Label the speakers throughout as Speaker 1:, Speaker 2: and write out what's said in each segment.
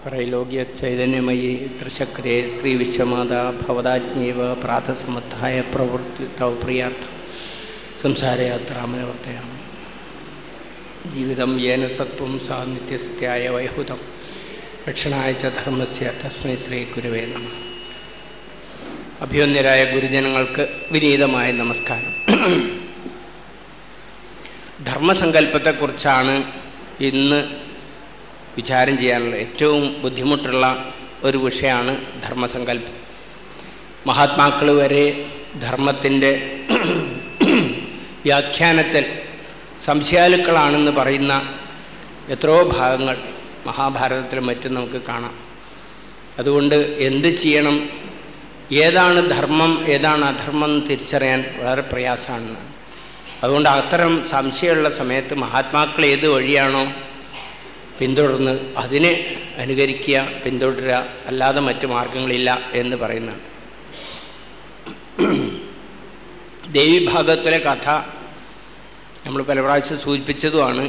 Speaker 1: ത്രൈലോക്യ ചൈതന്യമയി ത്രിശക്രേ ശ്രീ വിശ്വമാത ഭവതാജ്ഞേവ പ്രാതസമുദ്ധായ പ്രവൃത്തി തവ പ്രിയാർത്ഥം സംസാരയാത്രാമനവർത്തയം ജീവിതം യേന സത്വം സാ നിത്യസത്യായ വൈഹുതം രക്ഷണായ ച ധർമ്മസ്യ തസ്മൈ ശ്രീ ഗുരുവേ നമ അഭ്യോന്യരായ ഗുരുജനങ്ങൾക്ക് വിനീതമായ നമസ്കാരം ധർമ്മസങ്കല്പത്തെക്കുറിച്ചാണ് ഇന്ന് വിചാരം ചെയ്യാനുള്ള ഏറ്റവും ബുദ്ധിമുട്ടുള്ള ഒരു വിഷയമാണ് ധർമ്മസങ്കല്പം മഹാത്മാക്കൾ വരെ ധർമ്മത്തിൻ്റെ വ്യാഖ്യാനത്തിൽ സംശയാലുക്കളാണെന്ന് പറയുന്ന എത്രയോ ഭാഗങ്ങൾ മഹാഭാരതത്തിലും മറ്റും നമുക്ക് കാണാം അതുകൊണ്ട് എന്ത് ചെയ്യണം ഏതാണ് ധർമ്മം ഏതാണ് അധർമ്മം എന്ന് തിരിച്ചറിയാൻ വളരെ പ്രയാസമാണ് അതുകൊണ്ട് അത്തരം സംശയമുള്ള സമയത്ത് മഹാത്മാക്കൾ ഏത് വഴിയാണോ പിന്തുടർന്ന് അതിനെ അനുകരിക്കുക പിന്തുടരുക അല്ലാതെ മറ്റു മാർഗങ്ങളില്ല എന്ന് പറയുന്നതാണ് ദേവീഭാഗത്തിലെ കഥ നമ്മൾ പല പ്രാവശ്യം സൂചിപ്പിച്ചതുമാണ്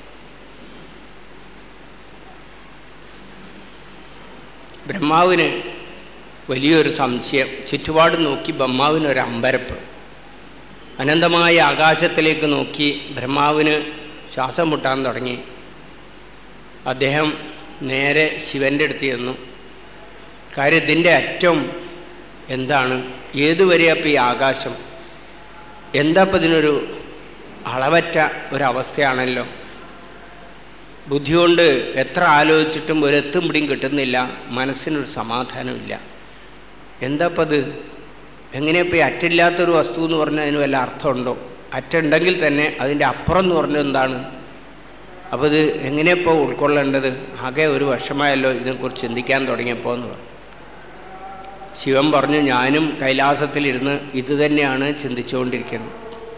Speaker 1: ബ്രഹ്മാവിന് വലിയൊരു സംശയം ചുറ്റുപാട് നോക്കി ബ്രഹ്മാവിനൊരു അമ്പരപ്പ് അനന്തമായ ആകാശത്തിലേക്ക് നോക്കി ബ്രഹ്മാവിന് ശ്വാസം മുട്ടാൻ തുടങ്ങി അദ്ദേഹം നേരെ ശിവൻ്റെ അടുത്ത് ചെന്നു കാര്യം ഇതിൻ്റെ അറ്റം എന്താണ് ഏതുവരെ അപ്പം ഈ ആകാശം എന്താ അപ്പം ഇതിനൊരു അളവറ്റ ഒരവസ്ഥയാണല്ലോ ബുദ്ധി കൊണ്ട് എത്ര ആലോചിച്ചിട്ടും ഒരെത്തും പിടിയും കിട്ടുന്നില്ല മനസ്സിനൊരു സമാധാനമില്ല എന്താ അപ്പം അത് എങ്ങനെയപ്പോൾ ഈ അറ്റില്ലാത്തൊരു വസ്തു എന്ന് പറഞ്ഞാൽ അതിന് വല്ല അർത്ഥമുണ്ടോ അറ്റുണ്ടെങ്കിൽ തന്നെ അതിൻ്റെ അപ്പുറം എന്ന് പറഞ്ഞത് എന്താണ് അപ്പോൾ ഇത് എങ്ങനെയപ്പോൾ ഉൾക്കൊള്ളേണ്ടത് ആകെ ഒരു വർഷമായല്ലോ ഇതിനെക്കുറിച്ച് ചിന്തിക്കാൻ തുടങ്ങിയപ്പോൾ എന്ന് പറഞ്ഞു ശിവൻ പറഞ്ഞു ഞാനും കൈലാസത്തിലിരുന്ന് ഇത് തന്നെയാണ് ചിന്തിച്ചുകൊണ്ടിരിക്കുന്നത്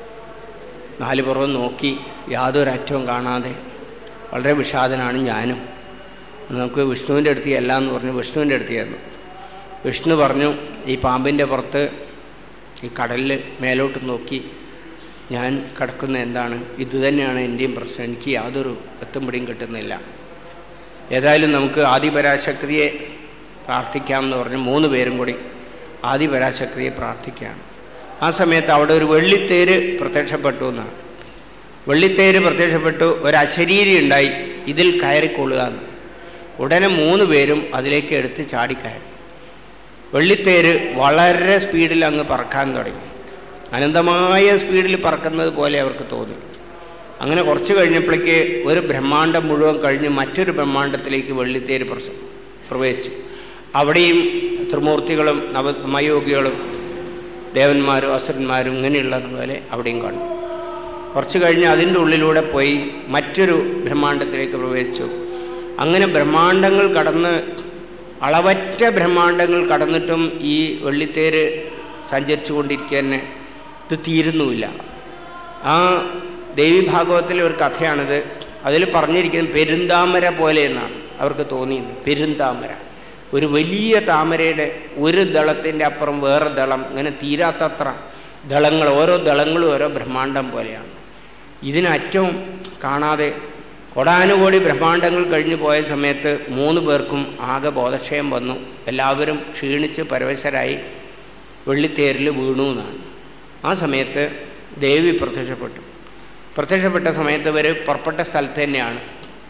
Speaker 1: നാല് പുറം നോക്കി യാതൊരു അറ്റവും കാണാതെ വളരെ വിഷാദനാണ് ഞാനും നമുക്ക് വിഷ്ണുവിൻ്റെ അടുത്ത് എല്ലാം എന്ന് പറഞ്ഞു വിഷ്ണുവിൻ്റെ അടുത്തായിരുന്നു വിഷ്ണു പറഞ്ഞു ഈ പാമ്പിൻ്റെ പുറത്ത് ഈ കടലിൽ മേലോട്ട് നോക്കി ഞാൻ കിടക്കുന്ന എന്താണ് ഇത് തന്നെയാണ് എൻ്റെയും പ്രശ്നം എനിക്ക് യാതൊരു എത്തുംപിടിയും കിട്ടുന്നില്ല ഏതായാലും നമുക്ക് ആദിപരാശക്തിയെ പ്രാർത്ഥിക്കാം എന്ന് പറഞ്ഞ് മൂന്ന് പേരും കൂടി ആദിപരാശക്തിയെ പ്രാർത്ഥിക്കുകയാണ് ആ സമയത്ത് അവിടെ ഒരു വെള്ളിത്തേര് പ്രത്യക്ഷപ്പെട്ടു എന്നാണ് വെള്ളിത്തേര് പ്രത്യക്ഷപ്പെട്ടു ഒരു അശരീരി ഉണ്ടായി ഇതിൽ കയറിക്കൊള്ളുക എന്ന് ഉടനെ മൂന്ന് പേരും അതിലേക്ക് എടുത്ത് ചാടിക്കയറി വെള്ളിത്തേര് വളരെ സ്പീഡിൽ അങ്ങ് പറക്കാൻ തുടങ്ങി അനന്തമായ സ്പീഡിൽ പറക്കുന്നത് പോലെ അവർക്ക് തോന്നി അങ്ങനെ കുറച്ച് കഴിഞ്ഞപ്പോഴേക്ക് ഒരു ബ്രഹ്മാണ്ടം മുഴുവൻ കഴിഞ്ഞ് മറ്റൊരു ബ്രഹ്മാണ്ടത്തിലേക്ക് വെള്ളിത്തേര് പ്രസ പ്രവേശിച്ചു അവിടെയും ത്രിമൂർത്തികളും നവമയോഗികളും ദേവന്മാരും അസുരന്മാരും ഇങ്ങനെയുള്ളതുപോലെ അവിടെയും കണ്ടു കുറച്ച് കഴിഞ്ഞ് അതിൻ്റെ ഉള്ളിലൂടെ പോയി മറ്റൊരു ബ്രഹ്മാണ്ടത്തിലേക്ക് പ്രവേശിച്ചു അങ്ങനെ ബ്രഹ്മാണ്ടങ്ങൾ കടന്ന് അളവറ്റ ബ്രഹ്മാണ്ടങ്ങൾ കടന്നിട്ടും ഈ വെള്ളിത്തേര് സഞ്ചരിച്ചു കൊണ്ടിരിക്കുക തന്നെ ഇത് തീരുന്നുമില്ല ആ ദേവീഭാഗവത്തിലെ ഒരു കഥയാണിത് അതിൽ പറഞ്ഞിരിക്കുന്നത് പെരുന്താമര പോലെ എന്നാണ് അവർക്ക് തോന്നിയത് പെരുന്താമര ഒരു വലിയ താമരയുടെ ഒരു ദളത്തിൻ്റെ അപ്പുറം വേറെ ദളം ഇങ്ങനെ തീരാത്തത്ര ദളങ്ങൾ ഓരോ ദളങ്ങളും ഓരോ ബ്രഹ്മാണ്ടം പോലെയാണ് ഇതിനറ്റവും കാണാതെ കൊടാനുകോടി ബ്രഹ്മാണ്ടങ്ങൾ കഴിഞ്ഞു പോയ സമയത്ത് മൂന്ന് പേർക്കും ആകെ ബോധക്ഷയം വന്നു എല്ലാവരും ക്ഷീണിച്ച് പരവശരായി വെള്ളിത്തേരിൽ വീണു എന്നാണ് ആ സമയത്ത് ദേവി പ്രത്യക്ഷപ്പെട്ടു പ്രത്യക്ഷപ്പെട്ട സമയത്ത് ഇവർ പുറപ്പെട്ട സ്ഥലത്ത് തന്നെയാണ്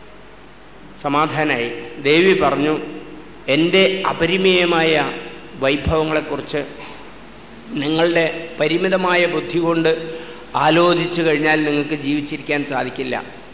Speaker 1: സമാധാനമായി ദേവി പറഞ്ഞു എൻ്റെ അപരിമേയമായ വൈഭവങ്ങളെക്കുറിച്ച് നിങ്ങളുടെ പരിമിതമായ ബുദ്ധി കൊണ്ട് ആലോചിച്ചു കഴിഞ്ഞാൽ നിങ്ങൾക്ക് ജീവിച്ചിരിക്കാൻ സാധിക്കില്ല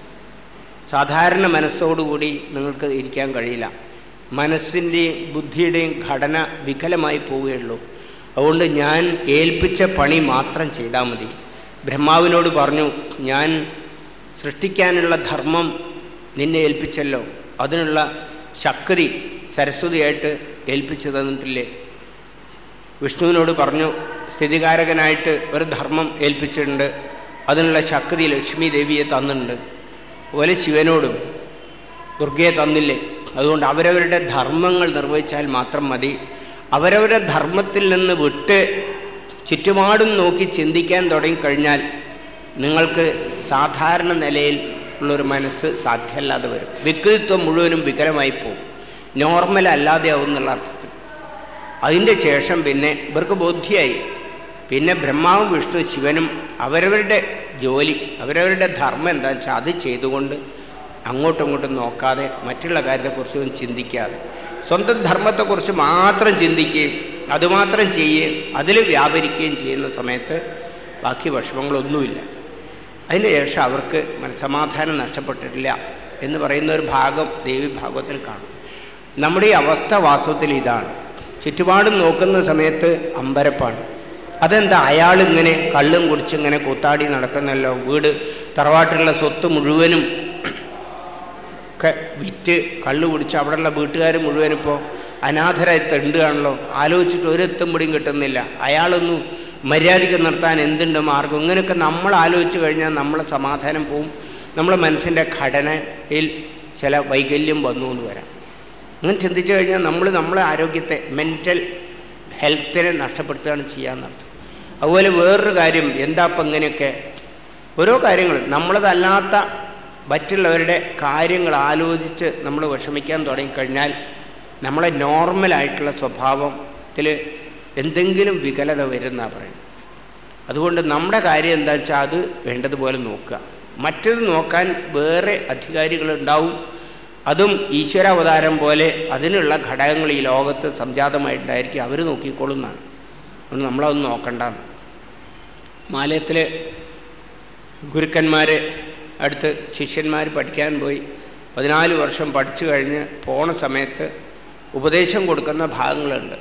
Speaker 1: സാധാരണ മനസ്സോടുകൂടി നിങ്ങൾക്ക് ഇരിക്കാൻ കഴിയില്ല മനസ്സിൻ്റെയും ബുദ്ധിയുടെയും ഘടന വികലമായി പോവുകയുള്ളൂ അതുകൊണ്ട് ഞാൻ ഏൽപ്പിച്ച പണി മാത്രം ചെയ്താൽ മതി ബ്രഹ്മാവിനോട് പറഞ്ഞു ഞാൻ സൃഷ്ടിക്കാനുള്ള ധർമ്മം നിന്നെ ഏൽപ്പിച്ചല്ലോ അതിനുള്ള ശക്തി സരസ്വതിയായിട്ട് ഏൽപ്പിച്ചു തന്നിട്ടില്ലേ വിഷ്ണുവിനോട് പറഞ്ഞു സ്ഥിതികാരകനായിട്ട് ഒരു ധർമ്മം ഏൽപ്പിച്ചിട്ടുണ്ട് അതിനുള്ള ശക്തി ലക്ഷ്മി ദേവിയെ തന്നിട്ടുണ്ട് അതുപോലെ ശിവനോടും ദുർഗയെ തന്നില്ലേ അതുകൊണ്ട് അവരവരുടെ ധർമ്മങ്ങൾ നിർവഹിച്ചാൽ മാത്രം മതി അവരവരുടെ ധർമ്മത്തിൽ നിന്ന് വിട്ട് ചുറ്റുപാടും നോക്കി ചിന്തിക്കാൻ തുടങ്ങിക്കഴിഞ്ഞാൽ നിങ്ങൾക്ക് സാധാരണ നിലയിൽ ഉള്ളൊരു മനസ്സ് സാധ്യമല്ലാതെ വരും വ്യക്തിത്വം മുഴുവനും വികലമായി പോകും നോർമൽ അല്ലാതെ ആവും എന്നുള്ള അർത്ഥത്തിൽ അതിൻ്റെ ശേഷം പിന്നെ ഇവർക്ക് ബോധ്യമായി പിന്നെ ബ്രഹ്മാവും വിഷ്ണു ശിവനും അവരവരുടെ ജോലി അവരവരുടെ ധർമ്മം എന്താ വെച്ചാൽ അത് ചെയ്തുകൊണ്ട് അങ്ങോട്ടും ഇങ്ങോട്ടും നോക്കാതെ മറ്റുള്ള കാര്യത്തെക്കുറിച്ചൊന്നും ചിന്തിക്കാതെ സ്വന്തം ധർമ്മത്തെക്കുറിച്ച് മാത്രം ചിന്തിക്കുകയും അതുമാത്രം ചെയ്യുകയും അതിൽ വ്യാപരിക്കുകയും ചെയ്യുന്ന സമയത്ത് ബാക്കി വിഷമങ്ങളൊന്നുമില്ല അതിന് ശേഷം അവർക്ക് മനസ്സമാധാനം നഷ്ടപ്പെട്ടിട്ടില്ല എന്ന് പറയുന്ന ഒരു ഭാഗം ദേവി ഭാഗവത്തിൽ കാണും നമ്മുടെ ഈ അവസ്ഥ വാസ്തവത്തിൽ ഇതാണ് ചുറ്റുപാടും നോക്കുന്ന സമയത്ത് അമ്പരപ്പാണ് അതെന്താ അയാൾ ഇങ്ങനെ കള്ളും കുടിച്ച് ഇങ്ങനെ കൂത്താടി നടക്കുന്നല്ലോ വീട് തറവാട്ടിലുള്ള സ്വത്ത് മുഴുവനും ഒക്കെ വിറ്റ് കള്ളു കുടിച്ച് അവിടെയുള്ള വീട്ടുകാർ മുഴുവനും ഇപ്പോൾ അനാഥരായി തെണ്ടുകയാണല്ലോ ആലോചിച്ചിട്ട് ഒരെത്തും പിടിയും കിട്ടുന്നില്ല അയാളൊന്നും മര്യാദയ്ക്ക് നിർത്താൻ എന്തുണ്ട് മാർഗം ഇങ്ങനെയൊക്കെ നമ്മൾ ആലോചിച്ച് കഴിഞ്ഞാൽ നമ്മളെ സമാധാനം പോവും നമ്മളെ മനസ്സിൻ്റെ ഘടനയിൽ ചില വൈകല്യം വന്നു എന്ന് വരാം അങ്ങനെ ചിന്തിച്ചു കഴിഞ്ഞാൽ നമ്മൾ നമ്മളെ ആരോഗ്യത്തെ മെൻ്റൽ ഹെൽത്തിനെ നഷ്ടപ്പെടുത്തുകയാണ് ചെയ്യാന്നർത്ഥം അതുപോലെ വേറൊരു കാര്യം എന്താ ഇപ്പം ഇങ്ങനെയൊക്കെ ഓരോ കാര്യങ്ങൾ നമ്മളതല്ലാത്ത മറ്റുള്ളവരുടെ കാര്യങ്ങൾ ആലോചിച്ച് നമ്മൾ വിഷമിക്കാൻ തുടങ്ങിക്കഴിഞ്ഞാൽ നമ്മളെ നോർമലായിട്ടുള്ള സ്വഭാവത്തിൽ എന്തെങ്കിലും വികലത വരുന്ന പറയുന്നത് അതുകൊണ്ട് നമ്മുടെ കാര്യം എന്താ വെച്ചാൽ അത് വേണ്ടതുപോലെ നോക്കുക മറ്റത് നോക്കാൻ വേറെ അധികാരികളുണ്ടാവും അതും ഈശ്വരാവതാരം പോലെ അതിനുള്ള ഘടകങ്ങൾ ഈ ലോകത്ത് സംജാതമായിട്ടുണ്ടായിരിക്കും അവർ നോക്കിക്കോളും എന്നാണ് അതുകൊണ്ട് നമ്മളതൊന്നും നോക്കണ്ടെന്ന് മാലയത്തിൽ ഗുരുക്കന്മാർ അടുത്ത് ശിഷ്യന്മാർ പഠിക്കാൻ പോയി പതിനാല് വർഷം പഠിച്ചു കഴിഞ്ഞ് പോണ സമയത്ത് ഉപദേശം കൊടുക്കുന്ന ഭാഗങ്ങളുണ്ട്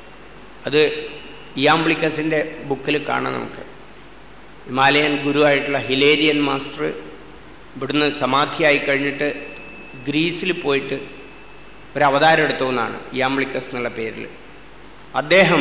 Speaker 1: അത് ഇയാംബ്ലിക്കസിൻ്റെ ബുക്കിൽ കാണാം നമുക്ക് ഹിമാലയൻ ഗുരുവായിട്ടുള്ള ഹിലേരിയൻ മാസ്റ്റർ ഇവിടുന്ന് സമാധിയായി കഴിഞ്ഞിട്ട് ഗ്രീസിൽ പോയിട്ട് ഒരു അവതാരം എടുത്തു എന്നാണ് ഇയാംബ്ലിക്കസ് എന്നുള്ള പേരിൽ അദ്ദേഹം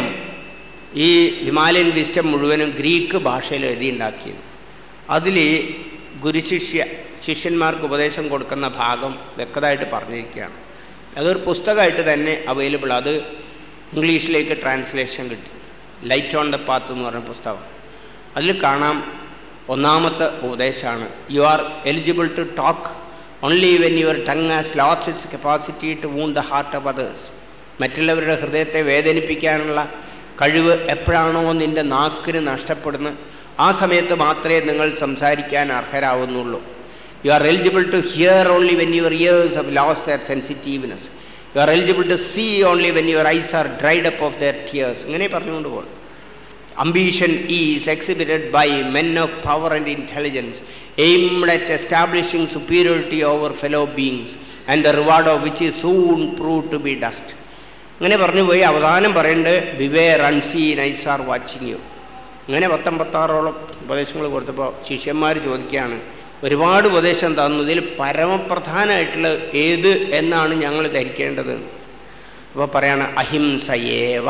Speaker 1: ഈ ഹിമാലയൻ വിസ്റ്റം മുഴുവനും ഗ്രീക്ക് ഭാഷയിൽ എഴുതിയുണ്ടാക്കിയത് അതിൽ ഗുരുശിഷ്യ ശിഷ്യന്മാർക്ക് ഉപദേശം കൊടുക്കുന്ന ഭാഗം വ്യക്തമായിട്ട് പറഞ്ഞിരിക്കുകയാണ് അതൊരു പുസ്തകമായിട്ട് തന്നെ അവൈലബിൾ അത് ഇംഗ്ലീഷിലേക്ക് ട്രാൻസ്ലേഷൻ കിട്ടി ലൈറ്റ് ഓൺ ദ പാത്ത് എന്ന് പറഞ്ഞ പുസ്തകം അതിൽ കാണാം ഒന്നാമത്തെ ഉപദേശമാണ് you are eligible to talk only when your tongue has lost its capacity to wound the heart of others മറ്റുള്ളവരുടെ ഹൃദയത്തെ വേദനിപ്പിക്കാനുള്ള കഴിവ് എപ്പോഴാണോ നിൻ്റെ നാക്കിന് നഷ്ടപ്പെടുന്നത് ആ സമയത്ത് മാത്രമേ നിങ്ങൾ സംസാരിക്കാൻ അർഹരാവുന്നുള്ളൂ you are eligible to hear only when your ears have lost their sensitiveness you are eligible to see only when your eyes are dried up of their tears ഇങ്ങനെ പറഞ്ഞുകൊണ്ട് പോകുന്നു ambition is exhibited by men of power and intelligence aimed at establishing superiority over fellow beings and the reward of which is soon prove to be dust ഇങ്ങനെ പറഞ്ഞു പോയി അവസാനം പറയേണ്ടത് beware unseen ice are watching you ഇങ്ങനെ പത്തൊമ്പത്താറോളം ഉപദേശങ്ങൾ കൊടുത്തപ്പോൾ ശിഷ്യന്മാർ ചോദിക്കുകയാണ് ഒരുപാട് ഉപദേശം തന്നു ഇതിൽ പരമപ്രധാനമായിട്ടുള്ള ഏത് എന്നാണ് ഞങ്ങൾ ധരിക്കേണ്ടത് അപ്പോൾ പറയാണ് അഹിംസയേവ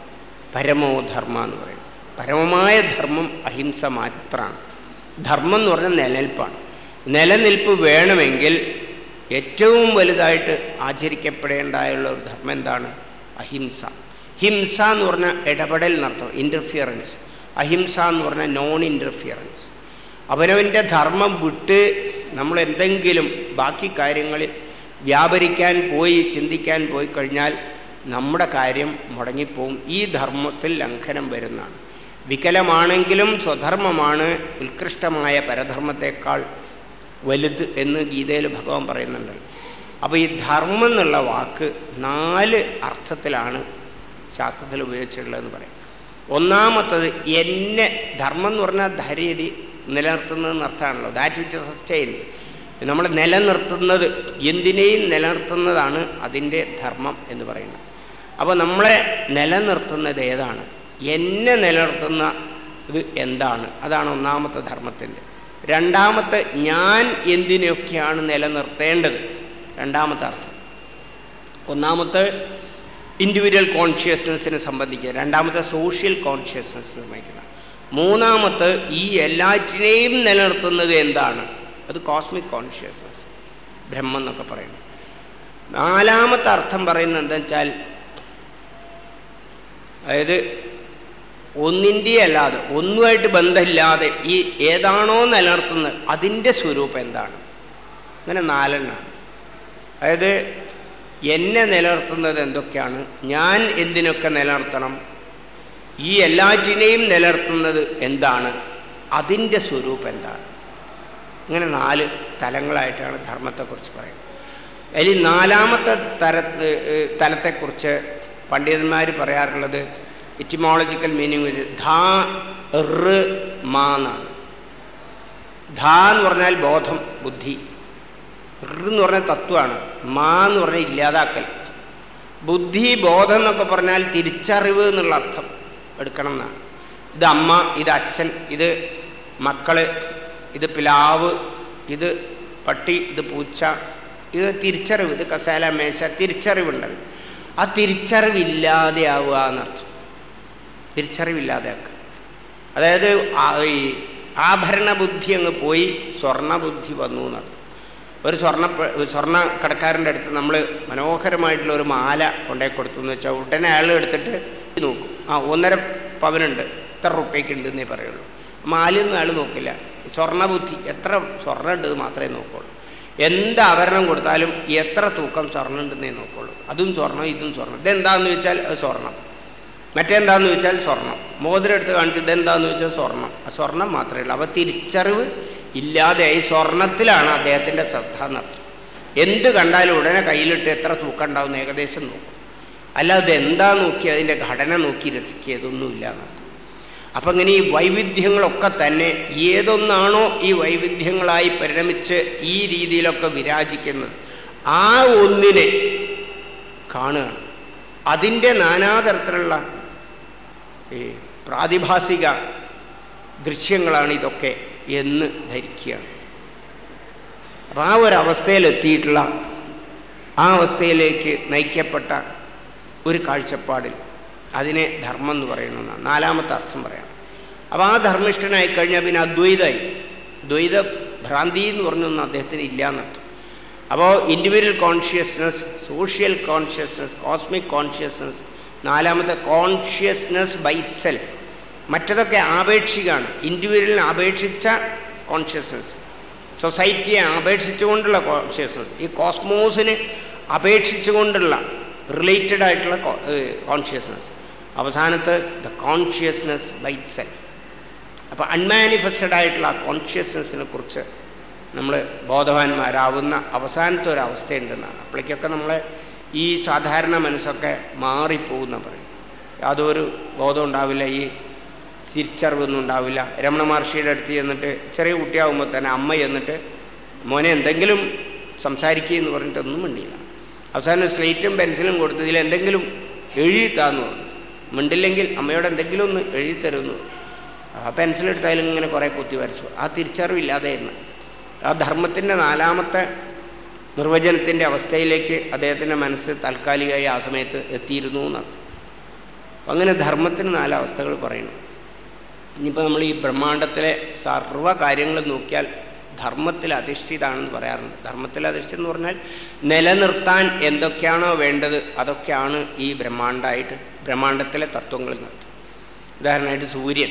Speaker 1: പരമോ ധർമ്മ എന്ന് പറയും പരമമായ ധർമ്മം അഹിംസ മാത്രമാണ് ധർമ്മം എന്ന് പറഞ്ഞാൽ നിലനിൽപ്പാണ് നിലനിൽപ്പ് വേണമെങ്കിൽ ഏറ്റവും വലുതായിട്ട് ആചരിക്കപ്പെടേണ്ടായുള്ള ഒരു ധർമ്മം എന്താണ് അഹിംസ ഹിംസ എന്ന് പറഞ്ഞാൽ ഇടപെടൽ എന്നർത്ഥം ഇൻ്റർഫിയറൻസ് അഹിംസ എന്ന് പറഞ്ഞാൽ നോൺ ഇൻ്റർഫിയറൻസ് അവനവൻ്റെ ധർമ്മം വിട്ട് നമ്മൾ എന്തെങ്കിലും ബാക്കി കാര്യങ്ങളിൽ വ്യാപരിക്കാൻ പോയി ചിന്തിക്കാൻ പോയി കഴിഞ്ഞാൽ നമ്മുടെ കാര്യം മുടങ്ങിപ്പോവും ഈ ധർമ്മത്തിൽ ലംഘനം വരുന്നതാണ് വികലമാണെങ്കിലും സ്വധർമ്മമാണ് ഉത്കൃഷ്ടമായ പരധർമ്മത്തെക്കാൾ വലുത് എന്ന് ഗീതയിൽ ഭഗവാൻ പറയുന്നുണ്ടല്ലോ അപ്പോൾ ഈ ധർമ്മം എന്നുള്ള വാക്ക് നാല് അർത്ഥത്തിലാണ് ശാസ്ത്രത്തിൽ ഉപയോഗിച്ചിട്ടുള്ളതെന്ന് പറയും ഒന്നാമത്തത് എന്നെ ധർമ്മം എന്ന് പറഞ്ഞാൽ ധൈര്യതി നിലനിർത്തുന്നതെന്ന് അർത്ഥമാണല്ലോ ദാറ്റ് വിച്ച് സസ്റ്റെയിൻസ് നമ്മൾ നിലനിർത്തുന്നത് എന്തിനേയും നിലനിർത്തുന്നതാണ് അതിൻ്റെ ധർമ്മം എന്ന് പറയുന്നത് അപ്പോൾ നമ്മളെ നിലനിർത്തുന്നത് ഏതാണ് എന്നെ നിലനിർത്തുന്ന ഇത് എന്താണ് അതാണ് ഒന്നാമത്തെ ധർമ്മത്തിൻ്റെ രണ്ടാമത്തെ ഞാൻ എന്തിനൊക്കെയാണ് നിലനിർത്തേണ്ടത് രണ്ടാമത്തെ അർത്ഥം ഒന്നാമത്തെ ഇൻഡിവിജ്വൽ കോൺഷ്യസ്നെസ്സിനെ സംബന്ധിക്കുക രണ്ടാമത്തെ സോഷ്യൽ കോൺഷ്യസ്നെസ് നിർമ്മിക്കുക മൂന്നാമത്തെ ഈ എല്ലാറ്റിനെയും നിലനിർത്തുന്നത് എന്താണ് അത് കോസ്മിക് കോൺഷ്യസ്നസ് ബ്രഹ്മം എന്നൊക്കെ പറയുന്നു നാലാമത്തെ അർത്ഥം പറയുന്നത് എന്താ വെച്ചാൽ അതായത് ഒന്നിൻ്റെ അല്ലാതെ ഒന്നുമായിട്ട് ബന്ധമില്ലാതെ ഈ ഏതാണോ നിലനിർത്തുന്നത് അതിൻ്റെ സ്വരൂപം എന്താണ് അങ്ങനെ നാലെണ്ണാണ് അതായത് എന്നെ നിലനിർത്തുന്നത് എന്തൊക്കെയാണ് ഞാൻ എന്തിനൊക്കെ നിലനിർത്തണം ഈ എല്ലാറ്റിനെയും നിലനിർത്തുന്നത് എന്താണ് അതിൻ്റെ സ്വരൂപം എന്താണ് ഇങ്ങനെ നാല് തലങ്ങളായിട്ടാണ് ധർമ്മത്തെക്കുറിച്ച് പറയുന്നത് അതിൽ നാലാമത്തെ തര തലത്തെക്കുറിച്ച് പണ്ഡിതന്മാർ പറയാറുള്ളത് ഇറ്റിമോളജിക്കൽ മീനിങ് ധാ റ് മാ എന്നാണ് ധാ എന്ന് പറഞ്ഞാൽ ബോധം ബുദ്ധി റ് എന്ന് പറഞ്ഞാൽ തത്വമാണ് മാ എന്ന് പറഞ്ഞാൽ ഇല്ലാതാക്കൽ ബുദ്ധി ബോധം എന്നൊക്കെ പറഞ്ഞാൽ തിരിച്ചറിവ് എന്നുള്ള അർത്ഥം എടുക്കണം എന്നാണ് ഇത് അമ്മ ഇത് അച്ഛൻ ഇത് മക്കള് ഇത് പിലാവ് ഇത് പട്ടി ഇത് പൂച്ച ഇത് തിരിച്ചറിവ് ഇത് കസേല മേശ തിരിച്ചറിവുണ്ടല്ലോ ആ തിരിച്ചറിവില്ലാതെയാവുക എന്നർത്ഥം തിരിച്ചറിവില്ലാതെയാക്കുക അതായത് ഈ ആഭരണ ബുദ്ധി അങ്ങ് പോയി സ്വർണ്ണ ബുദ്ധി വന്നു എന്നർത്ഥം ഒരു സ്വർണ്ണ സ്വർണ്ണ കടക്കാരൻ്റെ അടുത്ത് നമ്മൾ മനോഹരമായിട്ടുള്ള ഒരു മാല കൊണ്ടേ കൊടുത്തു എന്ന് വെച്ചാൽ ഉടനെ അയാൾ എടുത്തിട്ട് നോക്കും ആ ഒന്നര പവനുണ്ട് എത്ര റുപ്യക്ക് ഉണ്ട് എന്നേ പറയുള്ളൂ മാലയൊന്നും അയാൾ നോക്കില്ല സ്വർണ്ണ ബുദ്ധി എത്ര സ്വർണ്ണം ഉണ്ട് മാത്രമേ നോക്കുള്ളൂ എന്ത് ആഭരണം കൊടുത്താലും എത്ര തൂക്കം സ്വർണ്ണം ഉണ്ടെന്നേ നോക്കുള്ളൂ അതും സ്വർണ്ണം ഇതും സ്വർണ്ണം ഇതെന്താന്ന് വെച്ചാൽ അത് സ്വർണ്ണം മറ്റെന്താന്ന് വെച്ചാൽ സ്വർണം മോതിരം എടുത്ത് കാണിച്ചു ഇതെന്താന്ന് വെച്ചാൽ സ്വർണം ആ സ്വർണം മാത്രമേ ഉള്ളൂ അപ്പോൾ തിരിച്ചറിവ് ഇല്ലാതെയായി സ്വർണത്തിലാണ് അദ്ദേഹത്തിൻ്റെ ശ്രദ്ധ എന്നർത്ഥം എന്ത് കണ്ടാലും ഉടനെ കയ്യിലിട്ട് എത്ര തൂക്കം ഉണ്ടാവും ഏകദേശം നോക്കും അല്ലാതെ എന്താ നോക്കി അതിൻ്റെ ഘടന നോക്കി രസിക്കിയതൊന്നുമില്ല എന്നർത്ഥം അപ്പം ഇങ്ങനെ ഈ വൈവിധ്യങ്ങളൊക്കെ തന്നെ ഏതൊന്നാണോ ഈ വൈവിധ്യങ്ങളായി പരിണമിച്ച് ഈ രീതിയിലൊക്കെ വിരാജിക്കുന്നത് ആ ഒന്നിനെ കാണുകയാണ് അതിൻ്റെ നാനാതരത്തിലുള്ള ഈ പ്രാതിഭാസിക ദൃശ്യങ്ങളാണ് ഇതൊക്കെ എന്ന് ധരിക്കുകയാണ് അപ്പം ആ ഒരു അവസ്ഥയിലെത്തിയിട്ടുള്ള ആ അവസ്ഥയിലേക്ക് നയിക്കപ്പെട്ട ഒരു കാഴ്ചപ്പാടിൽ അതിനെ ധർമ്മം എന്ന് പറയണമെന്നാണ് നാലാമത്തെ അർത്ഥം പറയാം അപ്പോൾ ആ ധർമ്മിഷ്ഠനായി കഴിഞ്ഞാൽ പിന്നെ അദ്വൈതമായി ദ്വൈത ഭ്രാന്തി എന്ന് പറഞ്ഞൊന്നും അദ്ദേഹത്തിന് ഇല്ല എന്നർത്ഥം അപ്പോൾ individual consciousness social consciousness cosmic consciousness നാലാമത്തെ കോൺഷ്യസ്നസ് ബൈ ഇറ്റ് സെൽഫ് മറ്റതൊക്കെ ആപേക്ഷികമാണ് ഇൻഡിവിജ്വലിനെ അപേക്ഷിച്ച കോൺഷ്യസ്നസ് സൊസൈറ്റിയെ അപേക്ഷിച്ചുകൊണ്ടുള്ള കോൺഷ്യസ്നസ് ഈ കോസ്മോസിന് അപേക്ഷിച്ചുകൊണ്ടുള്ള റിലേറ്റഡ് ആയിട്ടുള്ള കോൺഷ്യസ്നസ് അവസാനത്ത് the consciousness by itself അപ്പോൾ അൺമാനിഫെസ്റ്റഡ് ആയിട്ടുള്ള ആ കോൺഷ്യസ്നസ്സിനെ കുറിച്ച് നമ്മൾ ബോധവാന്മാരാവുന്ന അവസാനത്തെ ഒരു അവസ്ഥയുണ്ടെന്നാണ് അപ്പോഴേക്കൊക്കെ നമ്മളെ ഈ സാധാരണ മനസ്സൊക്കെ മാറിപ്പോകുന്ന പറയും യാതൊരു ബോധം ഉണ്ടാവില്ല ഈ തിരിച്ചറിവൊന്നും ഉണ്ടാവില്ല രമണ മഹർഷിയുടെ അടുത്ത് ചെന്നിട്ട് ചെറിയ കുട്ടിയാകുമ്പോൾ തന്നെ അമ്മ ചെന്നിട്ട് മോനെ എന്തെങ്കിലും എന്ന് പറഞ്ഞിട്ടൊന്നും മിണ്ടിയില്ല അവസാനം സ്ലേറ്റും പെൻസിലും കൊടുത്ത് ഇതിൽ എന്തെങ്കിലും എഴുതിത്താന്ന് പറഞ്ഞു മിണ്ടില്ലെങ്കിൽ അമ്മയോട് എന്തെങ്കിലും ഒന്ന് എഴുതിത്തരുന്നു ആ പെൻസിലെടുത്ത് അതിലിങ്ങനെ കുറേ കുത്തി വരച്ചു ആ തിരിച്ചറിവില്ലാതെ എന്ന് ആ ധർമ്മത്തിൻ്റെ നാലാമത്തെ നിർവചനത്തിൻ്റെ അവസ്ഥയിലേക്ക് അദ്ദേഹത്തിൻ്റെ മനസ്സ് താൽക്കാലികമായി ആ സമയത്ത് എത്തിയിരുന്നു എന്നർത്ഥം അങ്ങനെ ധർമ്മത്തിന് നാല് അവസ്ഥകൾ പറയുന്നു ഇനിയിപ്പോൾ നമ്മൾ ഈ ബ്രഹ്മാണ്ടത്തിലെ സർവ്വ കാര്യങ്ങൾ നോക്കിയാൽ ധർമ്മത്തിൽ അധിഷ്ഠിതാണെന്ന് പറയാറുണ്ട് ധർമ്മത്തിൽ അധിഷ്ഠിതം എന്ന് പറഞ്ഞാൽ നിലനിർത്താൻ എന്തൊക്കെയാണോ വേണ്ടത് അതൊക്കെയാണ് ഈ ബ്രഹ്മാണ്ടമായിട്ട് ബ്രഹ്മാണ്ടത്തിലെ തത്വങ്ങൾ നിർത്തും ഉദാഹരണമായിട്ട് സൂര്യൻ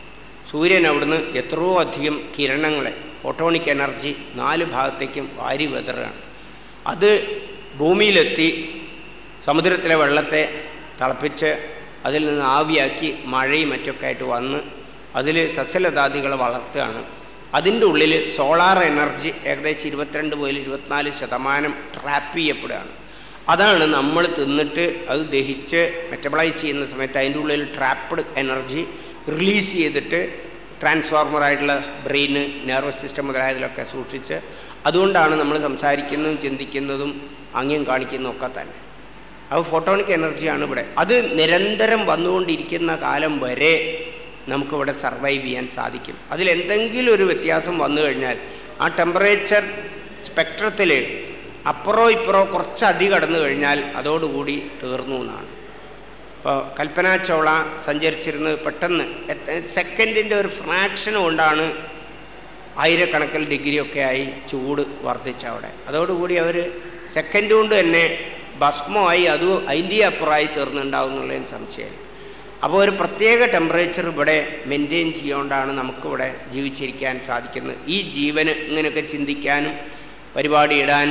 Speaker 1: സൂര്യൻ അവിടുന്ന് എത്രയോ അധികം കിരണങ്ങളെ ഫോട്ടോണിക് എനർജി നാല് ഭാഗത്തേക്കും വാരി വെതറുകയാണ് അത് ഭൂമിയിലെത്തി സമുദ്രത്തിലെ വെള്ളത്തെ തിളപ്പിച്ച് അതിൽ നിന്ന് ആവിയാക്കി മഴയും മറ്റൊക്കെ ആയിട്ട് വന്ന് അതിൽ സസ്യലതാദികളെ വളർത്തുകയാണ് അതിൻ്റെ ഉള്ളിൽ സോളാർ എനർജി ഏകദേശം ഇരുപത്തിരണ്ട് മുതൽ ഇരുപത്തിനാല് ശതമാനം ട്രാപ്പ് ചെയ്യപ്പെടുകയാണ് അതാണ് നമ്മൾ തിന്നിട്ട് അത് ദഹിച്ച് മെറ്റബിളൈസ് ചെയ്യുന്ന സമയത്ത് അതിൻ്റെ ഉള്ളിൽ ട്രാപ്ഡ് എനർജി റിലീസ് ചെയ്തിട്ട് ട്രാൻസ്ഫോർമറായിട്ടുള്ള ബ്രെയിന് നെർവസ് സിസ്റ്റം മുതലായതിലൊക്കെ സൂക്ഷിച്ച് അതുകൊണ്ടാണ് നമ്മൾ സംസാരിക്കുന്നതും ചിന്തിക്കുന്നതും അംഗ്യം കാണിക്കുന്നതും ഒക്കെ തന്നെ അത് ഫോട്ടോണിക് എനർജിയാണ് ഇവിടെ അത് നിരന്തരം വന്നുകൊണ്ടിരിക്കുന്ന കാലം വരെ നമുക്കിവിടെ സർവൈവ് ചെയ്യാൻ സാധിക്കും അതിൽ എന്തെങ്കിലും ഒരു വ്യത്യാസം വന്നു കഴിഞ്ഞാൽ ആ ടെമ്പറേച്ചർ സ്പെക്ട്രത്തിൽ അപ്പുറോ ഇപ്പുറോ കുറച്ച് അതി കടന്നു കഴിഞ്ഞാൽ അതോടുകൂടി തീർന്നു എന്നാണ് ഇപ്പോൾ കൽപ്പന ചോള സഞ്ചരിച്ചിരുന്നത് പെട്ടെന്ന് സെക്കൻഡിൻ്റെ ഒരു ഫ്രാക്ഷൻ കൊണ്ടാണ് ആയിരക്കണക്കിൽ ഡിഗ്രിയൊക്കെ ആയി ചൂട് വർദ്ധിച്ച അവിടെ അതോടുകൂടി അവർ സെക്കൻഡ് കൊണ്ട് തന്നെ ഭസ്മമായി അത് അതിൻ്റെ അപ്പുറമായി തീർന്നുണ്ടാവും എന്നുള്ളതിന് സംശയം അപ്പോൾ ഒരു പ്രത്യേക ടെമ്പറേച്ചർ ഇവിടെ മെയിൻറ്റെയിൻ ചെയ്യുകൊണ്ടാണ് നമുക്കിവിടെ ജീവിച്ചിരിക്കാൻ സാധിക്കുന്നത് ഈ ജീവന് ഇങ്ങനെയൊക്കെ ചിന്തിക്കാനും പരിപാടി ഇടാനും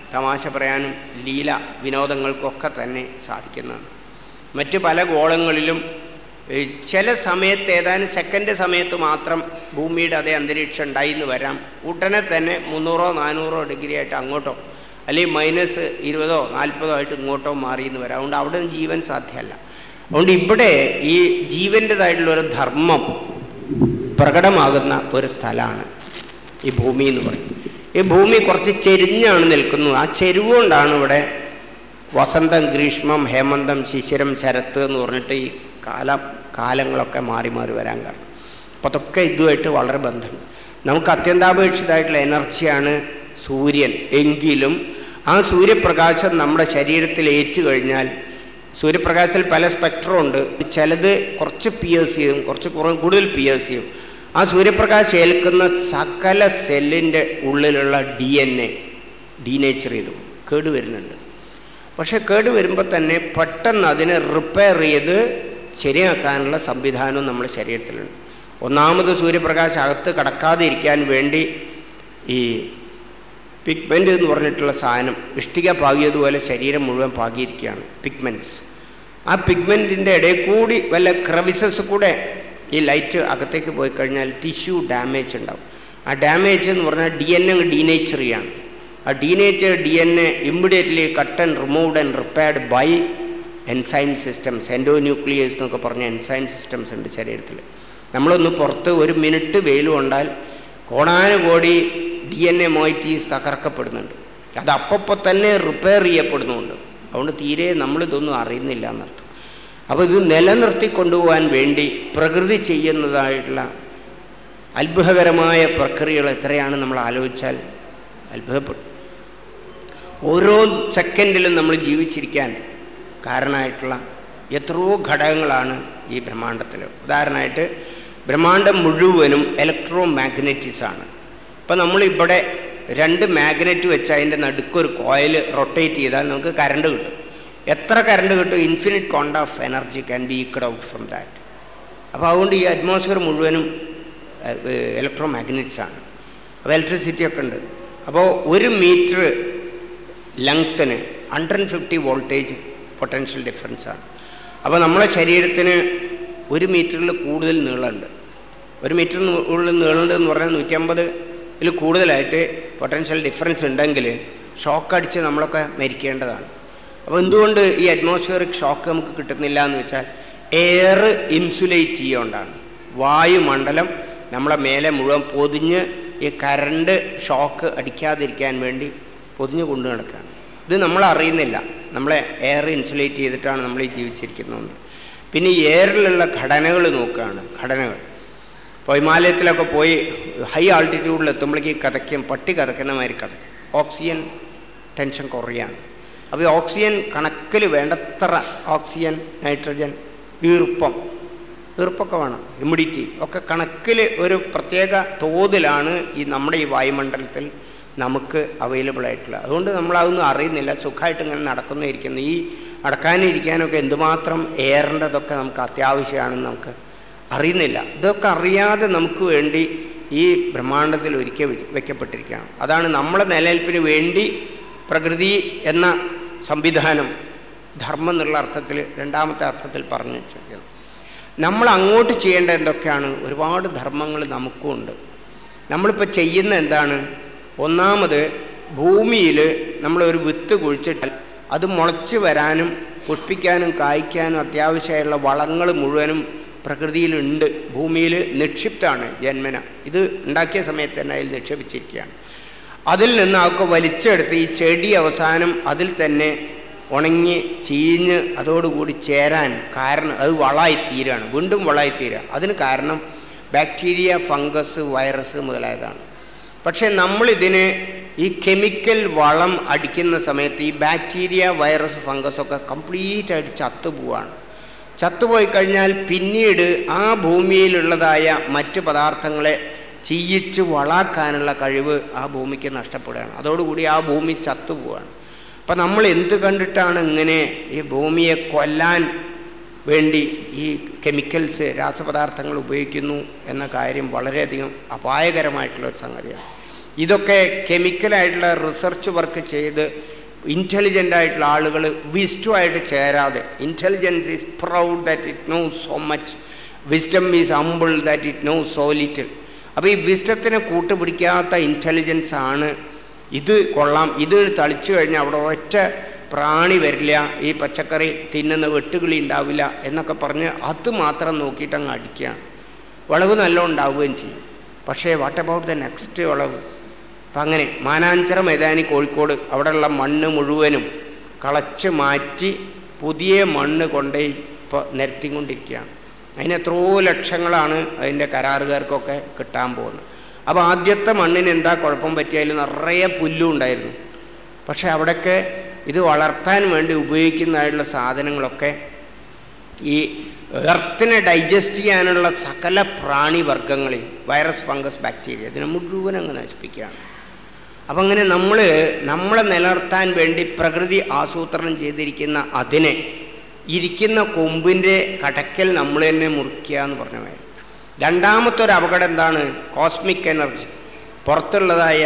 Speaker 1: തമാശ പറയാനും ലീല വിനോദങ്ങൾക്കൊക്കെ തന്നെ സാധിക്കുന്നതാണ് മറ്റ് പല ഗോളങ്ങളിലും ഏ, ചില സമയത്ത് ഏതാനും സെക്കൻഡ് സമയത്ത് മാത്രം ഭൂമിയുടെ അതേ അന്തരീക്ഷം ഉണ്ടായി എന്ന് വരാം ഉടനെ തന്നെ മുന്നൂറോ നാനൂറോ ഡിഗ്രി ആയിട്ട് അങ്ങോട്ടോ അല്ലെങ്കിൽ മൈനസ് ഇരുപതോ നാൽപ്പതോ ആയിട്ട് ഇങ്ങോട്ടോ മാറി എന്ന് വരാം അതുകൊണ്ട് അവിടെ ഒന്നും ജീവൻ സാധ്യമല്ല അതുകൊണ്ട് ഇവിടെ ഈ ജീവൻ്റെതായിട്ടുള്ള ഒരു ധർമ്മം പ്രകടമാകുന്ന ഒരു സ്ഥലമാണ് ഈ ഭൂമി എന്ന് പറയും ഈ ഭൂമി കുറച്ച് ചെരിഞ്ഞാണ് നിൽക്കുന്നത് ആ ചെരുവ് കൊണ്ടാണ് ഇവിടെ വസന്തം ഗ്രീഷ്മം ഹേമന്തം ശിശിരം ശരത്ത് എന്ന് പറഞ്ഞിട്ട് ഈ കാല കാലങ്ങളൊക്കെ മാറി മാറി വരാൻ കാരണം അപ്പം അതൊക്കെ ഇതുമായിട്ട് വളരെ ബന്ധമുണ്ട് നമുക്ക് അത്യന്താപേക്ഷിതമായിട്ടുള്ള എനർജിയാണ് സൂര്യൻ എങ്കിലും ആ സൂര്യപ്രകാശം നമ്മുടെ ശരീരത്തിൽ ഏറ്റു കഴിഞ്ഞാൽ സൂര്യപ്രകാശത്തിൽ പല സ്പെക്ട്രം ഉണ്ട് ചിലത് കുറച്ച് പിയേഴ്സ് ചെയ്യും കുറച്ച് കുറേ കൂടുതൽ പിയേഴ്സ് ചെയ്യും ആ സൂര്യപ്രകാശം ഏൽക്കുന്ന സകല സെല്ലിൻ്റെ ഉള്ളിലുള്ള ഡി എൻ എ ഡീനേച്ചർ ചെയ്തു കേടുവരുന്നുണ്ട് പക്ഷെ കേട് വരുമ്പോൾ തന്നെ പെട്ടെന്ന് അതിനെ റിപ്പയർ ചെയ്ത് ശരിയാക്കാനുള്ള സംവിധാനവും നമ്മുടെ ശരീരത്തിലുണ്ട് ഒന്നാമത് സൂര്യപ്രകാശം അകത്ത് കടക്കാതെ ഇരിക്കാൻ വേണ്ടി ഈ പിഗ്മെൻ്റ് എന്ന് പറഞ്ഞിട്ടുള്ള സാധനം ഇഷ്ടിക പാകിയതുപോലെ ശരീരം മുഴുവൻ പാകിയിരിക്കുകയാണ് പിഗ്മെൻറ്റ്സ് ആ പിഗ്മെൻറ്റിൻ്റെ ഇടയിൽ കൂടി വല്ല ക്രവിസസ് കൂടെ ഈ ലൈറ്റ് അകത്തേക്ക് പോയി കഴിഞ്ഞാൽ ടിഷ്യൂ ഡാമേജ് ഉണ്ടാവും ആ ഡാമേജ് എന്ന് പറഞ്ഞാൽ ഡി എൻ എ ഡീനേച്ചർ ചെയ്യാണ് ആ denature D N A immediately cut and removed and repaired by enzyme systems endonucleases എന്നൊക്കെ പറഞ്ഞ എൻസൈം സിസ്റ്റംസ് ഉണ്ട് ശരീരത്തിൽ നമ്മളൊന്ന് പുറത്ത് ഒരു മിനിറ്റ് വെയിൽ കൊണ്ടാൽ കോടാനുകോടി ഡി എൻ എ മോയിറ്റീസ് തകർക്കപ്പെടുന്നുണ്ട് അത് അപ്പപ്പോൾ തന്നെ റിപ്പയർ ചെയ്യപ്പെടുന്നുണ്ട് അതുകൊണ്ട് തീരെ നമ്മളിതൊന്നും അറിയുന്നില്ല എന്നർത്ഥം അപ്പോൾ ഇത് നിലനിർത്തി കൊണ്ടുപോകാൻ വേണ്ടി പ്രകൃതി ചെയ്യുന്നതായിട്ടുള്ള അത്ഭുതകരമായ പ്രക്രിയകൾ എത്രയാണ് നമ്മൾ ആലോചിച്ചാൽ അത്ഭുതപ്പെടും ഓരോ സെക്കൻഡിലും നമ്മൾ ജീവിച്ചിരിക്കാൻ കാരണമായിട്ടുള്ള എത്രയോ ഘടകങ്ങളാണ് ഈ ബ്രഹ്മാണ്ടത്തിൽ ഉദാഹരണമായിട്ട് ബ്രഹ്മാണ്ടം മുഴുവനും ഇലക്ട്രോ മാഗ്നറ്റിസ് ആണ് ഇപ്പം നമ്മളിവിടെ രണ്ട് മാഗ്നറ്റ് വെച്ച് അതിൻ്റെ നടുക്കൊരു കോയിൽ റൊട്ടേറ്റ് ചെയ്താൽ നമുക്ക് കറണ്ട് കിട്ടും എത്ര കറണ്ട് കിട്ടും infinite quanta of energy can be eked out from that അപ്പോൾ അതുകൊണ്ട് ഈ അറ്റ്മോസ്ഫിയർ മുഴുവനും ഇലക്ട്രോ മാഗ്നറ്റ്സ് ആണ് അപ്പോൾ ഇലക്ട്രിസിറ്റി ഒക്കെ ഉണ്ട് അപ്പോൾ ഒരു മീറ്റർ ലെങ്ത്തിന് hundred fifty voltage potential difference ആണ് അപ്പോൾ നമ്മളെ ശരീരത്തിന് ഒരു മീറ്ററിൽ കൂടുതൽ നീളമുണ്ട് ഒരു മീറ്ററിന് ഉള്ളിൽ നീളമുണ്ട് എന്ന് പറഞ്ഞാൽ നൂറ്റമ്പതിൽ കൂടുതലായിട്ട് പൊട്ടൻഷ്യൽ ഡിഫറൻസ് ഉണ്ടെങ്കിൽ ഷോക്ക് അടിച്ച് നമ്മളൊക്കെ മരിക്കേണ്ടതാണ് അപ്പോൾ എന്തുകൊണ്ട് ഈ അറ്റ്മോസ്ഫിയറിക് ഷോക്ക് നമുക്ക് കിട്ടുന്നില്ല എന്ന് വെച്ചാൽ എയർ ഇൻസുലേറ്റ് ചെയ്യുകൊണ്ടാണ് വായുമണ്ഡലം നമ്മളെ മേലെ മുഴുവൻ പൊതിഞ്ഞ് ഈ കറണ്ട് ഷോക്ക് അടിക്കാതിരിക്കാൻ വേണ്ടി പൊതിഞ്ഞ് കൊണ്ടു നടക്കുകയാണ് ഇത് നമ്മൾ അറിയുന്നില്ല നമ്മളെ എയർ ഇൻസുലേറ്റ് ചെയ്തിട്ടാണ് നമ്മൾ ഈ ജീവിച്ചിരിക്കുന്നത് പിന്നെ ഈ എയറിലുള്ള ഘടനകൾ നോക്കുകയാണ് ഘടനകൾ ഇപ്പോൾ ഹിമാലയത്തിലൊക്കെ പോയി ഹൈ ആൾട്ടിറ്റ്യൂഡിൽ എത്തുമ്പോഴേക്ക് കഥയ്ക്കും പട്ടി കഥയ്ക്കുന്ന മാതിരി കഥയ്ക്കും ഓക്സിജൻ ടെൻഷൻ കുറയാണ് അപ്പോൾ ഈ ഓക്സിജൻ കണക്കിൽ വേണ്ടത്ര ഓക്സിജൻ നൈട്രജൻ ഈർപ്പം ഈർപ്പൊക്കെ വേണം ഹ്യൂമിഡിറ്റി ഒക്കെ കണക്കിൽ ഒരു പ്രത്യേക തോതിലാണ് ഈ നമ്മുടെ ഈ വായുമണ്ഡലത്തിൽ നമുക്ക് അവൈലബിൾ ആയിട്ടുള്ളത് അതുകൊണ്ട് നമ്മളതൊന്നും അറിയുന്നില്ല സുഖമായിട്ട് ഇങ്ങനെ നടക്കുന്നു ഇരിക്കുന്നു ഈ നടക്കാനും ഇരിക്കാനൊക്കെ എന്തുമാത്രം എയറിൻ്റെതൊക്കെ നമുക്ക് അത്യാവശ്യമാണെന്ന് നമുക്ക് അറിയുന്നില്ല ഇതൊക്കെ അറിയാതെ നമുക്ക് വേണ്ടി ഈ ബ്രഹ്മാണ്ടത്തിൽ ഒരുക്കി വെച്ച് വെക്കപ്പെട്ടിരിക്കുകയാണ് അതാണ് നമ്മളെ നിലനിൽപ്പിന് വേണ്ടി പ്രകൃതി എന്ന സംവിധാനം ധർമ്മം എന്നുള്ള അർത്ഥത്തിൽ രണ്ടാമത്തെ അർത്ഥത്തിൽ പറഞ്ഞു വെച്ചിരിക്കുന്നത് നമ്മൾ അങ്ങോട്ട് ചെയ്യേണ്ട എന്തൊക്കെയാണ് ഒരുപാട് ധർമ്മങ്ങൾ നമുക്കും ഉണ്ട് നമ്മളിപ്പോൾ ചെയ്യുന്ന എന്താണ് ഒന്നാമത് ഭൂമിയിൽ നമ്മളൊരു വിത്ത് കുഴിച്ചിട്ടാൽ അത് മുളച്ച് വരാനും പുഷ്പിക്കാനും കായ്ക്കാനും അത്യാവശ്യമായുള്ള വളങ്ങൾ മുഴുവനും പ്രകൃതിയിലുണ്ട് ഭൂമിയിൽ നിക്ഷിപ്തമാണ് ജന്മന ഇത് ഉണ്ടാക്കിയ സമയത്ത് തന്നെ അതിൽ നിക്ഷേപിച്ചിരിക്കുകയാണ് അതിൽ നിന്ന് അതൊക്കെ വലിച്ചെടുത്ത് ഈ ചെടി അവസാനം അതിൽ തന്നെ ഉണങ്ങി ചീഞ്ഞ് അതോടുകൂടി ചേരാൻ കാരണം അത് വളമായി തീരാണ് വീണ്ടും വളമായി തീരുക അതിന് കാരണം ബാക്ടീരിയ ഫംഗസ് വൈറസ് മുതലായതാണ് പക്ഷേ നമ്മളിതിന് ഈ കെമിക്കൽ വളം അടിക്കുന്ന സമയത്ത് ഈ ബാക്ടീരിയ വൈറസ് ഫംഗസ് ഒക്കെ കംപ്ലീറ്റ് ആയിട്ട് ചത്തുപോവാണ് ചത്തുപോയി കഴിഞ്ഞാൽ പിന്നീട് ആ ഭൂമിയിലുള്ളതായ മറ്റ് പദാർത്ഥങ്ങളെ ചീയിച്ച് വളാക്കാനുള്ള കഴിവ് ആ ഭൂമിക്ക് നഷ്ടപ്പെടുകയാണ് അതോടുകൂടി ആ ഭൂമി ചത്തുപോവാണ് അപ്പം നമ്മൾ എന്ത് കണ്ടിട്ടാണ് ഇങ്ങനെ ഈ ഭൂമിയെ കൊല്ലാൻ വേണ്ടി ഈ കെമിക്കൽസ് രാസപദാർത്ഥങ്ങൾ ഉപയോഗിക്കുന്നു എന്ന കാര്യം വളരെയധികം അപായകരമായിട്ടുള്ള ഒരു സംഗതിയാണ് ഇതൊക്കെ കെമിക്കലായിട്ടുള്ള റിസർച്ച് വർക്ക് ചെയ്ത് ഇൻ്റലിജൻ്റ് ആയിട്ടുള്ള ആളുകൾ വിസ്റ്റുമായിട്ട് ചേരാതെ intelligence is proud that it know so much wisdom is humble that it know so little അപ്പോൾ ഈ വിസ്ഡത്തിനെ കൂട്ടുപിടിക്കാത്ത ഇൻ്റലിജൻസ് ആണ് ഇത് കൊള്ളാം ഇത് തളിച്ചു കഴിഞ്ഞാൽ അവിടെ ഒറ്റ പ്രാണി വരില്ല ഈ പച്ചക്കറി തിന്നുന്ന വെട്ടുകിളി ഉണ്ടാവില്ല എന്നൊക്കെ പറഞ്ഞ് അത് മാത്രം നോക്കിയിട്ട് അങ്ങ് അടിക്കുകയാണ് വിളവ് നല്ല ഉണ്ടാവുകയും ചെയ്യും പക്ഷേ വാട്ട് അബൌട്ട് ദ നെക്സ്റ്റ് വിളവ് അപ്പം അങ്ങനെ മാനാഞ്ചിറ മൈതാനി കോഴിക്കോട് അവിടെയുള്ള മണ്ണ് മുഴുവനും കളച്ച് മാറ്റി പുതിയ മണ്ണ് കൊണ്ടുപോയി ഇപ്പോൾ നിരത്തിക്കൊണ്ടിരിക്കുകയാണ് അതിന് എത്രയോ ലക്ഷങ്ങളാണ് അതിൻ്റെ കരാറുകാർക്കൊക്കെ കിട്ടാൻ പോകുന്നത് അപ്പോൾ ആദ്യത്തെ മണ്ണിന് എന്താ കുഴപ്പം പറ്റിയാലും നിറയെ പുല്ലും ഉണ്ടായിരുന്നു പക്ഷേ അവിടെയൊക്കെ ഇത് വളർത്താൻ വേണ്ടി ഉപയോഗിക്കുന്നതായിട്ടുള്ള സാധനങ്ങളൊക്കെ ഈ എർത്തിനെ ഡൈജസ്റ്റ് ചെയ്യാനുള്ള സകല പ്രാണിവർഗങ്ങളെയും വൈറസ് ഫംഗസ് ബാക്ടീരിയ ഇതിനെ മുഴുവൻ അങ്ങ് നശിപ്പിക്കുകയാണ് അപ്പം അങ്ങനെ നമ്മൾ നമ്മളെ നിലനിർത്താൻ വേണ്ടി പ്രകൃതി ആസൂത്രണം ചെയ്തിരിക്കുന്ന അതിനെ ഇരിക്കുന്ന കൊമ്പിൻ്റെ കടക്കൽ നമ്മൾ തന്നെ മുറിക്കുക എന്ന് പറഞ്ഞ മാതിരി രണ്ടാമത്തെ ഒരു അപകടം എന്താണ് കോസ്മിക് എനർജി പുറത്തുള്ളതായ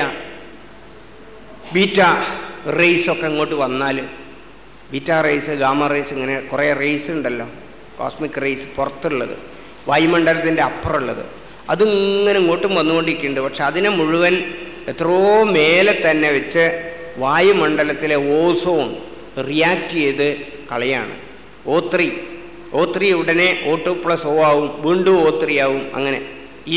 Speaker 1: ബീറ്റ റേസ് ഒക്കെ ഇങ്ങോട്ട് വന്നാൽ ബീറ്റ റേസ് ഗാമ റേസ് ഇങ്ങനെ കുറേ റേസ് ഉണ്ടല്ലോ കോസ്മിക് റേസ് പുറത്തുള്ളത് വായുമണ്ഡലത്തിൻ്റെ അപ്പുറമുള്ളത് അതിങ്ങനെ ഇങ്ങോട്ടും വന്നുകൊണ്ടിരിക്കുന്നുണ്ട് പക്ഷെ അതിനെ മുഴുവൻ എത്രയോ മേലെ തന്നെ വെച്ച് വായുമണ്ഡലത്തിലെ ഓസോൺ റിയാക്ട് ചെയ്ത് കളയാണ് ഓ ത്രീ ഓ ത്രീ ഉടനെ ഓ ടു പ്ലസ് ഓ ആവും വീണ്ടും ഓ ത്രീ ആവും അങ്ങനെ ഈ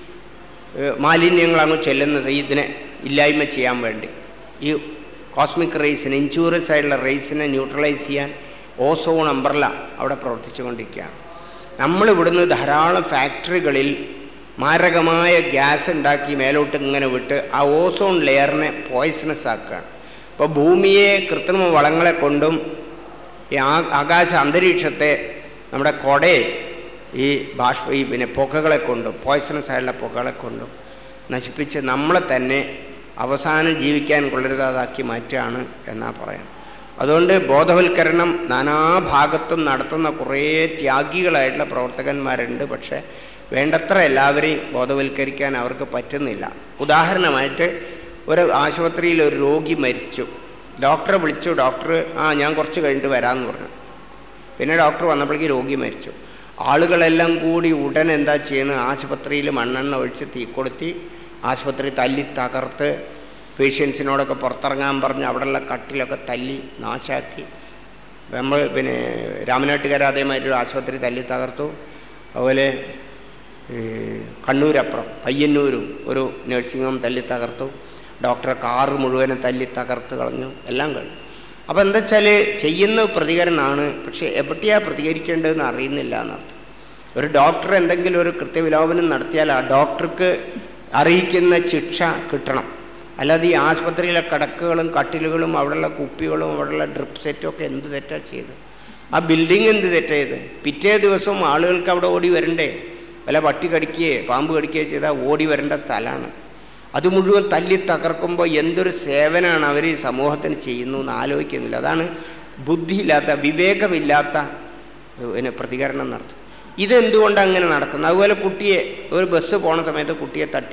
Speaker 1: ഏഹ്, മാലിന്യങ്ങൾ അങ്ങ് ചെല്ലുന്നത് ഇതിനെ ഇല്ലായ്മ ചെയ്യാൻ വേണ്ടി ഈ കോസ്മിക് റേസിനെ ഇൻഷുറൻസ് ആയിട്ടുള്ള റേസിനെ ന്യൂട്രലൈസ് ചെയ്യാൻ ഓസോൺ അംബ്രല അവിടെ പ്രവർത്തിച്ചു കൊണ്ടിരിക്കുകയാണ് നമ്മൾ ഇവിടുന്ന് ധാരാളം ഫാക്ടറികളിൽ മാരകമായ ഗ്യാസ് ഉണ്ടാക്കി മേലോട്ട് ഇങ്ങനെ വിട്ട് ആ ഓസോൺ ലെയറിനെ പോയ്സണസ് ആക്കുകയാണ് അപ്പോൾ ഭൂമിയെ കൃത്രിമ വളങ്ങളെ കൊണ്ടും ഈ ആ- ആകാശ അന്തരീക്ഷത്തെ നമ്മുടെ കൊടയെ ഈ ബാഷ്പ ഈ പിന്നെ പുകകളെ കൊണ്ടും പോയ്സണസ് ആയിട്ടുള്ള പുകകളെ കൊണ്ടും നശിപ്പിച്ച് നമ്മളെ തന്നെ അവസാനം ജീവിക്കാൻ കൊള്ളരുതാതാക്കി മാറ്റുകയാണ് എന്നാ പറയാം അതുകൊണ്ട് ബോധവൽക്കരണം നാനാഭാഗത്തും നടത്തുന്ന കുറേ ത്യാഗികളായിട്ടുള്ള പ്രവർത്തകന്മാരുണ്ട് പക്ഷേ വേണ്ടത്ര എല്ലാവരെയും ബോധവൽക്കരിക്കാൻ അവർക്ക് പറ്റുന്നില്ല ഉദാഹരണമായിട്ട് ഒരു ആശുപത്രിയിൽ ഒരു രോഗി മരിച്ചു ഡോക്ടറെ വിളിച്ചു ഡോക്ടർ ആ ഞാൻ കുറച്ച് കഴിഞ്ഞിട്ട് വരാമെന്ന് പറഞ്ഞു പിന്നെ ഡോക്ടർ വന്നപ്പോഴേക്ക് രോഗി മരിച്ചു ആളുകളെല്ലാം കൂടി ഉടൻ എന്താ ചെയ്യുന്നത് ആശുപത്രിയിൽ മണ്ണെണ്ണ ഒഴിച്ച് തീ കൊളുത്തി ആശുപത്രി തല്ലി തകർത്ത് പേഷ്യൻസിനോടൊക്കെ പുറത്തിറങ്ങാൻ പറഞ്ഞ് അവിടെയുള്ള കട്ടിലൊക്കെ തല്ലി നാശാക്കി നമ്മൾ പിന്നെ രാമനാട്ടുകാർ അതേമാതിരി ഒരു ആശുപത്രി തല്ലി തകർത്തു അതുപോലെ ഈ കണ്ണൂരപ്പുറം പയ്യന്നൂരും ഒരു നഴ്സിംഗ് ഹോം തല്ലി തകർത്തു ഡോക്ടറെ കാറ് മുഴുവനും തല്ലി തകർത്ത് കളഞ്ഞു എല്ലാം കഴിഞ്ഞു അപ്പോൾ എന്താ വെച്ചാൽ ചെയ്യുന്ന പ്രതികരണമാണ് പക്ഷേ എവിടെയാണ് പ്രതികരിക്കേണ്ടതെന്ന് അറിയുന്നില്ല എന്നർത്ഥം ഒരു ഡോക്ടർ എന്തെങ്കിലും ഒരു കൃത്യവിലോപനം നടത്തിയാൽ ആ ഡോക്ടർക്ക് അറിയിക്കുന്ന ശിക്ഷ കിട്ടണം അല്ലാതെ ഈ ആശുപത്രിയിലെ കിടക്കുകളും കട്ടിലുകളും അവിടെയുള്ള കുപ്പികളും അവിടെയുള്ള ഡ്രിപ്പ് സെറ്റും ഒക്കെ എന്ത് തെറ്റാ ചെയ്ത് ആ ബിൽഡിംഗ് എന്ത് തെറ്റാ ചെയ്ത് പിറ്റേ ദിവസവും ആളുകൾക്ക് അവിടെ ഓടി വരണ്ടേ വല്ല പട്ടി കടിക്കുകയോ പാമ്പ് കടിക്കുകയോ ചെയ്താൽ ഓടി വരേണ്ട സ്ഥലമാണ് അത് മുഴുവൻ തല്ലി തകർക്കുമ്പോൾ എന്തൊരു സേവനമാണ് അവർ ഈ സമൂഹത്തിന് ചെയ്യുന്നു എന്ന് ആലോചിക്കുന്നില്ല അതാണ് ബുദ്ധിയില്ലാത്ത വിവേകമില്ലാത്ത പിന്നെ പ്രതികരണം നടത്തും ഇതെന്തുകൊണ്ട് അങ്ങനെ നടക്കുന്നത് അതുപോലെ കുട്ടിയെ ഒരു ബസ് പോണ സമയത്ത് കുട്ടിയെ തട്ടി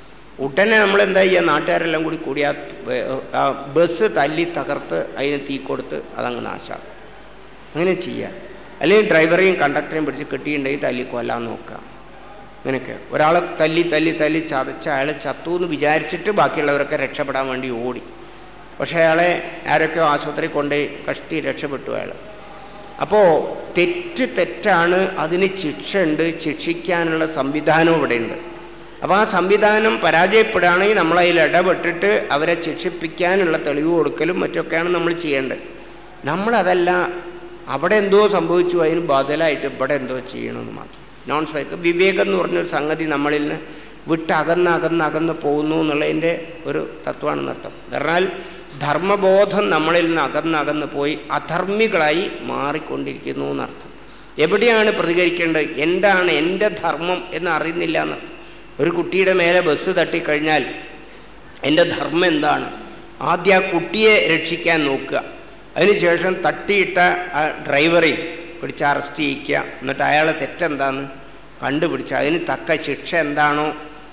Speaker 1: ഉടനെ നമ്മൾ എന്താ ചെയ്യുക നാട്ടുകാരെല്ലാം കൂടി കൂടി ആ ബ- ആ ബസ് തല്ലി തകർത്ത് അതിന് തീ കൊടുത്ത് അതങ്ങ് നാശാക്കും അങ്ങനെ ചെയ്യുക അല്ലെങ്കിൽ ഡ്രൈവറെയും കണ്ടക്ടറെയും പിടിച്ച് കെട്ടിയിട്ടുണ്ടെങ്കിൽ തല്ലി കൊല്ലാൻ നോക്കുക അങ്ങനെയൊക്കെ ഒരാളെ തല്ലി തല്ലി തല്ലി ചതച്ച് അയാൾ ചത്തു എന്ന് വിചാരിച്ചിട്ട് ബാക്കിയുള്ളവരൊക്കെ രക്ഷപ്പെടാൻ വേണ്ടി ഓടി പക്ഷേ അയാളെ ആരൊക്കെയോ ആശുപത്രി കൊണ്ടുപോയി കഷ്ടി രക്ഷപ്പെട്ടു അയാൾ അപ്പോൾ തെറ്റ് തെറ്റാണ് അതിന് ശിക്ഷയുണ്ട് ശിക്ഷിക്കാനുള്ള സംവിധാനവും ഇവിടെയുണ്ട് അപ്പോൾ ആ സംവിധാനം പരാജയപ്പെടുകയാണെങ്കിൽ നമ്മളതിൽ ഇടപെട്ടിട്ട് അവരെ ശിക്ഷിപ്പിക്കാനുള്ള തെളിവ് കൊടുക്കലും മറ്റൊക്കെയാണ് നമ്മൾ ചെയ്യേണ്ടത് നമ്മളതല്ല അവിടെ എന്തോ സംഭവിച്ചു അതിന് ബദലായിട്ട് ഇവിടെ എന്തോ ചെയ്യണമെന്ന് മാത്രം നോൺ സ്പൈക്ക് വിവേകം എന്ന് പറഞ്ഞൊരു സംഗതി നമ്മളിൽ നിന്ന് വിട്ട് അകന്ന് അകന്ന് അകന്ന് പോകുന്നു എന്നുള്ളതിൻ്റെ ഒരു തത്വമാണെന്ന് അർത്ഥം എന്നാൽ ധർമ്മബോധം നമ്മളിൽ നിന്ന് അകന്ന് അകന്ന് പോയി അധർമ്മികളായി മാറിക്കൊണ്ടിരിക്കുന്നു എന്നർത്ഥം എവിടെയാണ് പ്രതികരിക്കേണ്ടത് എന്താണ് എൻ്റെ ധർമ്മം എന്ന് അറിയുന്നില്ല എന്നർത്ഥം ഒരു കുട്ടിയുടെ മേലെ ബസ് തട്ടിക്കഴിഞ്ഞാൽ എൻ്റെ ധർമ്മം എന്താണ് ആദ്യം ആ കുട്ടിയെ രക്ഷിക്കാൻ നോക്കുക അതിനുശേഷം തട്ടിയിട്ട ആ ഡ്രൈവറെ പിടിച്ച് അറസ്റ്റ് ചെയ്യിക്കുക എന്നിട്ട് അയാളെ തെറ്റെന്താന്ന് കണ്ടുപിടിച്ച് അതിന് തക്ക ശിക്ഷ എന്താണോ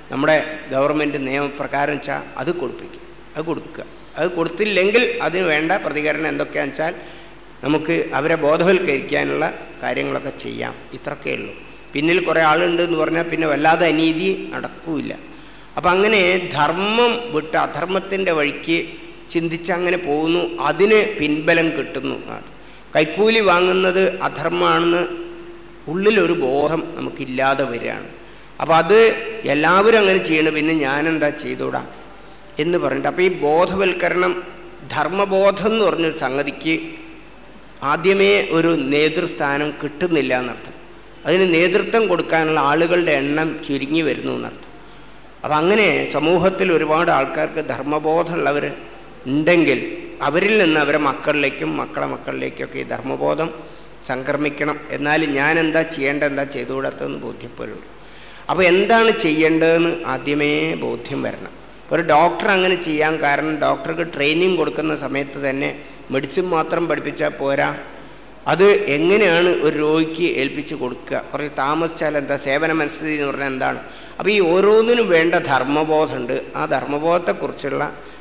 Speaker 1: നമ്മുടെ ഗവൺമെൻറ് നിയമപ്രകാരം വെച്ചാൽ അത് കൊടുപ്പിക്കുക അത് കൊടുക്കുക അത് കൊടുത്തില്ലെങ്കിൽ അതിന് വേണ്ട പ്രതികരണം എന്തൊക്കെയാണെന്ന് വെച്ചാൽ നമുക്ക് അവരെ ബോധവൽക്കരിക്കാനുള്ള കാര്യങ്ങളൊക്കെ ചെയ്യാം ഇത്രയൊക്കെ ഉള്ളൂ പിന്നിൽ കുറേ ആളുണ്ട് എന്ന് പറഞ്ഞാൽ പിന്നെ വല്ലാതെ അനീതി നടക്കൂല അപ്പം അങ്ങനെ ധർമ്മം വിട്ട് അധർമ്മത്തിൻ്റെ വഴിക്ക് ചിന്തിച്ച് അങ്ങനെ പോകുന്നു അതിന് പിൻബലം കിട്ടുന്നു കൈക്കൂലി വാങ്ങുന്നത് അധർമ്മമാണെന്ന് ഉള്ളിലൊരു ബോധം നമുക്കില്ലാതെ വരികയാണ് അപ്പോൾ അത് എല്ലാവരും അങ്ങനെ ചെയ്യണം പിന്നെ ഞാനെന്താ ചെയ്തൂടാ എന്ന് പറഞ്ഞിട്ട് അപ്പോൾ ഈ ബോധവൽക്കരണം ധർമ്മബോധം എന്ന് പറഞ്ഞൊരു സംഗതിക്ക് ആദ്യമേ ഒരു നേതൃസ്ഥാനം കിട്ടുന്നില്ല എന്നർത്ഥം അതിന് നേതൃത്വം കൊടുക്കാനുള്ള ആളുകളുടെ എണ്ണം ചുരുങ്ങി വരുന്നു എന്നർത്ഥം അപ്പം അങ്ങനെ സമൂഹത്തിൽ ഒരുപാട് ആൾക്കാർക്ക് ധർമ്മബോധമുള്ളവർ ഉണ്ടെങ്കിൽ അവരിൽ നിന്ന് അവരെ മക്കളിലേക്കും മക്കളെ മക്കളിലേക്കൊക്കെ ഈ ധർമ്മബോധം സംക്രമിക്കണം എന്നാലും ഞാൻ എന്താ ചെയ്യേണ്ടത് എന്താ ചെയ്തുകൂടാത്തതെന്ന് ബോധ്യപ്പെടുള്ളൂ അപ്പോൾ എന്താണ് ചെയ്യേണ്ടതെന്ന് ആദ്യമേ ബോധ്യം വരണം ഒരു ഡോക്ടർ അങ്ങനെ ചെയ്യാൻ കാരണം ഡോക്ടർക്ക് ട്രെയിനിങ് കൊടുക്കുന്ന സമയത്ത് തന്നെ മെഡിസിൻ മാത്രം പഠിപ്പിച്ചാൽ പോരാ അത് എങ്ങനെയാണ് ഒരു രോഗിക്ക് ഏൽപ്പിച്ച് കൊടുക്കുക കുറച്ച് താമസിച്ചാൽ എന്താ സേവന മനസ്ഥിതി എന്ന് പറഞ്ഞാൽ എന്താണ് അപ്പോൾ ഈ ഓരോന്നിനും വേണ്ട ധർമ്മബോധമുണ്ട് ആ ധർമ്മബോധത്തെക്കുറിച്ചുള്ള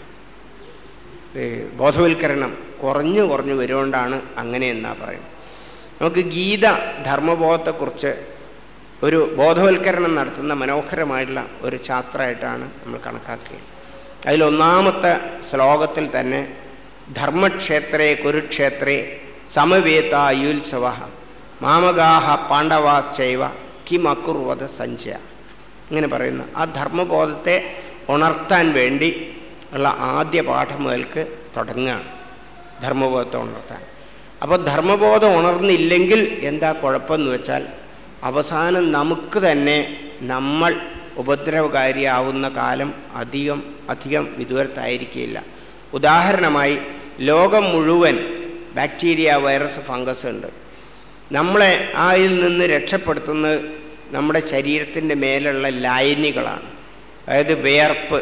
Speaker 1: ബോധവൽക്കരണം കുറഞ്ഞു കുറഞ്ഞു വരുകൊണ്ടാണ് അങ്ങനെ എന്നാ പറയുന്നത് നമുക്ക് ഗീത ധർമ്മബോധത്തെക്കുറിച്ച് ഒരു ബോധവൽക്കരണം നടത്തുന്ന മനോഹരമായിട്ടുള്ള ഒരു ശാസ്ത്രമായിട്ടാണ് നമ്മൾ കണക്കാക്കിയത് അതിലൊന്നാമത്തെ ശ്ലോകത്തിൽ തന്നെ ധർമ്മക്ഷേത്രേ കുരുക്ഷേത്രേ സമവേതായുത്സവ മാമകാഹ പാണ്ഡവാശ്ചൈവ കിമക്കുർവത സഞ്ചയ ഇങ്ങനെ പറയുന്ന ആ ധർമ്മബോധത്തെ ഉണർത്താൻ വേണ്ടി ഉള്ള ആദ്യ പാഠം മുതൽക്ക് തുടങ്ങുകയാണ് ധർമ്മബോധത്തെ ഉണർത്താൻ അപ്പോൾ ധർമ്മബോധം ഉണർന്നില്ലെങ്കിൽ എന്താ കുഴപ്പമെന്ന് വെച്ചാൽ അവസാനം നമുക്ക് തന്നെ നമ്മൾ ഉപദ്രവകാരിയാവുന്ന കാലം അധികം അധികം വിദൂരത്തായിരിക്കില്ല ഉദാഹരണമായി ലോകം മുഴുവൻ ബാക്ടീരിയ വൈറസ് ഫംഗസ് ഉണ്ട് നമ്മളെ അതിൽ നിന്ന് രക്ഷപ്പെടുത്തുന്നത് നമ്മുടെ ശരീരത്തിൻ്റെ മേലുള്ള ലായനികളാണ് അതായത് വിയർപ്പ്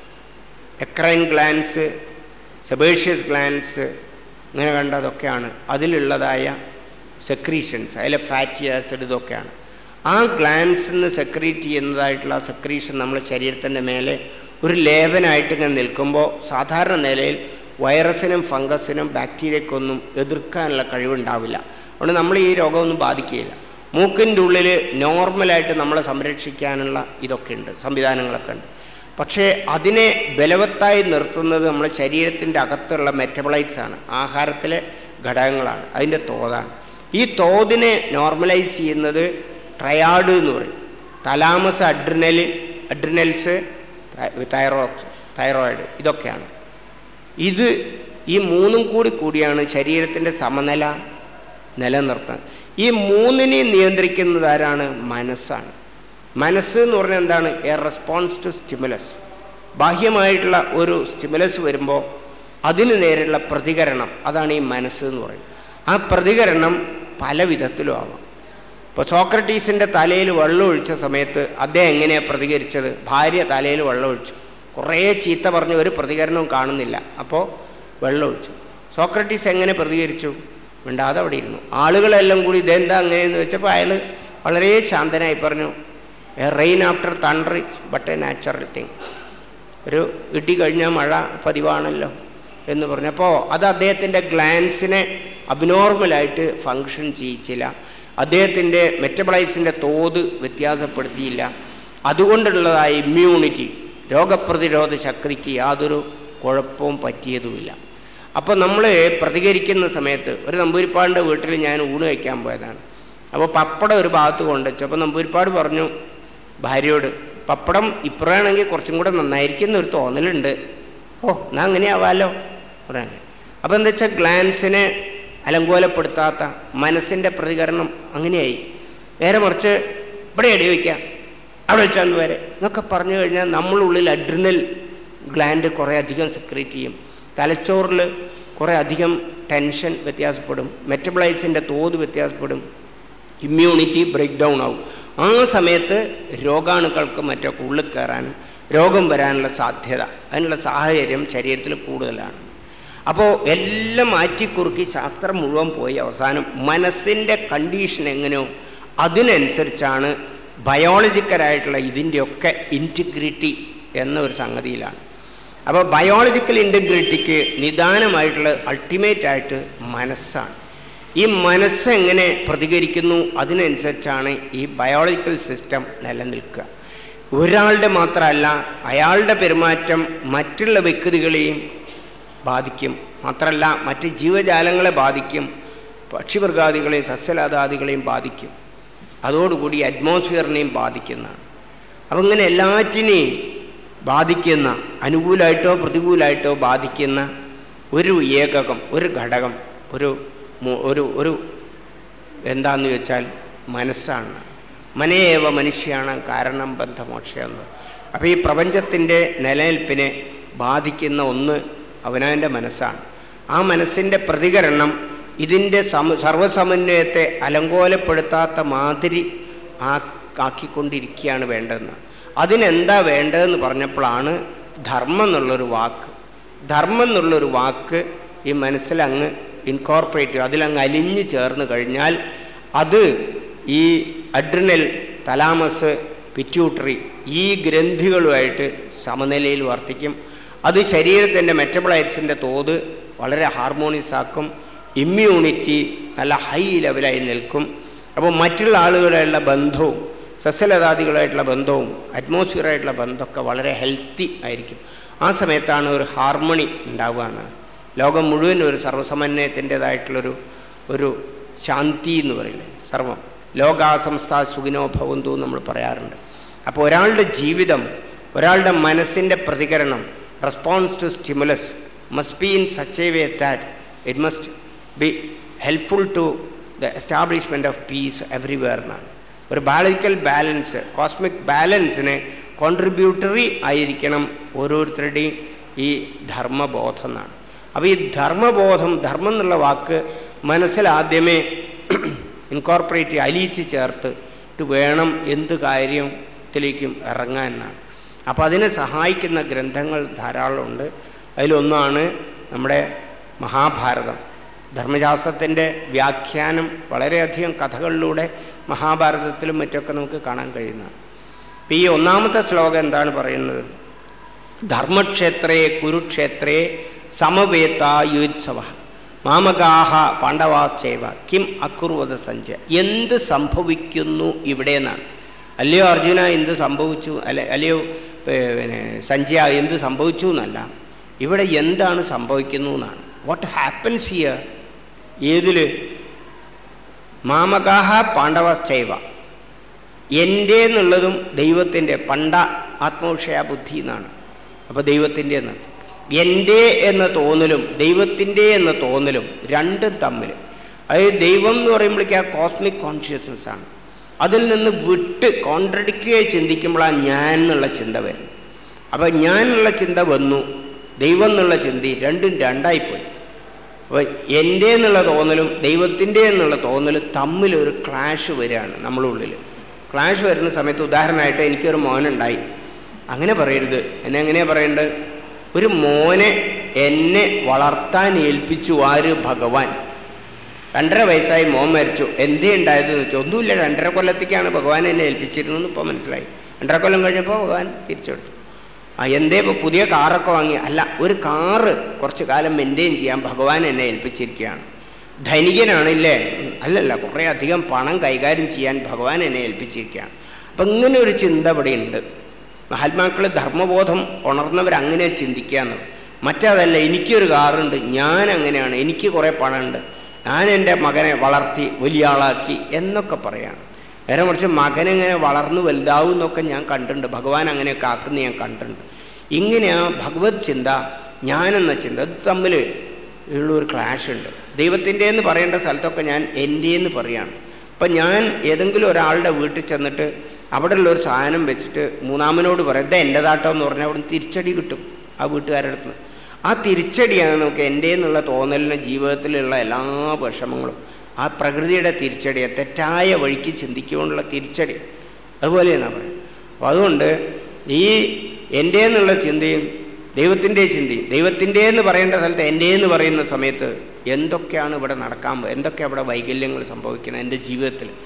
Speaker 1: എക്രൈൻ ഗ്ലാൻസ് സെബേഷ്യസ് ഗ്ലാൻസ് ഇങ്ങനെ കണ്ടതൊക്കെയാണ് അതിലുള്ളതായ സെക്രീഷൻസ് അതിലെ ഫാറ്റി ആസിഡ് ഇതൊക്കെയാണ് ആ ഗ്ലാൻസിൽ നിന്ന് സെക്രീറ്റ് ചെയ്യുന്നതായിട്ടുള്ള സെക്രീഷൻ നമ്മുടെ ശരീരത്തിൻ്റെ മേലെ ഒരു ലേപനായിട്ട് ഇങ്ങനെ നിൽക്കുമ്പോൾ സാധാരണ നിലയിൽ വൈറസിനും ഫംഗസിനും ബാക്ടീരിയക്കൊന്നും എതിർക്കാനുള്ള കഴിവുണ്ടാവില്ല അതുകൊണ്ട് നമ്മൾ ഈ രോഗമൊന്നും ബാധിക്കുകയില്ല മൂക്കിൻ്റെ ഉള്ളിൽ നോർമലായിട്ട് നമ്മളെ സംരക്ഷിക്കാനുള്ള ഇതൊക്കെ ഉണ്ട് സംവിധാനങ്ങളൊക്കെ ഉണ്ട് പക്ഷേ അതിനെ ബലവത്തായി നിർത്തുന്നത് നമ്മുടെ ശരീരത്തിൻ്റെ അകത്തുള്ള മെറ്റബിളൈറ്റ്സ് ആണ് ആഹാരത്തിലെ ഘടകങ്ങളാണ് അതിൻ്റെ തോതാണ് ഈ തോതിനെ നോർമലൈസ് ചെയ്യുന്നത് ട്രയാഡ് എന്ന് പറയും thalamus adrenaline adrenals thyro thyroid ഇതൊക്കെയാണ് ഇത് ഈ മൂന്നും കൂടി കൂടിയാണ് ശരീരത്തിൻ്റെ സമനില നിലനിർത്താൻ ഈ മൂന്നിനെ നിയന്ത്രിക്കുന്നത് ആരാണ് മനസ്സാണ് മനസ്സ് എന്ന് പറഞ്ഞാൽ എന്താണ് എ റെസ്പോൺസ് ടു സ്റ്റിമുലസ് ബാഹ്യമായിട്ടുള്ള ഒരു സ്റ്റിമുലസ് വരുമ്പോൾ അതിന് നേരെയുള്ള പ്രതികരണം അതാണ് ഈ മനസ്സ് എന്ന് പറയുന്നത് ആ പ്രതികരണം പല വിധത്തിലും ആവാം ഇപ്പോൾ സോക്രട്ടീസിൻ്റെ തലയിൽ വെള്ളം ഒഴിച്ച സമയത്ത് അദ്ദേഹം എങ്ങനെയാണ് പ്രതികരിച്ചത് ഭാര്യ തലയിൽ വെള്ളം ഒഴിച്ചു കുറേ ചീത്ത പറഞ്ഞ് ഒരു പ്രതികരണവും കാണുന്നില്ല അപ്പോൾ വെള്ളം ഒഴിച്ചു സോക്രട്ടീസ് എങ്ങനെ പ്രതികരിച്ചു മിണ്ടാതെ അവിടെ ഇരുന്നു ആളുകളെല്ലാം കൂടി ഇതെന്താ അങ്ങനെയെന്ന് വെച്ചപ്പോൾ അയാൾ വളരെ ശാന്തനായി പറഞ്ഞു a rain after thunder is but a natural thing ഒരു ഇടി കഴിഞ്ഞാൽ മഴ പതിവാണല്ലോ എന്ന് പറഞ്ഞപ്പോൾ അത് അദ്ദേഹത്തിൻ്റെ ഗ്ലാൻസിനെ അബ്നോർമലായിട്ട് ഫങ്ഷൻ ചെയ്യിച്ചില്ല അദ്ദേഹത്തിൻ്റെ മെറ്റബിളൈസിൻ്റെ തോത് വ്യത്യാസപ്പെടുത്തിയില്ല അതുകൊണ്ടുള്ളതായ ഇമ്മ്യൂണിറ്റി രോഗപ്രതിരോധ ശക്തിക്ക് യാതൊരു കുഴപ്പവും പറ്റിയതുമില്ല അപ്പോൾ നമ്മൾ പ്രതികരിക്കുന്ന സമയത്ത് ഒരു നമ്പൂരിപ്പാടിൻ്റെ വീട്ടിൽ ഞാൻ ഊണ് കഴിക്കാൻ പോയതാണ് അപ്പോൾ പപ്പടം ഒരു ഭാഗത്ത് കൊണ്ടുവച്ചു അപ്പോൾ നമ്പൂരിപ്പാട് പറഞ്ഞു ഭാര്യയോട് പപ്പടം ഇപ്പുറമാണെങ്കിൽ കുറച്ചും കൂടെ നന്നായിരിക്കും എന്നൊരു തോന്നലുണ്ട് ഓ എന്നാ അങ്ങനെ ആവാലോ പറയാൻ അപ്പോൾ എന്താ വെച്ചാൽ ഗ്ലാൻസിനെ അലങ്കോലപ്പെടുത്താത്ത മനസ്സിൻ്റെ പ്രതികരണം അങ്ങനെയായി നേരെ മറിച്ച് ഇവിടെ എടി വയ്ക്കാം അവിടെ വെച്ചാൽ വരെ എന്നൊക്കെ പറഞ്ഞു കഴിഞ്ഞാൽ നമ്മളുള്ളിൽ അഡ്രിനൽ ഗ്ലാൻഡ് കുറേ അധികം സെക്രേറ്റ് ചെയ്യും തലച്ചോറിൽ കുറേ അധികം ടെൻഷൻ വ്യത്യാസപ്പെടും മെറ്റബിളൈസിൻ്റെ തോത് വ്യത്യാസപ്പെടും ഇമ്മ്യൂണിറ്റി ബ്രേക്ക് ഡൗൺ ആവും ആ സമയത്ത് രോഗാണുക്കൾക്ക് മറ്റൊക്കെ ഉള്ളിൽ കയറാനും രോഗം വരാനുള്ള സാധ്യത അതിനുള്ള സാഹചര്യം ശരീരത്തിൽ കൂടുതലാണ് അപ്പോൾ എല്ലാം മാറ്റിക്കുറുക്കി ശാസ്ത്രം മുഴുവൻ പോയി അവസാനം മനസ്സിൻ്റെ കണ്ടീഷൻ എങ്ങനെയോ അതിനനുസരിച്ചാണ് ബയോളജിക്കലായിട്ടുള്ള ഇതിൻ്റെയൊക്കെ ഇൻറ്റിഗ്രിറ്റി എന്ന ഒരു സംഗതിയിലാണ് അപ്പോൾ ബയോളജിക്കൽ ഇൻറ്റിഗ്രിറ്റിക്ക് നിദാനമായിട്ടുള്ള അൾട്ടിമേറ്റ് ആയിട്ട് മനസ്സാണ് ഈ മനസ്സ് എങ്ങനെ പ്രതികരിക്കുന്നു അതിനനുസരിച്ചാണ് ഈ ബയോളജിക്കൽ സിസ്റ്റം നിലനിൽക്കുക ഒരാളുടെ മാത്രമല്ല അയാളുടെ പെരുമാറ്റം മറ്റുള്ള വ്യക്തികളെയും ബാധിക്കും മാത്രമല്ല മറ്റ് ജീവജാലങ്ങളെ ബാധിക്കും പക്ഷിമൃഗാദികളെയും സസ്യലതാദികളെയും ബാധിക്കും അതോടുകൂടി അറ്റ്മോസ്ഫിയറിനെയും ബാധിക്കുന്നതാണ് അപ്പം ഇങ്ങനെ എല്ലാറ്റിനെയും ബാധിക്കുന്ന അനുകൂലമായിട്ടോ പ്രതികൂലമായിട്ടോ ബാധിക്കുന്ന ഒരു ഏകകം ഒരു ഘടകം ഒരു മു- ഒരു ഒരു എന്താന്ന് ചോദിച്ചാൽ മനസ്സാണ് മനയേവ മനുഷ്യാണ് കാരണം ബന്ധമോക്ഷയെന്ന് അപ്പോൾ ഈ പ്രപഞ്ചത്തിൻ്റെ നിലനിൽപ്പിനെ ബാധിക്കുന്ന ഒന്ന് അവനവൻ്റെ മനസ്സാണ് ആ മനസ്സിൻ്റെ പ്രതികരണം ഇതിൻ്റെ സമ സർവ്വസമന്വയത്തെ അലങ്കോലപ്പെടുത്താത്ത മാതിരി ആ ആക്കിക്കൊണ്ടിരിക്കുകയാണ് വേണ്ടതെന്ന് അതിനെന്താ വേണ്ടതെന്ന് പറഞ്ഞപ്പോഴാണ് ധർമ്മം എന്നുള്ളൊരു വാക്ക് ധർമ്മം എന്നുള്ളൊരു വാക്ക് ഈ മനസ്സിലങ്ങ് ഇൻകോർപ്പറേറ്റ് ചെയ്യും അതിലങ്ങ് അലിഞ്ഞു ചേർന്ന് കഴിഞ്ഞാൽ അത് ഈ അഡ്രിനൽ തലാമസ് പിറ്റ്യൂട്ടറി ഈ ഗ്രന്ഥികളുമായിട്ട് സമനിലയിൽ വർത്തിക്കും അത് ശരീരത്തിൻ്റെ മെറ്റബിളൈറ്റ്സിൻ്റെ തോത് വളരെ ഹാർമോണിയസ് ആക്കും ഇമ്മ്യൂണിറ്റി നല്ല ഹൈ ലെവലായി നിൽക്കും അപ്പോൾ മറ്റുള്ള ആളുകളുമായുള്ള ബന്ധവും സസ്യലതാദികളായിട്ടുള്ള ബന്ധവും അറ്റ്മോസ്ഫിയറായിട്ടുള്ള ബന്ധമൊക്കെ വളരെ ഹെൽത്തി ആയിരിക്കും ആ സമയത്താണ് ഒരു ഹാർമണി ഉണ്ടാവുകയാണ് ലോകം മുഴുവൻ ഒരു സർവ്വസമന്വയത്തിൻ്റെതായിട്ടുള്ളൊരു ഒരു ശാന്തി എന്ന് പറയുന്നത് സർവം ലോകാസംസ്ഥ സുഖിനോ ഭവന്തു എന്ന് നമ്മൾ പറയാറുണ്ട് അപ്പോൾ ഒരാളുടെ ജീവിതം ഒരാളുടെ മനസ്സിൻ്റെ പ്രതികരണം response to stimulus must be in such a way that it must be helpful to the establishment of peace everywhere എന്നാണ് ഒരു ബയോളജിക്കൽ ബാലൻസ് കോസ്മിക് ബാലൻസിന് കോൺട്രിബ്യൂട്ടറി ആയിരിക്കണം ഓരോരുത്തരുടെയും ഈ ധർമ്മബോധം എന്നാണ് അപ്പോൾ ഈ ധർമ്മബോധം ധർമ്മം എന്നുള്ള വാക്ക് മനസ്സിലാദ്യമേ ഇൻകോർപ്പറേറ്റ് അലിയിച്ച് ചേർത്ത് ഇത് വേണം എന്ത് കാര്യത്തിലേക്കും ഇറങ്ങാൻ എന്നാണ് അപ്പോൾ അതിനെ സഹായിക്കുന്ന ഗ്രന്ഥങ്ങൾ ധാരാളമുണ്ട് അതിലൊന്നാണ് നമ്മുടെ മഹാഭാരതം ധർമ്മശാസ്ത്രത്തിൻ്റെ വ്യാഖ്യാനം വളരെയധികം കഥകളിലൂടെ മഹാഭാരതത്തിലും മറ്റൊക്കെ നമുക്ക് കാണാൻ കഴിയുന്നതാണ് ഇപ്പം ഈ ഒന്നാമത്തെ ശ്ലോകം എന്താണ് പറയുന്നത് ധർമ്മക്ഷേത്രേ കുരുക്ഷേത്രേ സമവേത്തായുത്സവ മാമകാഹ പാണ്ഡവാശ്ചൈവ കിം അക്കുർവത സഞ്ജയ എന്ത് സംഭവിക്കുന്നു ഇവിടെ എന്നാണ് അല്ലയോ അർജുന എന്ത് സംഭവിച്ചു അല്ല അല്ലയോ പിന്നെ സഞ്ജയ എന്ത് സംഭവിച്ചു എന്നല്ല ഇവിടെ എന്താണ് സംഭവിക്കുന്നു എന്നാണ് വാട്ട് ഹാപ്പൻസ് ഹിയർ ഏതിൽ മാമകാഹ പാണ്ഡവശ്ചൈവ എൻ്റെ എന്നുള്ളതും ദൈവത്തിൻ്റെ പണ്ട ആത്മവിഷയ ബുദ്ധി എന്നാണ് അപ്പോൾ ദൈവത്തിൻ്റെ എന്ന് എൻ്റെ എന്ന തോന്നലും ദൈവത്തിൻ്റെ എന്ന തോന്നലും രണ്ടും തമ്മിൽ അതായത് ദൈവം എന്ന് പറയുമ്പോഴേക്ക് ആ കോസ്മിക് കോൺഷ്യസ്നസ് ആണ് അതിൽ നിന്ന് വിട്ട് കോൺട്രഡിക്റ്റായി ചിന്തിക്കുമ്പോഴാണ് ഞാൻ എന്നുള്ള ചിന്ത വരും അപ്പോൾ ഞാൻ എന്നുള്ള ചിന്ത വന്നു ദൈവം എന്നുള്ള ചിന്തി രണ്ടും രണ്ടായിപ്പോയി അപ്പോൾ എൻ്റെ എന്നുള്ള തോന്നലും ദൈവത്തിൻ്റെ എന്നുള്ള തോന്നലും തമ്മിലൊരു ക്ലാഷ് വരികയാണ് നമ്മളുള്ളിൽ ക്ലാഷ് വരുന്ന സമയത്ത് ഉദാഹരണമായിട്ട് എനിക്കൊരു മോനുണ്ടായി അങ്ങനെ പറയരുത് എന്നെ എങ്ങനെയാണ് പറയേണ്ടത് ഒരു മോനെ എന്നെ വളർത്താൻ ഏൽപ്പിച്ചു ആര് ഭഗവാൻ രണ്ടര വയസ്സായി മോൻ മരിച്ചു എന്തേ ഉണ്ടായതെന്ന് വെച്ചാൽ ഒന്നുമില്ല രണ്ടര കൊല്ലത്തേക്കാണ് ഭഗവാൻ എന്നെ ഏൽപ്പിച്ചിരുന്നെന്ന് ഇപ്പോൾ മനസ്സിലായി രണ്ടര കൊല്ലം കഴിഞ്ഞപ്പോൾ ഭഗവാൻ തിരിച്ചെടുത്തു ആ എന്തേ ഇപ്പോൾ പുതിയ കാറൊക്കെ വാങ്ങി അല്ല ഒരു കാറ് കുറച്ച് കാലം മെയിൻറ്റെയിൻ ചെയ്യാൻ ഭഗവാൻ എന്നെ ഏൽപ്പിച്ചിരിക്കുകയാണ് ധനികനാണില്ലേ അല്ലല്ല കുറേ അധികം പണം കൈകാര്യം ചെയ്യാൻ ഭഗവാൻ എന്നെ ഏൽപ്പിച്ചിരിക്കുകയാണ് അപ്പം ഇങ്ങനെ ഒരു ചിന്ത ഇവിടെ ഉണ്ട് മഹാത്മാക്കൾ ധർമ്മബോധം ഉണർന്നവർ അങ്ങനെ ചിന്തിക്കുകയെന്ന് മറ്റതല്ല എനിക്കൊരു കാറുണ്ട് ഞാൻ അങ്ങനെയാണ് എനിക്ക് കുറേ പണമുണ്ട് ഞാൻ എൻ്റെ മകനെ വളർത്തി വലിയ ആളാക്കി എന്നൊക്കെ പറയാണ് നേരെ മറിച്ച് മകനെങ്ങനെ വളർന്നു വലുതാവും എന്നൊക്കെ ഞാൻ കണ്ടിട്ടുണ്ട് ഭഗവാൻ അങ്ങനെയൊക്കെ ആക്കുന്ന ഞാൻ കണ്ടിട്ടുണ്ട് ഇങ്ങനെ ആ ഭഗവത് ചിന്ത ഞാനെന്ന ചിന്ത ഇത് തമ്മിൽ ഉള്ളൊരു ക്ലാഷ് ഉണ്ട് ദൈവത്തിൻ്റെ എന്ന് പറയേണ്ട സ്ഥലത്തൊക്കെ ഞാൻ എൻ്റെ എന്ന് പറയാണ് അപ്പം ഞാൻ ഏതെങ്കിലും ഒരാളുടെ വീട്ടിൽ ചെന്നിട്ട് അവിടെ ഉള്ള ഒരു സാധനം വെച്ചിട്ട് മൂന്നാമനോട് പറയും ഇതാ എൻ്റെതാട്ടോ എന്ന് പറഞ്ഞാൽ അവിടെ തിരിച്ചടി കിട്ടും ആ വീട്ടുകാരുടെ അടുത്ത് നിന്ന് ആ തിരിച്ചടിയാണ് നമുക്ക് എൻ്റെ എന്നുള്ള തോന്നലിന് ജീവിതത്തിലുള്ള എല്ലാ വിഷമങ്ങളും ആ പ്രകൃതിയുടെ തിരിച്ചടിയെ തെറ്റായ വഴിക്ക് ചിന്തിക്കുകൊണ്ടുള്ള തിരിച്ചടി അതുപോലെയാണ് പറയുന്നത് അപ്പോൾ അതുകൊണ്ട് ഈ എൻ്റെ എന്നുള്ള ചിന്തയും ദൈവത്തിൻ്റെ ചിന്തയും ദൈവത്തിൻ്റെ എന്ന് പറയേണ്ട സ്ഥലത്ത് എൻ്റെ എന്ന് പറയുന്ന സമയത്ത് എന്തൊക്കെയാണ് ഇവിടെ നടക്കാൻ എന്തൊക്കെ അവിടെ വൈകല്യങ്ങൾ സംഭവിക്കുന്നത് എൻ്റെ ജീവിതത്തിൽ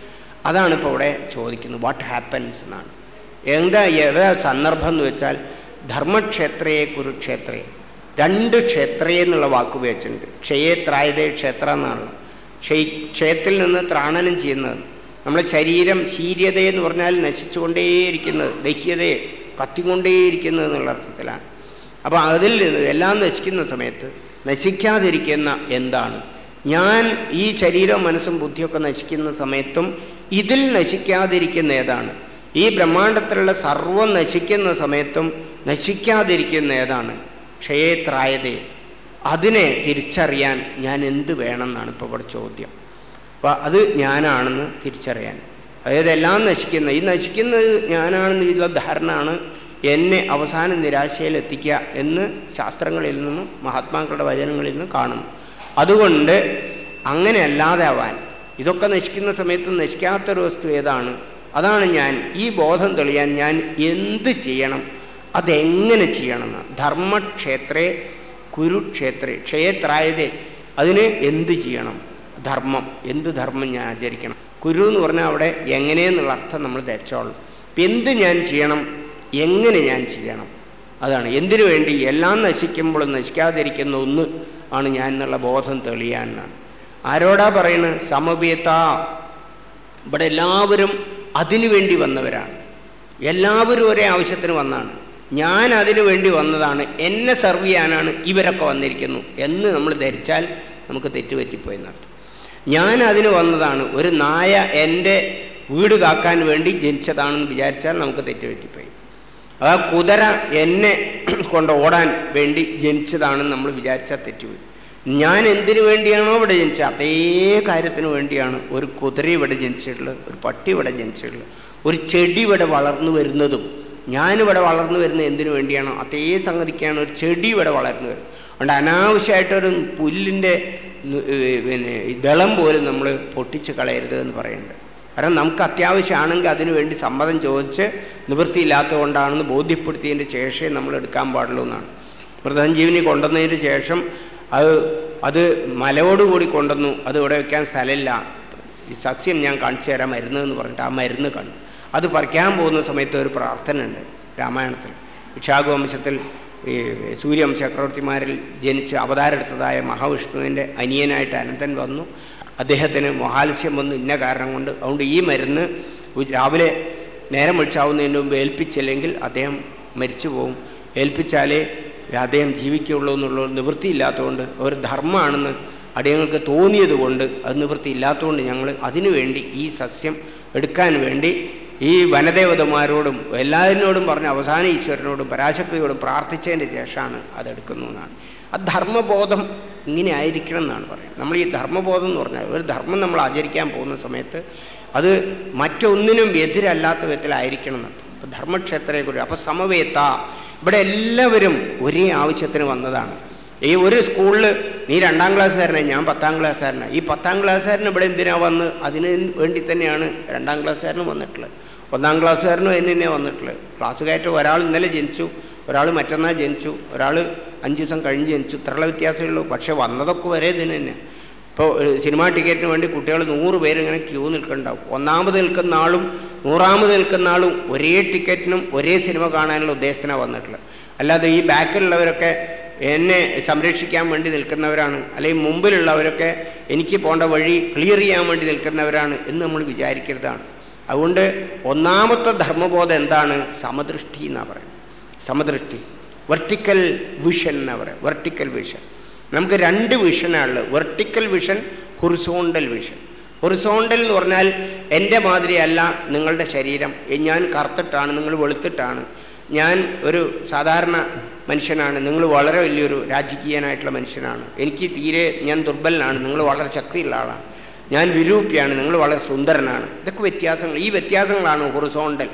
Speaker 1: അതാണ് ഇപ്പോൾ ഇവിടെ ചോദിക്കുന്നത് വാട്ട് ഹാപ്പൻസ് എന്നാണ് എന്താ ഏതാ സന്ദർഭം എന്ന് വെച്ചാൽ ധർമ്മക്ഷേത്രയെ കുരുക്ഷേത്രയെ രണ്ട് ക്ഷേത്രയെ എന്നുള്ള വാക്ക് ഉപയോഗിച്ചിട്ടുണ്ട് ക്ഷയെ ത്രായതേ ക്ഷേത്ര എന്നാണ് ക്ഷയ ക്ഷയത്തിൽ നിന്ന് ത്രാണനം ചെയ്യുന്നത് നമ്മളെ ശരീരം ശീര്യത എന്ന് പറഞ്ഞാൽ നശിച്ചുകൊണ്ടേയിരിക്കുന്നത് ദഹ്യതയെ കത്തിക്കൊണ്ടേയിരിക്കുന്നത് എന്നുള്ള അർത്ഥത്തിലാണ് അപ്പോൾ അതിൽ നിന്ന് എല്ലാം നശിക്കുന്ന സമയത്ത് നശിക്കാതിരിക്കുന്ന എന്താണ് ഞാൻ ഈ ശരീരവും മനസ്സും ബുദ്ധിയൊക്കെ നശിക്കുന്ന സമയത്തും ഇതിൽ നശിക്കാതിരിക്കുന്ന ഏതാണ് ഈ ബ്രഹ്മാണ്ടത്തിലുള്ള സർവം നശിക്കുന്ന സമയത്തും നശിക്കാതിരിക്കുന്ന ഏതാണ് ക്ഷയേത്രായതയെ അതിനെ തിരിച്ചറിയാൻ ഞാൻ എന്ത് വേണം എന്നാണ് ഇപ്പോൾ ഇവിടെ ചോദ്യം അപ്പോൾ അത് ഞാനാണെന്ന് തിരിച്ചറിയാൻ അതായത് എല്ലാം നശിക്കുന്ന ഈ നശിക്കുന്നത് ഞാനാണെന്നുള്ള ധാരണയാണ് എന്നെ അവസാന നിരാശയിലെത്തിക്കുക എന്ന് ശാസ്ത്രങ്ങളിൽ നിന്നും മഹാത്മാക്കളുടെ വചനങ്ങളിൽ നിന്നും കാണുന്നു അതുകൊണ്ട് അങ്ങനെ അല്ലാതെ ആവാൻ ഇതൊക്കെ നശിക്കുന്ന സമയത്ത് നശിക്കാത്തൊരു വസ്തു ഏതാണ് അതാണ് ഞാൻ ഈ ബോധം തെളിയാൻ ഞാൻ എന്ത് ചെയ്യണം അതെങ്ങനെ ചെയ്യണം എന്ന് ധർമ്മക്ഷേത്രേ കുരുക്ഷേത്രേ ക്ഷേത്രായതേ അതിന് എന്ത് ചെയ്യണം ധർമ്മം എന്ത് ധർമ്മം ഞാൻ ആചരിക്കണം കുരു എന്ന് പറഞ്ഞാൽ അവിടെ എങ്ങനെയെന്നുള്ള അർത്ഥം നമ്മൾ ധരിച്ചോളൂ അപ്പം എന്ത് ഞാൻ ചെയ്യണം എങ്ങനെ ഞാൻ ചെയ്യണം അതാണ് എന്തിനു വേണ്ടി എല്ലാം നശിക്കുമ്പോഴും നശിക്കാതിരിക്കുന്ന ഒന്ന് ആണ് ഞാൻ എന്നുള്ള ബോധം തെളിയാനാണ് ആരോടാ പറയുന്നത് സമവേത ഇവിടെ എല്ലാവരും അതിനു വേണ്ടി വന്നവരാണ് എല്ലാവരും ഒരേ ആവശ്യത്തിന് വന്നാണ് ഞാൻ അതിനു വേണ്ടി വന്നതാണ് എന്നെ സെർവ് ചെയ്യാനാണ് ഇവരൊക്കെ വന്നിരിക്കുന്നു എന്ന് നമ്മൾ ധരിച്ചാൽ നമുക്ക് തെറ്റുപറ്റിപ്പോയി എന്നർത്ഥം ഞാൻ അതിന് വന്നതാണ് ഒരു നായ എൻ്റെ വീട് കാക്കാൻ വേണ്ടി ജനിച്ചതാണെന്ന് വിചാരിച്ചാൽ നമുക്ക് തെറ്റുപറ്റിപ്പോയി ആ കുതിര എന്നെ കൊണ്ട് ഓടാൻ വേണ്ടി ജനിച്ചതാണെന്ന് നമ്മൾ വിചാരിച്ചാൽ തെറ്റുപോയി ഞാൻ എന്തിനു വേണ്ടിയാണോ ഇവിടെ ജനിച്ചത് അതേ കാര്യത്തിന് വേണ്ടിയാണ് ഒരു കുതിര ഇവിടെ ജനിച്ചിട്ടുള്ളത് ഒരു പട്ടി ഇവിടെ ജനിച്ചിട്ടുള്ളത് ഒരു ചെടി ഇവിടെ വളർന്നു വരുന്നതും ഞാനിവിടെ വളർന്നു വരുന്നത് എന്തിനു വേണ്ടിയാണോ അതേ സംഗതിക്കാണ് ഒരു ചെടി ഇവിടെ വളർന്നു വരുന്നത് അതുകൊണ്ട് അനാവശ്യമായിട്ടൊരു പുല്ലിൻ്റെ പിന്നെ ദളം പോലും നമ്മൾ പൊട്ടിച്ച് കളയരുത് എന്ന് പറയുന്നുണ്ട് കാരണം നമുക്ക് അത്യാവശ്യമാണെങ്കിൽ അതിനു വേണ്ടി സമ്മതം ചോദിച്ച് നിവൃത്തിയില്ലാത്തതുകൊണ്ടാണെന്ന് ബോധ്യപ്പെടുത്തിയതിൻ്റെ ശേഷമേ നമ്മൾ എടുക്കാൻ പാടുള്ളൂ എന്നാണ് മൃതസഞ്ജീവിനി കൊണ്ടുവന്നതിന് ശേഷം അത് അത് മലയോടുകൂടി കൊണ്ടുവന്നു അത് ഇവിടെ വെക്കാൻ സ്ഥലമില്ല ഈ സസ്യം ഞാൻ കാണിച്ചു തരാം മരുന്ന് എന്ന് പറഞ്ഞിട്ട് ആ മരുന്ന് കണ്ടു അത് പറിക്കാൻ പോകുന്ന സമയത്ത് ഒരു പ്രാർത്ഥന ഉണ്ട് രാമായണത്തിൽ ഇക്ഷാകുവംശത്തിൽ ഈ സൂര്യം ചക്രവർത്തിമാരിൽ ജനിച്ച് അവതാരെടുത്തതായ മഹാവിഷ്ണുവിൻ്റെ അനിയനായിട്ട് അനന്തൻ വന്നു അദ്ദേഹത്തിന് മൊഹാലസ്യം വന്നു ഇന്ന കാരണം കൊണ്ട് അതുകൊണ്ട് ഈ മരുന്ന് രാവിലെ നേരം വിളിച്ചാവുന്നതിന് മുമ്പ് ഏൽപ്പിച്ചില്ലെങ്കിൽ അദ്ദേഹം മരിച്ചു പോകും ഏൽപ്പിച്ചാലേ അദ്ദേഹം ജീവിക്കുള്ളൂ എന്നുള്ള നിവൃത്തിയില്ലാത്തതുകൊണ്ട് ഒരു ധർമ്മമാണെന്ന് അടിയങ്ങൾക്ക് തോന്നിയത് കൊണ്ട് അത് നിവൃത്തിയില്ലാത്തതുകൊണ്ട് ഞങ്ങൾ അതിനു വേണ്ടി ഈ സസ്യം എടുക്കാൻ വേണ്ടി ഈ വനദേവതമാരോടും എല്ലാവരിനോടും പറഞ്ഞ് അവസാന ഈശ്വരനോടും പരാശക്തിയോടും പ്രാർത്ഥിച്ചതിന് ശേഷമാണ് അതെടുക്കുന്നു എന്നാണ് ആ ധർമ്മബോധം ഇങ്ങനെ ആയിരിക്കണം എന്നാണ് പറയുന്നത് നമ്മൾ ഈ ധർമ്മബോധം എന്ന് പറഞ്ഞാൽ ഒരു ധർമ്മം നമ്മൾ ആചരിക്കാൻ പോകുന്ന സമയത്ത് അത് മറ്റൊന്നിനും എതിരല്ലാത്ത വിധത്തിലായിരിക്കണം എന്നർത്ഥം അപ്പോൾ ധർമ്മക്ഷേത്രയെക്കുറിച്ച് അപ്പോൾ സമവേത്ത ഇവിടെ എല്ലാവരും ഒരേ ആവശ്യത്തിന് വന്നതാണ് ഈ ഒരു സ്കൂളിൽ നീ രണ്ടാം ക്ലാസ്സുകാരനെ ഞാൻ പത്താം ക്ലാസ്സുകാരനാണ് ഈ പത്താം ക്ലാസ്സുകാരൻ ഇവിടെ എന്തിനാ വന്ന് അതിന് വേണ്ടി തന്നെയാണ് രണ്ടാം ക്ലാസ്സുകാരനും വന്നിട്ടുള്ളത് ഒന്നാം ക്ലാസ്സുകാരനും അതിന് തന്നെ വന്നിട്ടുള്ളത് ക്ലാസ് കയറ്റം ഒരാൾ ഇന്നലെ ജനിച്ചു ഒരാൾ മറ്റന്നാൾ ജനിച്ചു ഒരാൾ അഞ്ച് ദിവസം കഴിഞ്ഞ് ജനിച്ചു ഇത്രയുള്ള വ്യത്യാസമേ ഉള്ളൂ പക്ഷെ വന്നതൊക്കെ വരെ ഇതിന് തന്നെ ഇപ്പോൾ സിനിമാ ടിക്കറ്റിന് വേണ്ടി കുട്ടികൾ നൂറ് പേര് ഇങ്ങനെ ക്യൂ നിൽക്കുന്നുണ്ടാവും ഒന്നാമത് നിൽക്കുന്ന ആളും നൂറാമത് നിൽക്കുന്ന ആളും ഒരേ ടിക്കറ്റിനും ഒരേ സിനിമ കാണാനുള്ള ഉദ്ദേശത്തിനാണ് വന്നിട്ടുള്ളത് അല്ലാതെ ഈ ബാക്കിലുള്ളവരൊക്കെ എന്നെ സംരക്ഷിക്കാൻ വേണ്ടി നിൽക്കുന്നവരാണ് അല്ലെങ്കിൽ മുമ്പിലുള്ളവരൊക്കെ എനിക്ക് പോകേണ്ട വഴി ക്ലിയർ ചെയ്യാൻ വേണ്ടി നിൽക്കുന്നവരാണ് എന്ന് നമ്മൾ വിചാരിക്കരുതാണ് അതുകൊണ്ട് ഒന്നാമത്തെ ധർമ്മബോധം എന്താണ് സമദൃഷ്ടി എന്നാണ് പറയുന്നത് സമദൃഷ്ടി വെർട്ടിക്കൽ വിഷൻ എന്നാ പറയുക വെർട്ടിക്കൽ വിഷൻ നമുക്ക് രണ്ട് വിഷനാണുള്ളത് vertical vision horizontal vision horizontal എന്ന് പറഞ്ഞാൽ എൻ്റെ മാതിരിയല്ല നിങ്ങളുടെ ശരീരം ഞാൻ കറുത്തിട്ടാണ് നിങ്ങൾ വെളുത്തിട്ടാണ് ഞാൻ ഒരു സാധാരണ മനുഷ്യനാണ് നിങ്ങൾ വളരെ വലിയൊരു രാജകീയനായിട്ടുള്ള മനുഷ്യനാണ് എനിക്ക് തീരെ ഞാൻ ദുർബലനാണ് നിങ്ങൾ വളരെ ശക്തിയുള്ള ആളാണ് ഞാൻ വിരൂപിയാണ് നിങ്ങൾ വളരെ സുന്ദരനാണ് ഇതൊക്കെ വ്യത്യാസങ്ങൾ ഈ വ്യത്യാസങ്ങളാണ് ഹൊറിസോണ്ടൽ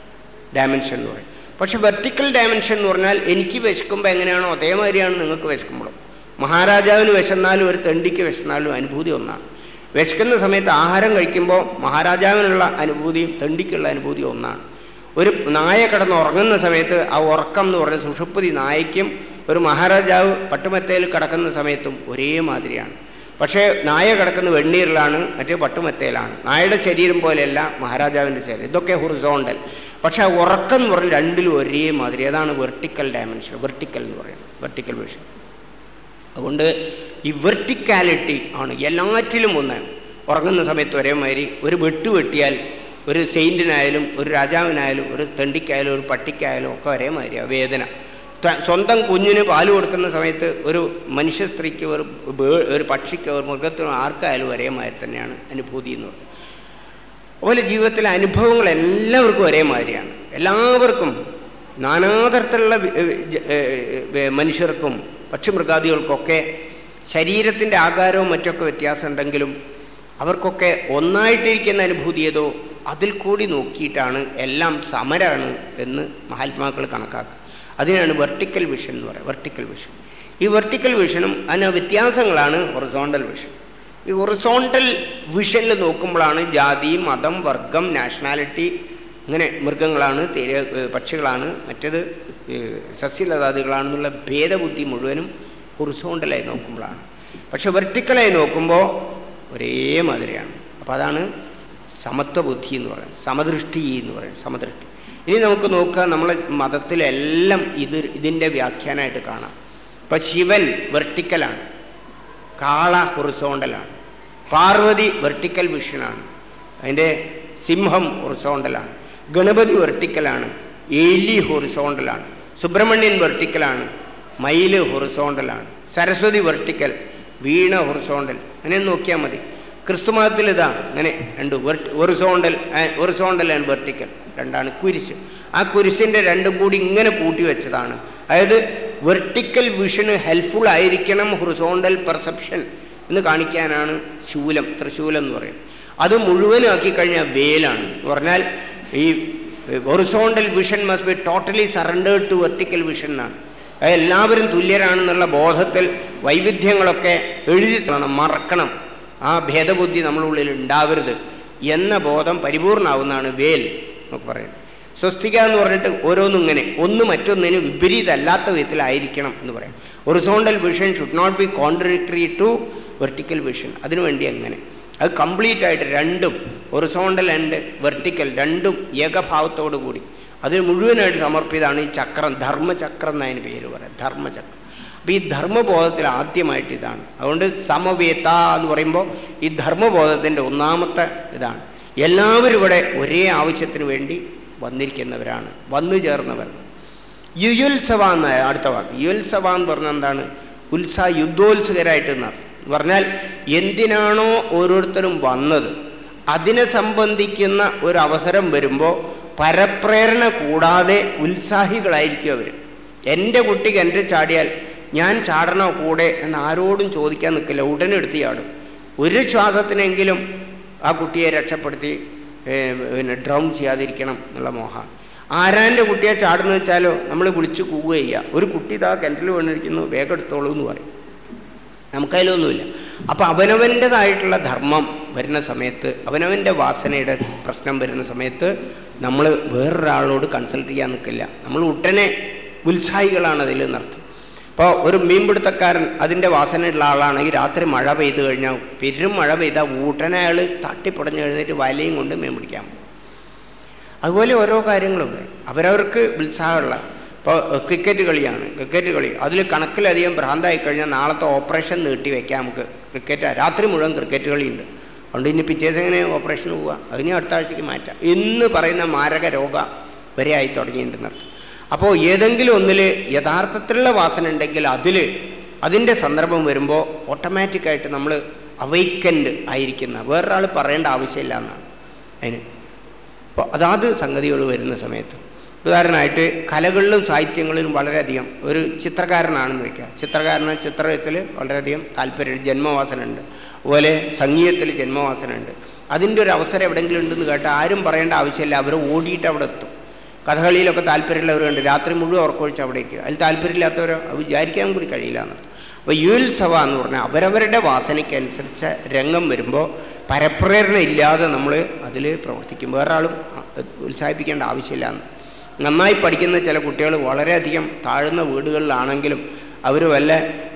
Speaker 1: ഡയമെൻഷൻ എന്ന് പറയും പക്ഷെ വെർട്ടിക്കൽ ഡയമെൻഷൻ എന്ന് പറഞ്ഞാൽ എനിക്ക് വിശക്കുമ്പോൾ എങ്ങനെയാണോ അതേമാതിരിയാണ് നിങ്ങൾക്ക് വിശക്കുമ്പോഴും മഹാരാജാവിന് വിശന്നാലും ഒരു തെണ്ടിക്ക് വിശന്നാലും അനുഭൂതി ഒന്നാണ് വിശക്കുന്ന സമയത്ത് ആഹാരം കഴിക്കുമ്പോൾ മഹാരാജാവിനുള്ള അനുഭൂതിയും തെണ്ടിക്കുള്ള അനുഭൂതിയും ഒന്നാണ് ഒരു നായ കിടന്ന് ഉറങ്ങുന്ന സമയത്ത് ആ ഉറക്കം എന്ന് പറഞ്ഞ സുഷുപ്തി നായയ്ക്കും ഒരു മഹാരാജാവ് പട്ടുമത്തയിൽ കിടക്കുന്ന സമയത്തും ഒരേ മാതിരിയാണ് പക്ഷേ നായ കിടക്കുന്ന വെണ്ണീറിലാണ് മറ്റേ പട്ടുമെത്തയിലാണ് നായയുടെ ശരീരം പോലെയല്ല മഹാരാജാവിൻ്റെ ശരീരം ഇതൊക്കെ ഹൊറിസോണ്ടൽ പക്ഷേ ആ ഉറക്കം എന്ന് പറഞ്ഞാൽ രണ്ടിലും ഒരേ മാതിരി അതാണ് വെർട്ടിക്കൽ ഡയമെൻഷൻ വെർട്ടിക്കൽ എന്ന് പറയുന്നത് വെർട്ടിക്കൽ വിഷൻ അതുകൊണ്ട് ഈ വെർട്ടിക്കാലിറ്റി ആണ് എല്ലാറ്റിലും ഒന്ന് ഉറങ്ങുന്ന സമയത്ത് ഒരേ മാതിരി ഒരു വെട്ട് വെട്ടിയാൽ ഒരു സെയിൻറ്റിനായാലും ഒരു രാജാവിനായാലും ഒരു തെണ്ടിക്കായാലും ഒരു പട്ടിക്കായാലും ഒക്കെ ഒരേ മാതിരിയാണ് വേദന ത- സ്വന്തം കുഞ്ഞിന് പാല് കൊടുക്കുന്ന സമയത്ത് ഒരു മനുഷ്യ സ്ത്രീക്ക് ഒരു ബേ- ഒരു പക്ഷിക്ക് ഒരു മൃഗത്തിനോ ആർക്കായാലും ഒരേ മാതിരി തന്നെയാണ് അനുഭൂതി എന്ന് പറയുന്നത് അതുപോലെ ജീവിതത്തിലെ അനുഭവങ്ങൾ എല്ലാവർക്കും ഒരേ മാതിരിയാണ് എല്ലാവർക്കും നാനാതരത്തിലുള്ള വി- ഏ, ജ- ഏ, ഏ, മനുഷ്യർക്കും പക്ഷിമൃഗാദികൾക്കൊക്കെ ശരീരത്തിൻ്റെ ആകാരവും മറ്റൊക്കെ വ്യത്യാസം ഉണ്ടെങ്കിലും അവർക്കൊക്കെ ഒന്നായിട്ടിരിക്കുന്ന അനുഭൂതി ഏതോ അതിൽ കൂടി നോക്കിയിട്ടാണ് എല്ലാം സമരാണ് എന്ന് മഹാത്മാക്കൾ കണക്കാക്കുക അതിനാണ് വെർട്ടിക്കൽ വിഷൻ എന്ന് പറയുക വെർട്ടിക്കൽ വിഷൻ ഈ വെർട്ടിക്കൽ വിഷനും അതിന് വ്യത്യാസങ്ങളാണ് ഹൊറിസോണ്ടൽ വിഷൻ ഈ ഹൊറിസോണ്ടൽ വിഷനിൽ നോക്കുമ്പോഴാണ് ജാതി മതം വർഗം നാഷണാലിറ്റി ഇങ്ങനെ മൃഗങ്ങളാണ് തീര ഏഹ് പക്ഷികളാണ് മറ്റേത് ഏഹ് സസ്യലതാദികളാണെന്നുള്ള ഭേദബുദ്ധി മുഴുവനും ഹൊറിസോണ്ടലായി നോക്കുമ്പോഴാണ് പക്ഷെ വെർട്ടിക്കലായി നോക്കുമ്പോൾ ഒരേ മാതിരിയാണ് അപ്പോൾ അതാണ് സമത്വ ബുദ്ധി എന്ന് പറയുന്നത് സമദൃഷ്ടി എന്ന് പറയുന്നത് സമദൃഷ്ടി ഇനി നമുക്ക് നോക്കുക നമ്മളെ മതത്തിലെല്ലാം ഇത് ഇതിൻ്റെ വ്യാഖ്യാനമായിട്ട് കാണാം ഇപ്പം ശിവൻ വെർട്ടിക്കലാണ് കാള ഹൊറിസോണ്ടലാണ് പാർവതി വെർട്ടിക്കൽ വിഷനാണ് അതിൻ്റെ സിംഹം ഹൊറിസോണ്ടലാണ് ഗണപതി വെർട്ടിക്കലാണ് എലി ഹൊറിസോണ്ടലാണ് സുബ്രഹ്മണ്യൻ വെർട്ടിക്കലാണ് മയില് ഹൊറിസോണ്ടലാണ് സരസ്വതി വെർട്ടിക്കൽ വീണ ഹൊറിസോണ്ടൽ അങ്ങനെ നോക്കിയാൽ മതി ക്രിസ്തുമതത്തിൽ ഇതാ അങ്ങനെ രണ്ട് ഒറിസോണ്ടൽ ഒറിസോണ്ടൽ ആൻഡ് വെർട്ടിക്കൽ രണ്ടാണ് കുരിശ് ആ കുരിശിൻ്റെ രണ്ടും കൂടി ഇങ്ങനെ കൂട്ടി വെച്ചതാണ് അതായത് വെർട്ടിക്കൽ വിഷന് ഹെൽപ്ഫുൾ ആയിരിക്കണം ഹൊറിസോണ്ടൽ പെർസെപ്ഷൻ എന്ന് കാണിക്കാനാണ് ശൂലം തൃശൂലം എന്ന് പറയും അത് മുഴുവനാക്കി കഴിഞ്ഞാൽ വേലാണ് എന്ന് പറഞ്ഞാൽ ഈ horizontal vision must be totally surrendered to vertical vision എന്നാണ് അത് എല്ലാവരും തുല്യരാണെന്നുള്ള ബോധത്തിൽ വൈവിധ്യങ്ങളൊക്കെ എഴുതി തരണം മറക്കണം ആ ഭേദബുദ്ധി നമ്മുടെ ഉള്ളിൽ ഉണ്ടാവരുത് എന്ന ബോധം പരിപൂർണമാവുന്നതാണ് വേൽ എന്നൊക്കെ പറയുന്നത് സ്വസ്തിക എന്ന് പറഞ്ഞിട്ട് ഓരോന്നും ഇങ്ങനെ ഒന്ന് മറ്റൊന്നിന് വിപരീതമല്ലാത്ത വിധത്തിലായിരിക്കണം എന്ന് പറയാം horizontal vision should not be contradictory to vertical vision അതിനുവേണ്ടി അങ്ങനെ അത് കംപ്ലീറ്റ് ആയിട്ട് രണ്ടും ഒറിസോണ്ടൽ ആൻഡ് വെർട്ടിക്കൽ രണ്ടും ഏകഭാവത്തോടു കൂടി അതിന് മുഴുവനായിട്ട് സമർപ്പിതാണ് ഈ ചക്രം ധർമ്മചക്രം എന്നതിന് പേര് പറയാം ധർമ്മചക്രം അപ്പോൾ ഈ ധർമ്മബോധത്തിൽ ആദ്യമായിട്ട് ഇതാണ് അതുകൊണ്ട് സമവേത എന്ന് പറയുമ്പോൾ ഈ ധർമ്മബോധത്തിൻ്റെ ഒന്നാമത്തെ ഇതാണ് എല്ലാവരും ഇവിടെ ഒരേ ആവശ്യത്തിന് വേണ്ടി വന്നിരിക്കുന്നവരാണ് വന്നു ചേർന്നവർ യുയുത്സവ എന്ന അടുത്ത വാക്ക് യുത്സവ എന്ന് പറഞ്ഞാൽ എന്താണ് ഉത്സാഹ യുദ്ധോത്സുകരായിട്ട് എന്നാണ് പറഞ്ഞാൽ എന്തിനാണോ ഓരോരുത്തരും വന്നത് അതിനെ സംബന്ധിക്കുന്ന ഒരു അവസരം വരുമ്പോൾ പരപ്രേരണ കൂടാതെ ഉത്സാഹികളായിരിക്കും അവർ എൻ്റെ കുട്ടിക്ക് എൻ്റെ ചാടിയാൽ ഞാൻ ചാടണോ കൂടെ എന്ന് ആരോടും ചോദിക്കാൻ നിൽക്കില്ല ഉടനെ എടുത്ത് ചാടും ഒരു ശ്വാസത്തിനെങ്കിലും ആ കുട്ടിയെ രക്ഷപ്പെടുത്തി ഏഹ്, പിന്നെ ഡ്രൗൺ ചെയ്യാതിരിക്കണം എന്നുള്ള മോഹം ആരാൻ്റെ കുട്ടിയെ ചാടുന്നു വെച്ചാലോ നമ്മൾ വിളിച്ച് കൂവുക ചെയ്യുക ഒരു കുട്ടി ഇതാ കിണറ്റിൽ വീണിരിക്കുന്നു വേഗം എടുത്തോളൂ എന്ന് പറയും നമുക്കതിലൊന്നുമില്ല അപ്പോൾ അവനവൻ്റെതായിട്ടുള്ള ധർമ്മം വരുന്ന സമയത്ത് അവനവൻ്റെ വാസനയുടെ പ്രശ്നം വരുന്ന സമയത്ത് നമ്മൾ വേറൊരാളോട് കൺസൾട്ട് ചെയ്യാൻ നിൽക്കില്ല നമ്മൾ ഉടനെ ഉത്സാഹികളാണ് അതിൽ നടത്തും ഇപ്പോൾ ഒരു മീൻപിടുത്തക്കാരൻ അതിൻ്റെ വാസനയുള്ള ആളാണെങ്കിൽ രാത്രി മഴ പെയ്തു കഴിഞ്ഞാൽ പെരും മഴ പെയ്താൽ ഉടനെ അയാൾ തട്ടിപ്പടഞ്ഞ് എഴുന്നേറ്റ് വലയും കൊണ്ട് മീൻ പിടിക്കാൻ പോകും അതുപോലെ ഓരോ കാര്യങ്ങളുണ്ട് അവരവർക്ക് ഉത്സാഹമുള്ള ഇപ്പോൾ ക്രിക്കറ്റ് കളിയാണ് ക്രിക്കറ്റ് കളി അതിൽ കണക്കിലധികം ഭ്രാന്തായി കഴിഞ്ഞാൽ നാളത്തെ ഓപ്പറേഷൻ നീട്ടി വെക്കാം നമുക്ക് ക്രിക്കറ്റ് രാത്രി മുഴുവൻ ക്രിക്കറ്റ് കളിയുണ്ട് അതുകൊണ്ട് ഇനി പിറ്റേസ് എങ്ങനെ ഓപ്പറേഷന് പോവുക അതിനെ അടുത്ത ആഴ്ചയ്ക്ക് മാറ്റാം എന്ന് പറയുന്ന മാരക രോഗ വരെ ആയി തുടങ്ങിയിട്ടുണ്ടെന്നർത്ഥം അപ്പോൾ ഏതെങ്കിലും ഒന്നിൽ യഥാർത്ഥത്തിലുള്ള വാസന ഉണ്ടെങ്കിൽ അതിൽ അതിൻ്റെ സന്ദർഭം വരുമ്പോൾ ഓട്ടോമാറ്റിക്കായിട്ട് നമ്മൾ അവൈക്കൻഡ് ആയിരിക്കുന്ന വേറൊരാൾ പറയേണ്ട ആവശ്യമില്ല എന്നാണ് അതിന് അപ്പോൾ അതാത് സംഗതികൾ വരുന്ന സമയത്ത് ഉദാഹരണമായിട്ട് കലകളിലും സാഹിത്യങ്ങളിലും വളരെയധികം ഒരു ചിത്രകാരനാണെന്ന് വയ്ക്കുക ചിത്രകാരന് ചിത്രത്തിൽ വളരെയധികം താല്പര്യം ജന്മവാസന ഉണ്ട് അതുപോലെ സംഗീതത്തിൽ ജന്മവാസന ഉണ്ട് അതിൻ്റെ ഒരു അവസരം എവിടെയെങ്കിലും ഉണ്ടെന്ന് കേട്ടാൽ ആരും പറയേണ്ട ആവശ്യമില്ല അവർ ഓടിയിട്ട് അവിടെ എത്തും കഥകളിയിലൊക്കെ താല്പര്യമുള്ളവരുണ്ട് രാത്രി മുഴുവൻ ഉറക്കൊഴിച്ച് അവിടേക്ക് അതിൽ താല്പര്യമില്ലാത്തവരോ അത് വിചാരിക്കാൻ കൂടി കഴിയില്ല എന്ന് അപ്പോൾ യുത്സവ എന്ന് പറഞ്ഞാൽ അവരവരുടെ വാസനയ്ക്കനുസരിച്ച രംഗം വരുമ്പോൾ പരപ്രേരണ ഇല്ലാതെ നമ്മൾ അതിൽ പ്രവർത്തിക്കും വേറൊരാളും ഉത്സാഹിപ്പിക്കേണ്ട ആവശ്യമില്ല എന്ന് നന്നായി പഠിക്കുന്ന ചില കുട്ടികൾ വളരെയധികം താഴ്ന്ന വീടുകളിലാണെങ്കിലും അവർ വല്ല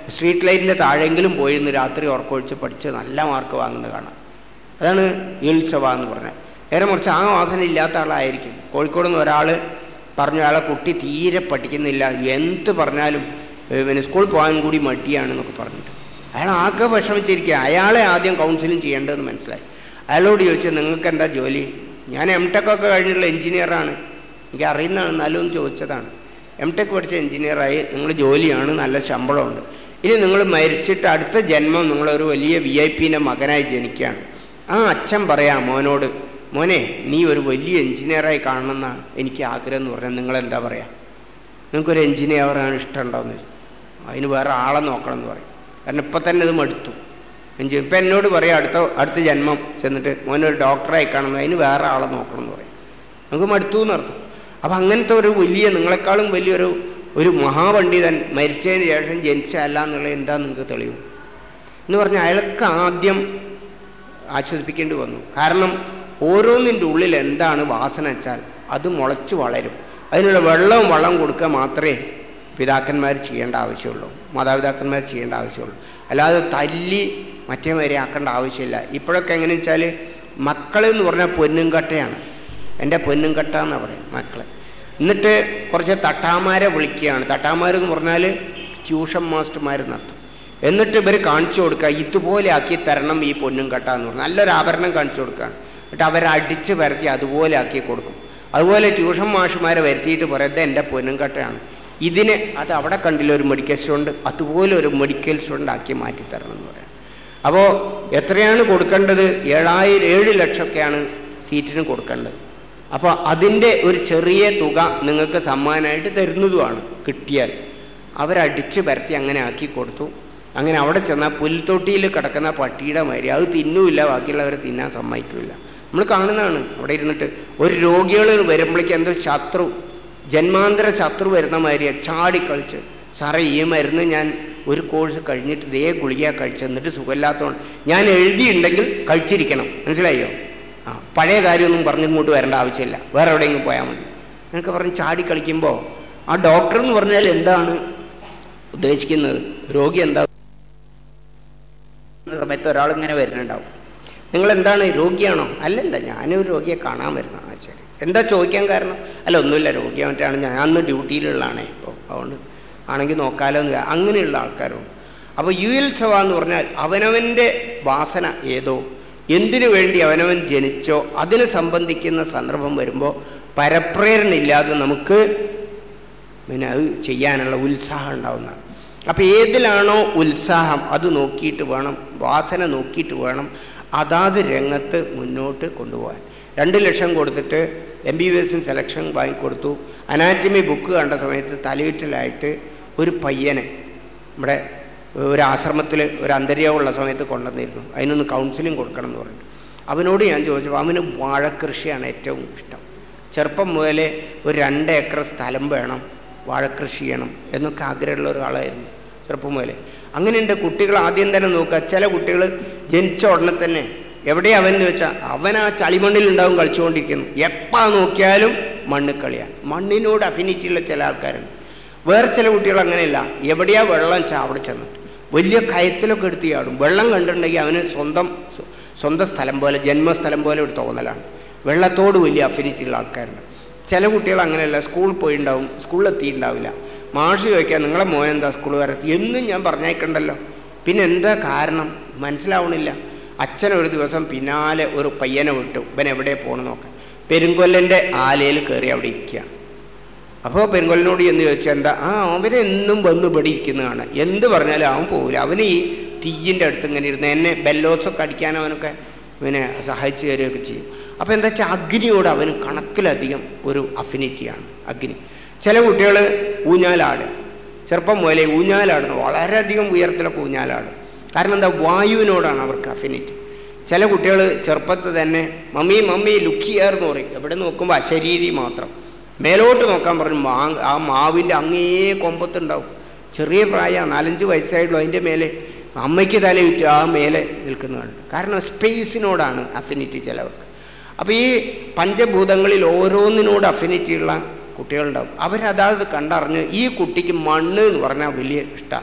Speaker 1: സ്ട്രീറ്റ് ലൈറ്റിൻ്റെ താഴെങ്കിലും പോയി ഇന്ന് രാത്രി ഉറക്കൊഴിച്ച് പഠിച്ച് നല്ല മാർക്ക് വാങ്ങുന്നത് കാണാം അതാണ് യുത്സവ എന്ന് പറഞ്ഞത് നേരെ മറിച്ച് ആ വാസന ഇല്ലാത്ത ആളായിരിക്കും കോഴിക്കോട് നിന്ന് ഒരാൾ പറഞ്ഞു അയാളെ കുട്ടി തീരെ പഠിക്കുന്നില്ല എന്ത് പറഞ്ഞാലും ഏ, പിന്നെ സ്കൂളിൽ പോകാൻ കൂടി മടിയാണെന്നൊക്കെ പറഞ്ഞിട്ട് അയാൾ ആകെ വിഷമിച്ചിരിക്കുക അയാളെ ആദ്യം കൗൺസിലിംഗ് ചെയ്യേണ്ടതെന്ന് മനസ്സിലായി അയാളോട് ചോദിച്ചു നിങ്ങൾക്ക് എന്താ ജോലി ഞാൻ എം ടെക് ഒക്കെ കഴിഞ്ഞുള്ള എഞ്ചിനീയറാണ് എനിക്ക് അറിയുന്നതാണ് നല്ലതെന്ന് ചോദിച്ചതാണ് എം ടെക് പഠിച്ച എഞ്ചിനീയറായി നിങ്ങൾ ജോലിയാണ് നല്ല ശമ്പളമുണ്ട് ഇനി നിങ്ങൾ മരിച്ചിട്ട് അടുത്ത ജന്മം നിങ്ങളൊരു വലിയ വി ഐ പിൻ്റെ മകനായി ജനിക്കുകയാണ് ആ അച്ഛൻ പറയാം മോനോട് മോനെ നീ ഒരു വലിയ എഞ്ചിനീയറായി കാണണമെന്നാണ് എനിക്ക് ആഗ്രഹം എന്ന് പറഞ്ഞാൽ നിങ്ങൾ എന്താ പറയുക നിങ്ങൾക്കൊരു എഞ്ചിനീയർ ആവാൻ ഇഷ്ടമുണ്ടോയെന്ന് ചോദിച്ചു അതിന് വേറെ ആളെ നോക്കണം എന്ന് പറയും കാരണം ഇപ്പം തന്നെ ഇത് മടുത്തു എഞ്ചി ഇപ്പം എന്നോട് പറയാം അടുത്ത അടുത്ത ജന്മം ചെന്നിട്ട് മോനൊരു ഡോക്ടറായി കാണുന്നു അതിന് വേറെ ആളെ നോക്കണം എന്ന് പറയും നമുക്ക് മടുത്തു എന്നർത്ഥം അപ്പം അങ്ങനത്തെ ഒരു വലിയ നിങ്ങളെക്കാളും വലിയൊരു ഒരു മഹാപണ്ഡിതൻ മരിച്ചതിന് ശേഷം ജനിച്ചല്ല എന്നുള്ളത് എന്താ നിങ്ങൾക്ക് തെളിവ് എന്ന് പറഞ്ഞാൽ അയാൾക്ക് ആദ്യം ആശ്വസിപ്പിക്കേണ്ടി വന്നു കാരണം ഓരോന്നിൻ്റെ ഉള്ളിൽ എന്താണ് വാസന വെച്ചാൽ അത് മുളച്ച് വളരും അതിനുള്ള വെള്ളവും വള്ളം കൊടുക്കുക മാത്രമേ പിതാക്കന്മാർ ചെയ്യേണ്ട ആവശ്യമുള്ളൂ മാതാപിതാക്കന്മാർ ചെയ്യേണ്ട ആവശ്യമുള്ളൂ അല്ലാതെ തല്ലി മറ്റേ വരെ ആക്കേണ്ട ആവശ്യമില്ല ഇപ്പോഴൊക്കെ എങ്ങനെ വെച്ചാൽ മക്കൾ എന്ന് പറഞ്ഞാൽ പൊന്നും കട്ടയാണ് എൻ്റെ പൊന്നും കട്ട എന്നാണ് പറയും മക്കൾ എന്നിട്ട് കുറച്ച് തട്ടാമാരെ വിളിക്കുകയാണ് തട്ടാമാരെന്ന് പറഞ്ഞാൽ ട്യൂഷൻ മാസ്റ്റർമാരെന്നർത്ഥം എന്നിട്ട് ഇവർ കാണിച്ചു കൊടുക്കുക ഇതുപോലെ ആക്കി തരണം ഈ പൊന്നും കട്ട എന്ന് പറഞ്ഞു നല്ലൊരു ആഭരണം കാണിച്ചു കൊടുക്കുകയാണ് എന്നിട്ട് അവരെ അടിച്ച് വരത്തി അതുപോലെ ആക്കി കൊടുക്കും അതുപോലെ ട്യൂഷൻ മാഷുമാരെ വരുത്തിയിട്ട് പറയുന്നത് എൻ്റെ പൊന്നും കട്ടയാണ് ഇതിന് അത് അവിടെ കണ്ടില്ല ഒരു മെഡിക്കൽ സ്റ്റോണ്ട് അതുപോലെ ഒരു മെഡിക്കൽ സ്റ്റോണ്ട് ആക്കി മാറ്റി തരണം എന്ന് പറയാം അപ്പോൾ എത്രയാണ് കൊടുക്കേണ്ടത് ഏഴായിരം ഏഴ് ലക്ഷമൊക്കെയാണ് സീറ്റിന് കൊടുക്കേണ്ടത് അപ്പോൾ അതിൻ്റെ ഒരു ചെറിയ തുക നിങ്ങൾക്ക് സമ്മാനമായിട്ട് തരുന്നതുമാണ് കിട്ടിയാൽ അവരടിച്ച് പരത്തി അങ്ങനെ ആക്കി കൊടുത്തു അങ്ങനെ അവിടെ ചെന്നാൽ പുൽത്തൊട്ടിയിൽ കിടക്കുന്ന പട്ടിയുടെ മാതിരി അത് തിന്നൂല്ല ബാക്കിയുള്ളവരെ തിന്നാൻ സമ്മതിക്കില്ല നമ്മൾ കാണുന്നതാണ് അവിടെ ഇരുന്നിട്ട് ഒരു രോഗികൾ വരുമ്പോഴേക്കും എന്തോ ശത്രു ജന്മാന്തര ശത്രു വരുന്ന മാതിരിയാ ചാടി കളിച്ച് സാറേ ഈ മരുന്ന് ഞാൻ ഒരു കോഴ്സ് കഴിഞ്ഞിട്ട് ഇതേ ഗുളിക കഴിച്ച് എന്നിട്ട് സുഖമില്ലാത്തതുകൊണ്ട് ഞാൻ എഴുതിയിട്ടുണ്ടെങ്കിൽ കഴിച്ചിരിക്കണം മനസ്സിലായോ ആ പഴയ കാര്യമൊന്നും പറഞ്ഞിങ്ങോട്ട് വരേണ്ട ആവശ്യമില്ല വേറെ എവിടെയെങ്കിലും പോയാൽ മതി എന്നൊക്കെ പറഞ്ഞ് ചാടി കളിക്കുമ്പോൾ ആ ഡോക്ടർ എന്ന് പറഞ്ഞാൽ എന്താണ് ഉദ്ദേശിക്കുന്നത് രോഗി എന്താ സമയത്ത് ഒരാൾ ഇങ്ങനെ വരുന്നുണ്ടാവും നിങ്ങൾ എന്താണ് രോഗിയാണോ അല്ലല്ല ഞാനൊരു രോഗിയെ കാണാൻ വരുന്ന ആ ശരി എന്താ ചോദിക്കാൻ കാരണം അല്ല ഒന്നുമില്ല രോഗിയായിട്ടാണ് ഞാൻ അന്ന് ഡ്യൂട്ടിയിലുള്ളതാണ് ഇപ്പോൾ അതുകൊണ്ട് ആണെങ്കിൽ നോക്കാലോ എന്ന് വിചാ- അങ്ങനെയുള്ള ആൾക്കാരുണ്ട് അപ്പോൾ യു എൽ സഭ എന്ന് പറഞ്ഞാൽ അവനവൻ്റെ വാസന ഏതോ എന്തിനു വേണ്ടി അവനവൻ ജനിച്ചോ അതിന് സംബന്ധിക്കുന്ന സന്ദർഭം വരുമ്പോൾ പരപ്രേരണയില്ലാതെ നമുക്ക് പിന്നെ അത് ചെയ്യാനുള്ള ഉത്സാഹം ഉണ്ടാവുന്നതാണ് അപ്പോൾ ഏതിലാണോ ഉത്സാഹം അത് നോക്കിയിട്ട് വേണം വാസന നോക്കിയിട്ട് വേണം അതാത് രംഗത്ത് മുന്നോട്ട് കൊണ്ടുപോകാൻ രണ്ട് ലക്ഷം കൊടുത്തിട്ട് എം ബി ബി എസിന് സെലക്ഷൻ വാങ്ങിക്കൊടുത്തു അനാറ്റമി ബുക്ക് കണ്ട സമയത്ത് തലയുറ്റലായിട്ട് ഒരു പയ്യനെ നമ്മുടെ ഒരു ആശ്രമത്തിൽ ഒരു അന്തര്യാവുള്ള സമയത്ത് കൊണ്ടുവന്നിരുന്നു അതിനൊന്ന് കൗൺസിലിംഗ് കൊടുക്കണം എന്ന് പറഞ്ഞു അവനോട് ഞാൻ ചോദിച്ചപ്പോൾ അവന് വാഴക്കൃഷിയാണ് ഏറ്റവും ഇഷ്ടം ചെറുപ്പം മുതലേ ഒരു രണ്ട് ഏക്കർ സ്ഥലം വേണം വാഴക്കൃഷി ചെയ്യണം എന്നൊക്കെ ആഗ്രഹമുള്ള ഒരാളായിരുന്നു ചെറുപ്പം മുതലേ അങ്ങനെയുണ്ട് കുട്ടികൾ ആദ്യം തന്നെ നോക്കുക ചില കുട്ടികൾ ജനിച്ച ഉടനെ തന്നെ എവിടെ അവൻ എന്ന് വെച്ചാൽ അവൻ ആ ചളിമണ്ണിൽ ഉണ്ടാവും കളിച്ചുകൊണ്ടിരിക്കുന്നു എപ്പോൾ നോക്കിയാലും മണ്ണ് കളിയാണ് മണ്ണിനോട് അഫിനിറ്റി ഉള്ള ചില ആൾക്കാരുണ്ട് വേറെ ചില കുട്ടികൾ അങ്ങനെയല്ല എവിടെയാ വെള്ളം വെച്ചാൽ അവിടെ ചെന്നിട്ട് വലിയ കയത്തിലൊക്കെ എടുത്ത് ചാടും വെള്ളം കണ്ടിട്ടുണ്ടെങ്കിൽ അവന് സ്വന്തം സ്വന്തം സ്ഥലം പോലെ ജന്മസ്ഥലം പോലെ ഒരു തോന്നലാണ് വെള്ളത്തോട് വലിയ അഫിനിറ്റി ഉള്ള ആൾക്കാരുണ്ട് ചില കുട്ടികൾ അങ്ങനെയല്ല സ്കൂളിൽ പോയിണ്ടാവും സ്കൂളിൽ എത്തിയിട്ടുണ്ടാവില്ല മാഷ് ചോദിക്കാൻ നിങ്ങളെ മോൻ എന്താ സ്കൂൾ വരത്തി എന്നും ഞാൻ പറഞ്ഞേക്കണ്ടല്ലോ പിന്നെ എന്താ കാരണം മനസ്സിലാവണില്ല അച്ഛൻ ഒരു ദിവസം പിന്നാലെ ഒരു പയ്യനെ വിട്ടു ഇവൻ എവിടെ പോകണം നോക്കാൻ പെരുങ്കൊല്ലൻ്റെ ആലയിൽ കയറി അവിടെ ഇരിക്കുകയാണ് അപ്പോൾ പെരുങ്കൊല്ലനോട് എന്ന് ചോദിച്ചാൽ എന്താ ആ അവനെന്നും വന്ന് ഇവിടെ ഇരിക്കുന്നതാണ് എന്ത് പറഞ്ഞാലും അവൻ പോകില്ല അവന് ഈ തീയിൻ്റെ അടുത്ത് ഇങ്ങനെ ഇരുന്ന് എന്നെ ബെല്ലോസൊക്കെ അടിക്കാൻ അവനൊക്കെ ഇവനെ സഹായിച്ചു തരികയൊക്കെ ചെയ്യും അപ്പോൾ എന്താ വെച്ചാൽ അഗ്നിയോട് അവന് കണക്കിലധികം ഒരു അഫിനിറ്റിയാണ് അഗ്നി ചില കുട്ടികൾ ഊഞ്ഞാലാട് ചെറുപ്പം മുതലേ ഊഞ്ഞാലാടുന്നു വളരെയധികം ഉയരത്തിലൊക്കെ ഊഞ്ഞാലാടും കാരണം എന്താ വായുവിനോടാണ് അവർക്ക് അഫിനിറ്റി ചില കുട്ടികൾ ചെറുപ്പത്തിൽ തന്നെ മമ്മി മമ്മി ലുക്കിയർ എന്ന് പറയും എവിടെ നോക്കുമ്പോൾ അശരീരി മാത്രം മേലോട്ട് നോക്കാൻ പറഞ്ഞു മാ ആ മാവിൻ്റെ അങ്ങേ കൊമ്പത്തുണ്ടാവും ചെറിയ പ്രായം നാലഞ്ച് വയസ്സായിട്ടുള്ളൂ അതിൻ്റെ മേലെ അമ്മയ്ക്ക് തലയിട്ട് ആ മേലെ നിൽക്കുന്നതാണ് കാരണം സ്പേസിനോടാണ് അഫിനിറ്റി ചിലവർക്ക് അപ്പോൾ ഈ പഞ്ചഭൂതങ്ങളിൽ ഓരോന്നിനോട് അഫിനിറ്റിയുള്ള കുട്ടികളുണ്ടാവും അവരതാത് കണ്ടറിഞ്ഞ് ഈ കുട്ടിക്ക് മണ്ണ് എന്ന് പറഞ്ഞാൽ വലിയ ഇഷ്ടമാണ്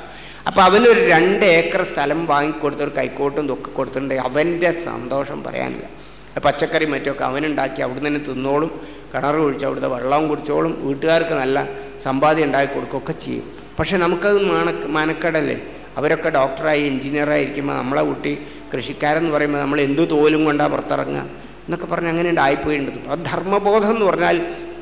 Speaker 1: അപ്പം അവനൊരു രണ്ട് ഏക്കർ സ്ഥലം വാങ്ങിക്കൊടുത്ത് ഒരു കൈക്കോട്ടും തൊക്കെ കൊടുത്തിട്ടുണ്ടെങ്കിൽ അവൻ്റെ സന്തോഷം പറയാനില്ല പച്ചക്കറി മറ്റൊക്കെ അവനുണ്ടാക്കി അവിടുന്ന് തന്നെ തിന്നോളും കിണർ കുഴിച്ച് അവിടുത്തെ വെള്ളം കുടിച്ചോളും വീട്ടുകാർക്ക് നല്ല സമ്പാദ്യം ഉണ്ടാക്കി കൊടുക്കുകയൊക്കെ ചെയ്യും പക്ഷെ നമുക്കത് മാന മാനക്കേടല്ലേ അവരൊക്കെ ഡോക്ടറായി എഞ്ചിനീയറായിരിക്കുമ്പോൾ നമ്മളെ കുട്ടി കൃഷിക്കാരെന്ന് പറയുമ്പോൾ നമ്മൾ എന്ത് തോലും കൊണ്ടാണ് പുറത്തിറങ്ങുക എന്നൊക്കെ പറഞ്ഞ് അങ്ങനെ ഉണ്ടായിപ്പോയിട്ടുണ്ട് അപ്പോൾ ധർമ്മബോധം എന്ന് പറഞ്ഞാൽ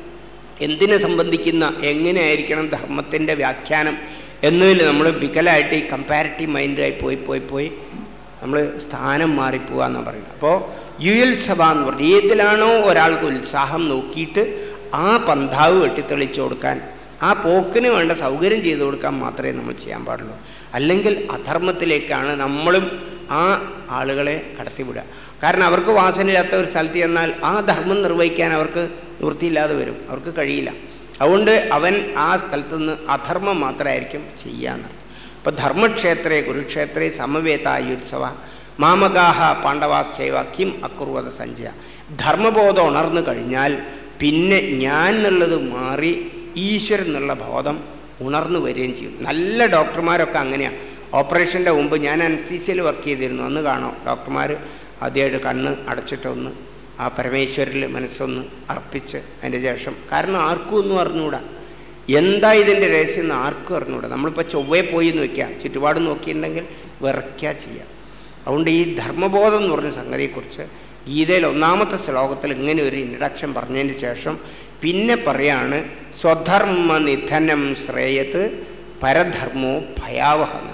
Speaker 1: എന്തിനെ സംബന്ധിക്കുന്ന എങ്ങനെയായിരിക്കണം ധർമ്മത്തിൻ്റെ വ്യാഖ്യാനം എന്നതിൽ നമ്മൾ വികലമായിട്ട് ഈ കമ്പാരിറ്റീവ് മൈൻഡായി പോയി പോയി പോയി നമ്മൾ സ്ഥാനം മാറിപ്പോവുക എന്നാണ് പറയുന്നത് അപ്പോൾ യുയൽസഭ എന്ന് പറഞ്ഞാൽ ഏതിലാണോ ഒരാൾക്ക് ഉത്സാഹം നോക്കിയിട്ട് ആ പന്താവ് വെട്ടിത്തെളിച്ചു കൊടുക്കാൻ ആ പോക്കിന് വേണ്ട സൗകര്യം ചെയ്തു കൊടുക്കാൻ മാത്രമേ നമ്മൾ ചെയ്യാൻ പാടുള്ളൂ അല്ലെങ്കിൽ അധർമ്മത്തിലേക്കാണ് നമ്മളും ആ ആളുകളെ കടത്തിവിടുക കാരണം അവർക്ക് വാസനയില്ലാത്ത ഒരു സ്ഥലത്ത് ചെന്നാൽ ആ ധർമ്മം നിർവഹിക്കാൻ അവർക്ക് നിവൃത്തിയില്ലാതെ വരും അവർക്ക് കഴിയില്ല അതുകൊണ്ട് അവൻ ആ സ്ഥലത്ത് നിന്ന് അധർമ്മം മാത്രമായിരിക്കും ചെയ്യാന്ന് അപ്പം ധർമ്മക്ഷേത്രേ കുരുക്ഷേത്രേ സമവേതായുത്സവ മാമകാഹ പാണ്ഡവാശ്ചൈവ കിം അക്കുർവത സഞ്ജയ ധർമ്മബോധം ഉണർന്നു കഴിഞ്ഞാൽ പിന്നെ ഞാൻ എന്നുള്ളത് മാറി ഈശ്വരൻ എന്നുള്ള ബോധം ഉണർന്നു വരികയും ചെയ്യും നല്ല ഡോക്ടർമാരൊക്കെ അങ്ങനെയാണ് ഓപ്പറേഷൻ്റെ മുമ്പ് ഞാൻ അനസ്തീസിയയിൽ വർക്ക് ചെയ്തിരുന്നു അന്ന് കാണാം ഡോക്ടർമാർ ആദ്യമായിട്ട് കണ്ണ് അടച്ചിട്ടൊന്ന് ആ പരമേശ്വരിൽ മനസ്സൊന്ന് അർപ്പിച്ച് അതിൻ്റെ ശേഷം കാരണം ആർക്കും ഒന്നും അറിഞ്ഞുകൂടാ എന്താ ഇതിൻ്റെ രഹസ്യം എന്ന് ആർക്കും അറിഞ്ഞുകൂടാ നമ്മളിപ്പോൾ ചൊവ്വയെ പോയി എന്ന് വെക്കുക ചുറ്റുപാട് നോക്കിയിട്ടുണ്ടെങ്കിൽ വിറയ്ക്കുക ചെയ്യുക അതുകൊണ്ട് ഈ ധർമ്മബോധം എന്ന് പറഞ്ഞ സംഗതിയെക്കുറിച്ച് ഗീതയിൽ ഒന്നാമത്തെ ശ്ലോകത്തിൽ ഇങ്ങനെ ഒരു ഇൻട്രഡക്ഷൻ പറഞ്ഞതിന് ശേഷം പിന്നെ പറയാണ് സ്വധർമ്മ നിധനം ശ്രേയത്ത് പരധർമ്മോ ഭയാവഹ എന്നാണ്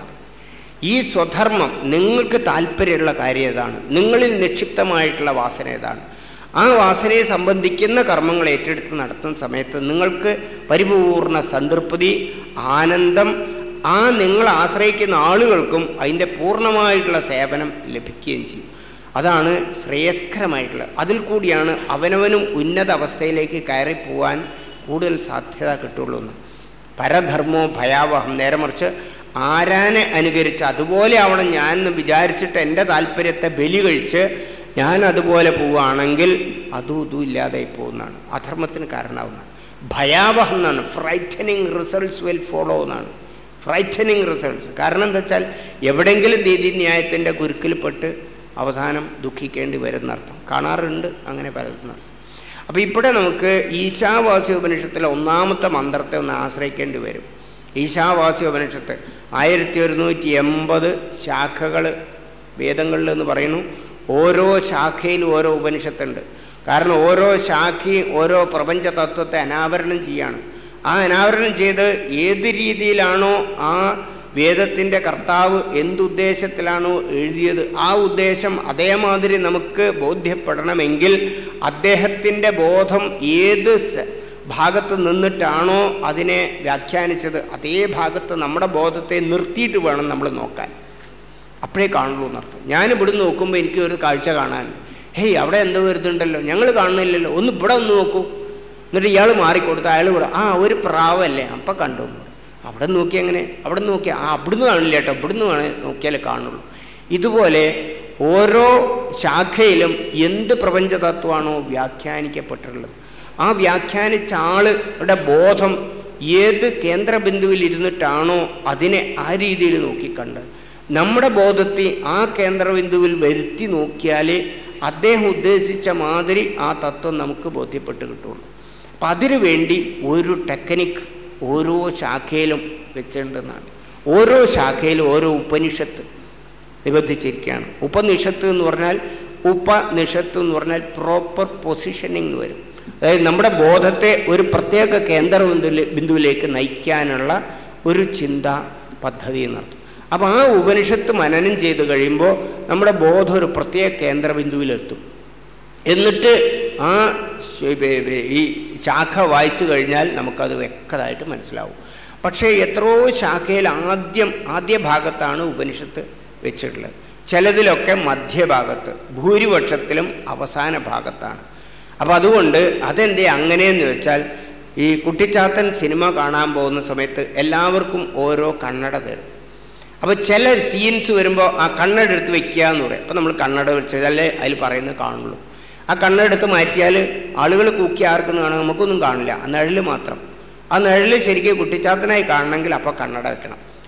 Speaker 1: ഈ സ്വധർമ്മം നിങ്ങൾക്ക് താല്പര്യമുള്ള കാര്യം ഏതാണ് നിങ്ങളിൽ നിക്ഷിപ്തമായിട്ടുള്ള വാസന ഏതാണ് ആ വാസനയെ സംബന്ധിക്കുന്ന കർമ്മങ്ങൾ ഏറ്റെടുത്ത് നടത്തുന്ന സമയത്ത് നിങ്ങൾക്ക് പരിപൂർണ സംതൃപ്തി ആനന്ദം ആ നിങ്ങൾ ആശ്രയിക്കുന്ന ആളുകൾക്കും അതിൻ്റെ പൂർണ്ണമായിട്ടുള്ള സേവനം ലഭിക്കുകയും ചെയ്യും അതാണ് ശ്രേയസ്കരമായിട്ടുള്ളത് അതിൽ കൂടിയാണ് അവനവനും ഉന്നത അവസ്ഥയിലേക്ക് കയറി പോവാൻ കൂടുതൽ സാധ്യത കിട്ടുള്ളൂ എന്ന് പരധർമ്മോ ഭയാവഹം നേരെ മറിച്ച് ആരാനെ അനുകരിച്ച് അതുപോലെ ആവണം ഞാൻ എന്ന് വിചാരിച്ചിട്ട് എൻ്റെ താല്പര്യത്തെ ബലി കഴിച്ച് ഞാൻ അതുപോലെ പോവുകയാണെങ്കിൽ അതും ഇതും ഇല്ലാതായി പോകുന്നതാണ് അധർമ്മത്തിന് കാരണമാവുന്നതാണ് ഭയാവഹം എന്നാണ് ഫ്രൈറ്റനിങ് റിസൾട്ട്സ് വിൽ ഫോളോ എന്നാണ് ഫ്രൈറ്റനിങ് റിസൾട്ട്സ് കാരണം എന്താ വെച്ചാൽ എവിടെയെങ്കിലും നീതിന്യായത്തിൻ്റെ കുരുക്കിൽപ്പെട്ട് അവസാനം ദുഃഖിക്കേണ്ടി വരുന്നർത്ഥം കാണാറുണ്ട് അങ്ങനെ പലതും അപ്പോൾ ഇവിടെ നമുക്ക് ഈശാവാസി ഉപനിഷത്തിലെ ഒന്നാമത്തെ മന്ത്രത്തെ ഒന്ന് ആശ്രയിക്കേണ്ടി വരും ഈശാവാസി ഉപനിഷത്ത് ആയിരത്തി ഒരുന്നൂറ്റി എൺപത് ശാഖകൾ വേദങ്ങളിൽ എന്ന് പറയുന്നു ഓരോ ശാഖയിലും ഓരോ ഉപനിഷത്തുണ്ട് കാരണം ഓരോ ശാഖയും ഓരോ പ്രപഞ്ച തത്വത്തെ അനാവരണം ചെയ്യാണ് ആ അനാവരണം ചെയ്ത് ഏത് രീതിയിലാണോ ആ വേദത്തിൻ്റെ കർത്താവ് എന്തുദ്ദേശത്തിലാണോ എഴുതിയത് ആ ഉദ്ദേശം അതേമാതിരി നമുക്ക് ബോധ്യപ്പെടണമെങ്കിൽ അദ്ദേഹത്തിൻ്റെ ബോധം ഏത് ഭാഗത്ത് നിന്നിട്ടാണോ അതിനെ വ്യാഖ്യാനിച്ചത് അതേ ഭാഗത്ത് നമ്മുടെ ബോധത്തെ നിർത്തിയിട്ട് വേണം നമ്മൾ നോക്കാൻ അപ്പോഴേ കാണുള്ളൂ എന്നർത്ഥം ഞാൻ ഇവിടെ നോക്കുമ്പോൾ എനിക്ക് ഒരു കാഴ്ച കാണാൻ ഹേയ് അവിടെ എന്തോ വരുന്നുണ്ടല്ലോ ഞങ്ങൾ കാണുന്നില്ലല്ലോ ഒന്ന് ഇവിടെ ഒന്ന് നോക്കൂ എന്നിട്ട് ഇയാൾ മാറിക്കൊടുത്ത് അയാൾ ഇവിടെ ആ ഒരു പ്രാവല്ലേ അപ്പം കണ്ടു അവിടെ നോക്കി എങ്ങനെ അവിടെ നോക്കിയാൽ ആ അവിടുന്ന് കാണില്ല കേട്ടോ ഇവിടുന്ന് കാണാൻ നോക്കിയാലേ കാണുള്ളൂ ഇതുപോലെ ഓരോ ശാഖയിലും എന്ത് പ്രപഞ്ച തത്വമാണോ വ്യാഖ്യാനിക്കപ്പെട്ടിട്ടുള്ളത് ആ വ്യാഖ്യാനിച്ച ആളുടെ ബോധം ഏത് കേന്ദ്രബിന്ദുവിൽ ഇരുന്നിട്ടാണോ അതിനെ ആ രീതിയിൽ നോക്കിക്കണ്ട് നമ്മുടെ ബോധത്തെ ആ കേന്ദ്രബിന്ദുവിൽ വരുത്തി നോക്കിയാലേ അദ്ദേഹം ഉദ്ദേശിച്ച മാതിരി ആ തത്വം നമുക്ക് ബോധ്യപ്പെട്ട് കിട്ടുള്ളൂ അപ്പം അതിനു വേണ്ടി ഒരു ടെക്നിക്ക് ഓരോ ശാഖയിലും വെച്ചിട്ടുണ്ടെന്നാണ് ഓരോ ശാഖയിലും ഓരോ ഉപനിഷത്ത് നിബന്ധിച്ചിരിക്കുകയാണ് ഉപനിഷത്ത് എന്ന് പറഞ്ഞാൽ ഉപനിഷത്ത് എന്ന് പറഞ്ഞാൽ പ്രോപ്പർ പൊസിഷനിങ് വരും അതായത് നമ്മുടെ ബോധത്തെ ഒരു പ്രത്യേക കേന്ദ്ര ബിന്ദുവിലെ ബിന്ദുവിലേക്ക് നയിക്കാനുള്ള ഒരു ചിന്ത പദ്ധതി എന്നർത്ഥം അപ്പോൾ ആ ഉപനിഷത്ത് മനനം ചെയ്ത് കഴിയുമ്പോൾ നമ്മുടെ ബോധം ഒരു പ്രത്യേക കേന്ദ്ര ബിന്ദുവിലെത്തും എന്നിട്ട് ആ ഈ ശാഖ വായിച്ചു കഴിഞ്ഞാൽ നമുക്കത് വ്യക്തമായിട്ട് മനസ്സിലാവും പക്ഷേ എത്രയോ ശാഖയിൽ ആദ്യം ആദ്യ ഭാഗത്താണ് ഉപനിഷത്ത് വെച്ചിട്ടുള്ളത് ചിലതിലൊക്കെ മധ്യഭാഗത്ത് ഭൂരിപക്ഷത്തിലും അവസാന ഭാഗത്താണ് അപ്പോൾ അതുകൊണ്ട് അതെന്തേ അങ്ങനെയെന്ന് വെച്ചാൽ ഈ കുട്ടിച്ചാത്തൻ സിനിമ കാണാൻ പോകുന്ന സമയത്ത് എല്ലാവർക്കും ഓരോ കണ്ണട തരും അപ്പോൾ ചില സീൻസ് വരുമ്പോൾ ആ കണ്ണട എടുത്ത് വെക്കുക എന്ന് പറയും അപ്പോൾ നമ്മൾ കണ്ണട വെച്ചാലേ അതിൽ പറയുന്നത് കാണുള്ളൂ ആ കണ്ണെടുത്ത് മാറ്റിയാൽ ആളുകൾ കൂക്കി ആർക്കൊന്നും കാണാൻ നമുക്കൊന്നും കാണില്ല ആ നിഴല് മാത്രം ആ നിഴല് ശരിക്കും കുട്ടിച്ചാത്തനായി കാണണമെങ്കിൽ അപ്പോൾ കണ്ണട വെക്കണം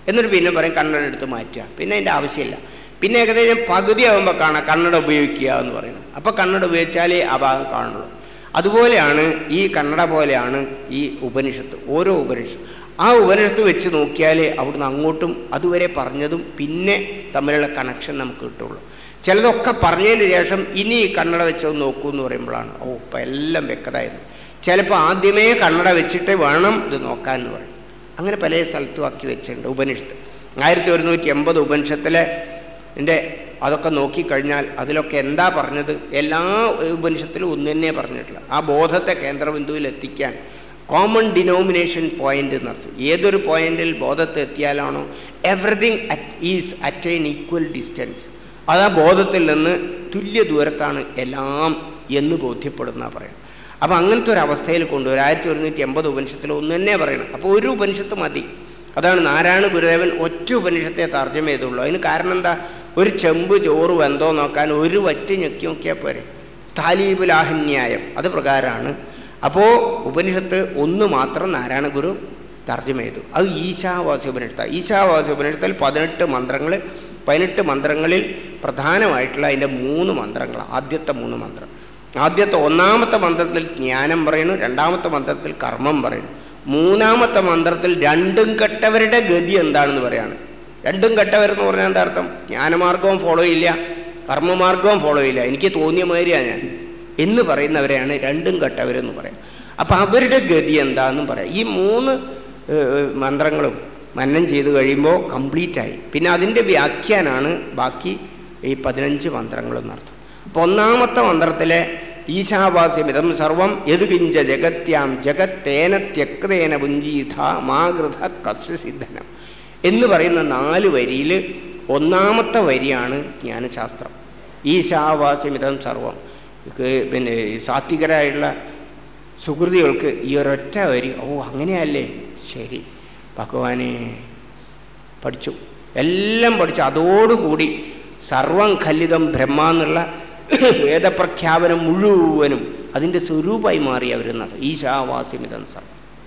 Speaker 1: എന്നിട്ട് പിന്നെ പറയും കണ്ണട എടുത്ത് മാറ്റുക പിന്നെ അതിൻ്റെ ആവശ്യമില്ല പിന്നെ ഏകദേശം പകുതി ആകുമ്പോൾ കാണാം കണ്ണട ഉപയോഗിക്കുക എന്ന് പറയുന്നത് അപ്പോൾ കണ്ണട ഉപയോഗിച്ചാലേ ആ ഭാഗം കാണുള്ളൂ അതുപോലെയാണ് ഈ കണ്ണട പോലെയാണ് ഈ ഉപനിഷത്ത് ഓരോ ഉപനിഷത്ത് ആ ഉപനിഷത്ത് വെച്ച് നോക്കിയാൽ അവിടുന്ന് അങ്ങോട്ടും അതുവരെ പറഞ്ഞതും പിന്നെ തമ്മിലുള്ള കണക്ഷൻ നമുക്ക് കിട്ടുള്ളൂ ചിലതൊക്കെ പറഞ്ഞതിന് ശേഷം ഇനി ഈ കണ്ണട വെച്ചൊന്ന് നോക്കൂ എന്ന് പറയുമ്പോഴാണ് ഓ ഇപ്പം എല്ലാം വ്യക്തമായിരുന്നു ചിലപ്പോൾ ആദ്യമേ കണ്ണട വെച്ചിട്ട് വേണം ഇത് നോക്കാൻ എന്ന് പറയും അങ്ങനെ പല സ്ഥലത്തും ആക്കി വെച്ചിട്ടുണ്ട് ഉപനിഷത്ത് ആയിരത്തി ഒരുന്നൂറ്റി എൺപത് ഉപനിഷത്തിലെ എൻ്റെ അതൊക്കെ നോക്കിക്കഴിഞ്ഞാൽ അതിലൊക്കെ എന്താ പറഞ്ഞത് എല്ലാ ഉപനിഷത്തിലും ഒന്ന് തന്നെ പറഞ്ഞിട്ടുള്ള ആ ബോധത്തെ കേന്ദ്രബിന്ദുവിൽ എത്തിക്കാൻ കോമൺ ഡിനോമിനേഷൻ പോയിന്റ് എന്നർത്ഥം ഏതൊരു പോയിന്റിൽ ബോധത്തെ എത്തിയാലാണോ everything at is at an equal distance അത് ആ ബോധത്തിൽ നിന്ന് തുല്യ ദൂരത്താണ് എല്ലാം എന്ന് ബോധ്യപ്പെടുന്ന പറയുന്നത് അപ്പം അങ്ങനത്തെ ഒരു അവസ്ഥയിൽ കൊണ്ടുവരും ആയിരത്തി ഒരുന്നൂറ്റി എൺപത് ഉപനിഷത്തിൽ ഒന്ന് തന്നെ പറയണം അപ്പോൾ ഒരു ഉപനിഷത്ത് മതി അതാണ് നാരായണ ഗുരുദേവൻ ഒറ്റ ഉപനിഷത്തെ തർജ്ജമ ചെയ്തുള്ളൂ അതിന് കാരണം എന്താ ഒരു ചെമ്പ് ചോറ് വെന്തോ നോക്കാൻ ഒരു വറ്റ് ഞെക്കി നോക്കിയാൽ പോരെ സ്ഥാലീപുലാഹന്യായം അത് പ്രകാരമാണ് അപ്പോൾ ഉപനിഷത്ത് ഒന്ന് മാത്രം നാരായണ ഗുരു തർജ്ജമ ചെയ്തു അത് ഈശാവാസി ഉപനിഷത്താണ് ഈശാവാസി ഉപനിഷത്തിൽ പതിനെട്ട് മന്ത്രങ്ങൾ പതിനെട്ട് മന്ത്രങ്ങളിൽ പ്രധാനമായിട്ടുള്ള അതിൻ്റെ മൂന്ന് മന്ത്രങ്ങൾ ആദ്യത്തെ മൂന്ന് മന്ത്രം ആദ്യത്തെ ഒന്നാമത്തെ മന്ത്രത്തിൽ ജ്ഞാനം പറയുന്നു രണ്ടാമത്തെ മന്ത്രത്തിൽ കർമ്മം പറയുന്നു മൂന്നാമത്തെ മന്ത്രത്തിൽ രണ്ടും കെട്ടവരുടെ ഗതി എന്താണെന്ന് പറയാണ് രണ്ടും കെട്ടവരെന്ന് പറഞ്ഞാൽ എന്താ അർത്ഥം ജ്ഞാനമാർഗവും ഫോളോ ചെയ്യില്ല കർമ്മമാർഗവും ഫോളോ ചെയ്യില്ല എനിക്ക് തോന്നിയ മാതിരിയാണ് ഞാൻ എന്ന് പറയുന്നവരെയാണ് രണ്ടും കെട്ടവരെന്ന് പറയാം അപ്പം അവരുടെ ഗതി എന്താണെന്നും പറയാം ഈ മൂന്ന് ഏഹ്, മന്ത്രങ്ങളും മന്നം ചെയ്ത് കഴിയുമ്പോൾ കംപ്ലീറ്റ് ആയി പിന്നെ അതിൻ്റെ വ്യാഖ്യാനാണ് ബാക്കി ഈ പതിനഞ്ച് മന്ത്രങ്ങളെന്ന് അർത്ഥം അപ്പോൾ ഒന്നാമത്തെ മന്ത്രത്തിലെ ഈശാവാസ്യമിതം സർവം യതുകിഞ്ച ജഗത്യാം ജഗത്തേന ത്യക്തേന പുഞ്ചീഥ മാകൃത കസ്യ സിദ്ധനം എന്ന് പറയുന്ന നാല് വരിയിൽ ഒന്നാമത്തെ വരിയാണ് ജ്ഞാനശാസ്ത്രം ഈശാവാസ്യമിതം സർവം ഇത് പിന്നെ ഈ സാത്വികരായുള്ള സുഹൃതികൾക്ക് ഈ ഒരൊറ്റ വരി ഓ അങ്ങനെയല്ലേ ശരി ഭഗവാനെ പഠിച്ചു എല്ലാം പഠിച്ചു അതോടുകൂടി സർവം ഖല്ലിതം ബ്രഹ്മ എന്നുള്ള വേദപ്രഖ്യാപനം മുഴുവനും അതിൻ്റെ സ്വരൂപമായി മാറി അവരെന്നത് ഈശാവാസ്യമിതം സർവം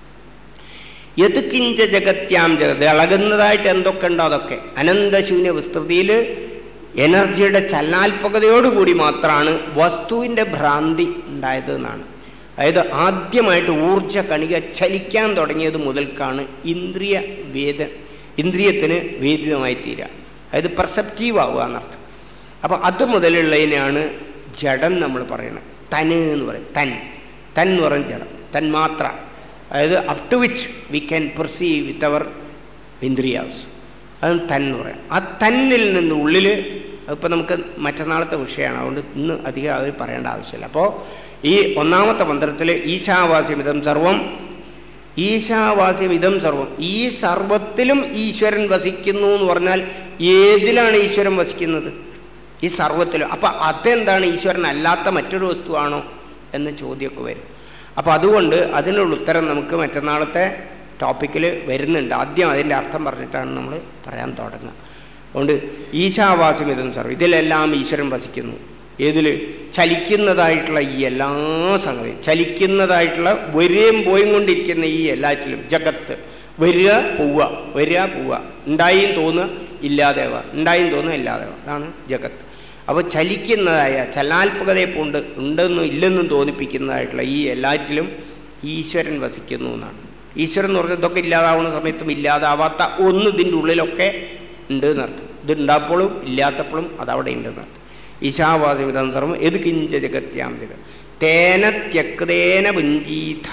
Speaker 1: യത് കിഞ്ച ജഗത്യാം ജഗത് ഇളകുന്നതായിട്ട് എന്തൊക്കെ ഉണ്ടോ അതൊക്കെ അനന്തശൂന്യ വിസ്തൃതിയിൽ എനർജിയുടെ ചലനാത്മകതയോടുകൂടി മാത്രമാണ് വസ്തുവിൻ്റെ ഭ്രാന്തി ഉണ്ടായത് എന്നാണ് അതായത് ആദ്യമായിട്ട് ഊർജ കണിക ചലിക്കാൻ തുടങ്ങിയത് മുതൽക്കാണ് ഇന്ദ്രിയ വേദ ഇന്ദ്രിയത്തിന് വേദിതമായി തീരുക അതായത് പെർസെപ്റ്റീവ് ആവുക എന്നർത്ഥം അപ്പോൾ അത് മുതലുള്ളതിനാണ് ജഡം നമ്മൾ പറയുന്നത് തന് എന്ന് പറയും തൻ തൻ എന്ന് പറയും ജഡം തന്മാത്ര അതായത് up to which we can perceive with our ഇന്ദ്രിയാസ് അതും തൻ എന്ന് പറയാം ആ തന്നിൽ നിന്ന് ഉള്ളിൽ അതിപ്പോൾ നമുക്ക് മറ്റന്നാളത്തെ വിഷയമാണ് അതുകൊണ്ട് ഇന്ന് അധികം അവർ പറയേണ്ട ആവശ്യമില്ല അപ്പോൾ ഈ ഒന്നാമത്തെ മന്ത്രത്തിൽ ഈശാവാസ്യം ഇതം സർവം ഈശാവാസ്യം ഇതം സർവം ഈ സർവത്തിലും ഈശ്വരൻ വസിക്കുന്നു എന്ന് പറഞ്ഞാൽ ഏതിലാണ് ഈശ്വരൻ വസിക്കുന്നത് ഈ സർവത്തിലും അപ്പം അതെന്താണ് ഈശ്വരൻ അല്ലാത്ത മറ്റൊരു വസ്തുവാണോ എന്ന ചോദ്യമൊക്കെ വരും അപ്പോൾ അതുകൊണ്ട് അതിനുള്ള ഉത്തരം നമുക്ക് മറ്റന്നാളത്തെ ടോപ്പിക്കിൽ വരുന്നുണ്ട് ആദ്യം അതിൻ്റെ അർത്ഥം പറഞ്ഞിട്ടാണ് നമ്മൾ പറയാൻ തുടങ്ങുക അതുകൊണ്ട് ഈശാവാസം ഇതെന്ന് സർവ്വം ഇതിലെല്ലാം ഈശ്വരൻ വസിക്കുന്നു ഏതിൽ ചലിക്കുന്നതായിട്ടുള്ള ഈ എല്ലാ സംഗതിയും ചലിക്കുന്നതായിട്ടുള്ള വരികയും പോയും കൊണ്ടിരിക്കുന്ന ഈ എല്ലാറ്റിലും ജഗത്ത് വരിക പോവുക വരിക പോവുക ഉണ്ടായും തോന്നുക ഇല്ലാതെവ ഉണ്ടായും തോന്നുക ഇല്ലാതെവ അതാണ് ജഗത്ത് അപ്പോൾ ചലിക്കുന്നതായ ചലനാത്മകതയെ കൊണ്ട് ഉണ്ടെന്നും ഇല്ലെന്നും തോന്നിപ്പിക്കുന്നതായിട്ടുള്ള ഈ എല്ലാറ്റിലും ഈശ്വരൻ വസിക്കുന്നു എന്നാണ് ഈശ്വരൻ എന്ന് പറഞ്ഞാൽ ഇതൊക്കെ ഇല്ലാതാവുന്ന സമയത്തും ഇല്ലാതാവാത്ത ഒന്ന് ഇതിൻ്റെ ഉള്ളിലൊക്കെ ഉണ്ട് എന്നർത്ഥം ഇത് ഉണ്ടാപ്പോഴും ഇല്ലാത്തപ്പോഴും അതവിടെ ഉണ്ട് എന്നർത്ഥം ഈശാവാസിമിതം സർവം എത് കിഞ്ച ജഗത്യാം ജഗത് തേന ത്യക്തേന ഭുഞ്ചീഥ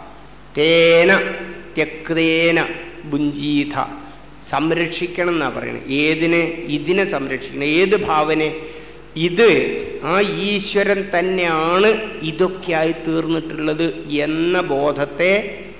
Speaker 1: തേന ത്യക്തേന ഭുഞ്ചീഥ സംരക്ഷിക്കണം എന്നാണ് പറയുന്നത് ഏതിനെ ഇതിനെ സംരക്ഷിക്കണം ഏത് ഭാവനെ ഇത് ആ ഈശ്വരൻ തന്നെയാണ് ഇതൊക്കെയായി തീർന്നിട്ടുള്ളത് എന്ന ബോധത്തെ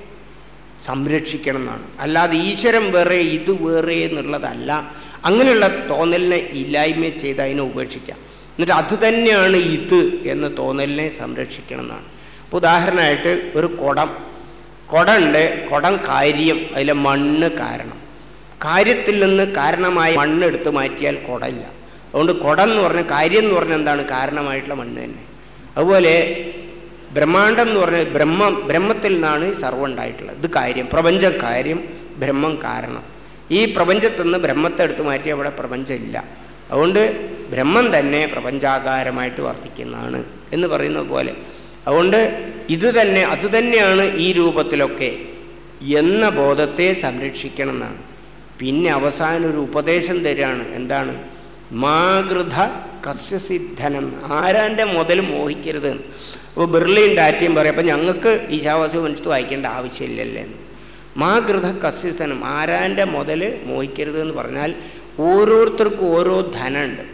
Speaker 1: സംരക്ഷിക്കണം എന്നാണ് അല്ലാതെ ഈശ്വരൻ വേറെ ഇത് വേറെ എന്നുള്ളതല്ല അങ്ങനെയുള്ള തോന്നലിനെ ഇല്ലായ്മ ചെയ്ത് അതിനെ ഉപേക്ഷിക്കാം എന്നിട്ട് അത് തന്നെയാണ് ഇത് എന്ന തോന്നലിനെ സംരക്ഷിക്കണം എന്നാണ് ഇപ്പോൾ ഉദാഹരണമായിട്ട് ഒരു കുടം കുടമുണ്ട് കുടം കാര്യം അതിലെ മണ്ണ് കാരണം കാര്യത്തിൽ നിന്ന് കാരണമായ മണ്ണ് എടുത്ത് മാറ്റിയാൽ കുടമില്ല അതുകൊണ്ട് കുടം എന്ന് പറഞ്ഞാൽ കാര്യം എന്ന് പറഞ്ഞാൽ എന്താണ് കാരണമായിട്ടുള്ള മണ്ണ് തന്നെ അതുപോലെ ബ്രഹ്മാണ്ടം എന്ന് പറഞ്ഞാൽ ബ്രഹ്മം ബ്രഹ്മത്തിൽ നിന്നാണ് ഈ സർവ്വം ഉണ്ടായിട്ടുള്ളത് ഇത് കാര്യം പ്രപഞ്ച കാര്യം ബ്രഹ്മം കാരണം ഈ പ്രപഞ്ചത്തിൽ നിന്ന് ബ്രഹ്മത്തെ എടുത്തു മാറ്റി അവിടെ പ്രപഞ്ചമില്ല അതുകൊണ്ട് ബ്രഹ്മം തന്നെ പ്രപഞ്ചാകാരമായിട്ട് വർത്തിക്കുന്നതാണ് എന്ന് പറയുന്നത് പോലെ അതുകൊണ്ട് ഇത് തന്നെ അത് തന്നെയാണ് ഈ രൂപത്തിലൊക്കെ എന്ന ബോധത്തെ സംരക്ഷിക്കണം എന്നാണ് പിന്നെ അവസാനം ഒരു ഉപദേശം തരികയാണ് എന്താണ് മാകൃത കസ്യസിദ്ധനം ആരാൻ്റെ മുതൽ മോഹിക്കരുത് എന്ന്. അപ്പോൾ ബിർളയും ഡാറ്റയും പറയും അപ്പം ഞങ്ങൾക്ക് ഈശാവാസി മനുഷ്യത്ത് വായിക്കേണ്ട ആവശ്യമില്ലല്ലേ എന്ന് മാകൃത കസ്യസ്ഥനം ആരാൻ്റെ മുതൽ മോഹിക്കരുത് എന്ന് പറഞ്ഞാൽ ഓരോരുത്തർക്കും ഓരോ ധനമുണ്ട്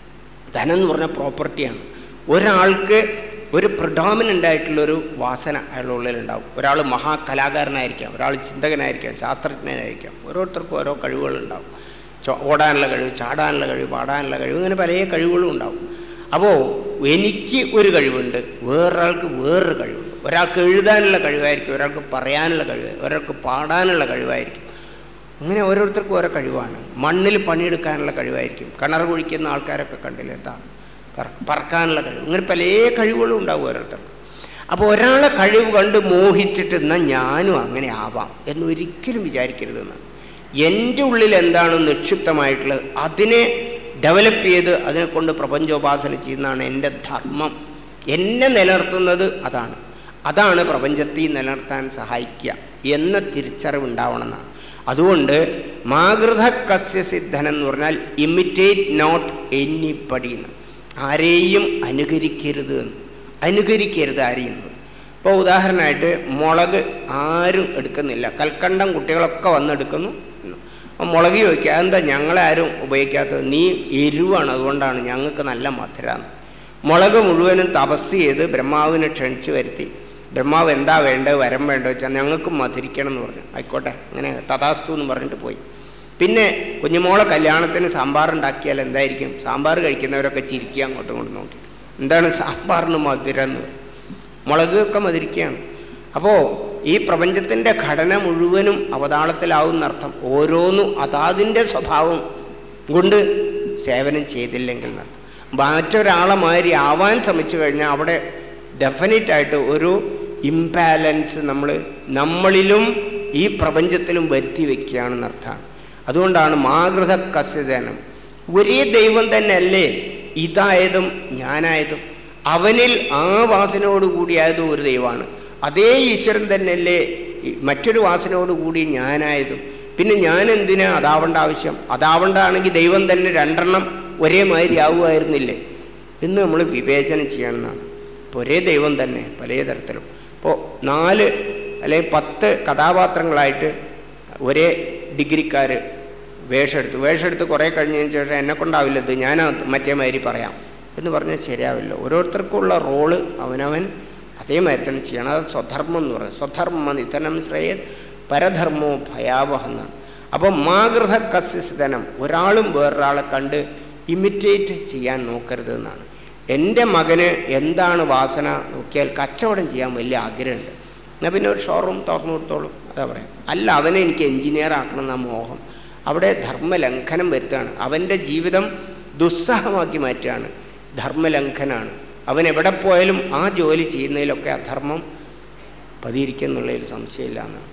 Speaker 1: ധനം എന്ന് പറഞ്ഞാൽ പ്രോപ്പർട്ടിയാണ് ഒരാൾക്ക് ഒരു പ്രഡോമിനൻ്റ് ആയിട്ടുള്ളൊരു വാസന അയാളുടെ ഉള്ളിലുണ്ടാവും ഒരാൾ മഹാകലാകാരനായിരിക്കാം ഒരാൾ ചിന്തകനായിരിക്കാം ശാസ്ത്രജ്ഞനായിരിക്കാം ഓരോരുത്തർക്കും ഓരോ കഴിവുകളുണ്ടാവും ചോ- ഓടാനുള്ള കഴിവ് ചാടാനുള്ള കഴിവ് പാടാനുള്ള കഴിവ് ഇങ്ങനെ പല കഴിവുകളും ഉണ്ടാവും അപ്പോൾ എനിക്ക് ഒരു കഴിവുണ്ട് വേറൊരാൾക്ക് വേറൊരു കഴിവുണ്ട് ഒരാൾക്ക് എഴുതാനുള്ള കഴിവായിരിക്കും ഒരാൾക്ക് പറയാനുള്ള കഴിവ് ഒരാൾക്ക് പാടാനുള്ള കഴിവായിരിക്കും അങ്ങനെ ഓരോരുത്തർക്കും ഓരോ കഴിവാണ് മണ്ണിൽ പണിയെടുക്കാനുള്ള കഴിവായിരിക്കും കിണർ കുഴിക്കുന്ന ആൾക്കാരൊക്കെ കണ്ടില്ലേ എന്താ പറ- പറക്കാനുള്ള കഴിവ് അങ്ങനെ പല കഴിവുകളും ഉണ്ടാവും ഓരോരുത്തർക്കും അപ്പോൾ ഒരാളെ കഴിവ് കണ്ട് മോഹിച്ചിട്ട് എന്നാൽ ഞാനും അങ്ങനെ ആവാം എന്നൊരിക്കലും വിചാരിക്കരുതെന്ന് എൻ്റെ ഉള്ളിൽ എന്താണ് നിക്ഷിപ്തമായിട്ടുള്ളത് അതിനെ ഡെവലപ്പ് ചെയ്ത് അതിനെ കൊണ്ട് പ്രപഞ്ചോപാസന ചെയ്യുന്നതാണ് എൻ്റെ ധർമ്മം എന്നെ നിലനിർത്തുന്നത് അതാണ് അതാണ് പ്രപഞ്ചത്തെ നിലനിർത്താൻ സഹായിക്കുക എന്ന തിരിച്ചറിവ് ഉണ്ടാവണം എന്നാണ് അതുകൊണ്ട് മാകൃത കസ്യ സിദ്ധൻ എന്ന് പറഞ്ഞാൽ ഇമിറ്റേറ്റ് നോട്ട് എനിബഡി എന്ന് ആരെയും അനുകരിക്കരുത് എന്ന് അനുകരിക്കരുത് ആരെയും ഇപ്പോൾ ഉദാഹരണമായിട്ട് മുളക് ആരും എടുക്കുന്നില്ല കൽക്കണ്ടം കുട്ടികളൊക്കെ വന്നെടുക്കുന്നു അപ്പോൾ മുളക് ചോദിക്കുക എന്താ ഞങ്ങളാരും ഉപയോഗിക്കാത്തത് നീ എരിവാണ് അതുകൊണ്ടാണ് ഞങ്ങൾക്ക് നല്ല മധുരമാണ് മുളക് മുഴുവനും തപസ് ചെയ്ത് ബ്രഹ്മാവിനെ ക്ഷണിച്ചു വരുത്തി ബ്രഹ്മാവ് എന്താ വേണ്ടത് വരം വേണ്ടത് വെച്ചാൽ ഞങ്ങൾക്ക് മധുരിക്കണം എന്ന് പറഞ്ഞു ആയിക്കോട്ടെ അങ്ങനെ തഥാസ്തു എന്ന് പറഞ്ഞിട്ട് പോയി പിന്നെ കുഞ്ഞുമോളെ കല്യാണത്തിന് സാമ്പാർ ഉണ്ടാക്കിയാൽ എന്തായിരിക്കും സാമ്പാർ കഴിക്കുന്നവരൊക്കെ ചിരിക്കുക അങ്ങോട്ടും ഇങ്ങോട്ടും നോക്കി എന്താണ് സാമ്പാറിന് മധുരം എന്ന് പറയും. മുളക് ഒക്കെ മധുരിക്കുകയാണ് അപ്പോൾ ഈ പ്രപഞ്ചത്തിൻ്റെ ഘടന മുഴുവനും അവതാളത്തിലാവുന്നർത്ഥം ഓരോന്നും അതാതിൻ്റെ സ്വഭാവം കൊണ്ട് സേവനം ചെയ്തില്ലെങ്കിൽ എന്നർത്ഥം മറ്റൊരാളെ മാതിരി ആവാൻ ശ്രമിച്ചു കഴിഞ്ഞാൽ അവിടെ ഡെഫിനറ്റായിട്ട് ഒരു ഇംബാലൻസ് നമ്മൾ നമ്മളിലും ഈ പ്രപഞ്ചത്തിലും വരുത്തി വയ്ക്കുകയാണെന്നർത്ഥമാണ് അതുകൊണ്ടാണ് മാകൃത കസ്യതനം ഒരേ ദൈവം തന്നെയല്ലേ ഇതായതും ഞാനായതും അവനിൽ ആ വാസനയോട് കൂടിയായതും ഒരു ദൈവമാണ് അതേ ഈശ്വരൻ തന്നെയല്ലേ ഈ മറ്റൊരു വാസനയോട് കൂടി ഞാനായതും പിന്നെ ഞാൻ എന്തിനാ അതാവേണ്ട ആവശ്യം അതാവേണ്ടതാണെങ്കിൽ ദൈവം തന്നെ രണ്ടെണ്ണം ഒരേ മാതിരി ആവുമായിരുന്നില്ലേ എന്ന് നമ്മൾ വിവേചനം ചെയ്യണമെന്നാണ് ഇപ്പോൾ ഒരേ ദൈവം തന്നെ പല തരത്തിലും ഇപ്പോൾ നാല് അല്ലെങ്കിൽ പത്ത് കഥാപാത്രങ്ങളായിട്ട് ഒരേ ഡിഗ്രിക്കാർ വേഷമെടുത്തു വേഷമെടുത്ത് കുറേ കഴിഞ്ഞതിന് ശേഷം എന്നെ കൊണ്ടാവില്ല ഇത് ഞാൻ മറ്റേ മാതിരി പറയാം എന്ന് പറഞ്ഞാൽ ശരിയാവില്ല ഓരോരുത്തർക്കുള്ള റോള് അവനവൻ അതേമാതിരി തന്നെ ചെയ്യണം അത് സ്വധർമ്മം എന്ന് പറയും സ്വധർമ്മ നിധനം ശ്രേയ പരധർമ്മോ ഭയാവഹ എന്നാണ് അപ്പം മാകൃത കസ്യസ്ഥനം ഒരാളും വേറൊരാളെ കണ്ട് ഇമിറ്റേറ്റ് ചെയ്യാൻ നോക്കരുത് എന്നാണ് എൻ്റെ മകന് എന്താണ് വാസന നോക്കിയാൽ കച്ചവടം ചെയ്യാൻ വലിയ ആഗ്രഹമുണ്ട് എന്നാൽ പിന്നെ ഒരു ഷോറൂം തുറന്നു കൊടുത്തോളും അതാ പറയാം അല്ല അവനെ എനിക്ക് എഞ്ചിനീയർ ആക്കണം എന്ന മോഹം അവിടെ ധർമ്മലംഘനം വരുത്തുകയാണ് അവൻ്റെ ജീവിതം ദുസ്സഹമാക്കി മാറ്റുകയാണ് ധർമ്മലംഘനാണ് അവൻ എവിടെ പോയാലും ആ ജോലി ചെയ്യുന്നതിലൊക്കെ അധർമ്മം പതിയിരിക്കുന്നുള്ളതിൽ സംശയമില്ല എന്നാണ്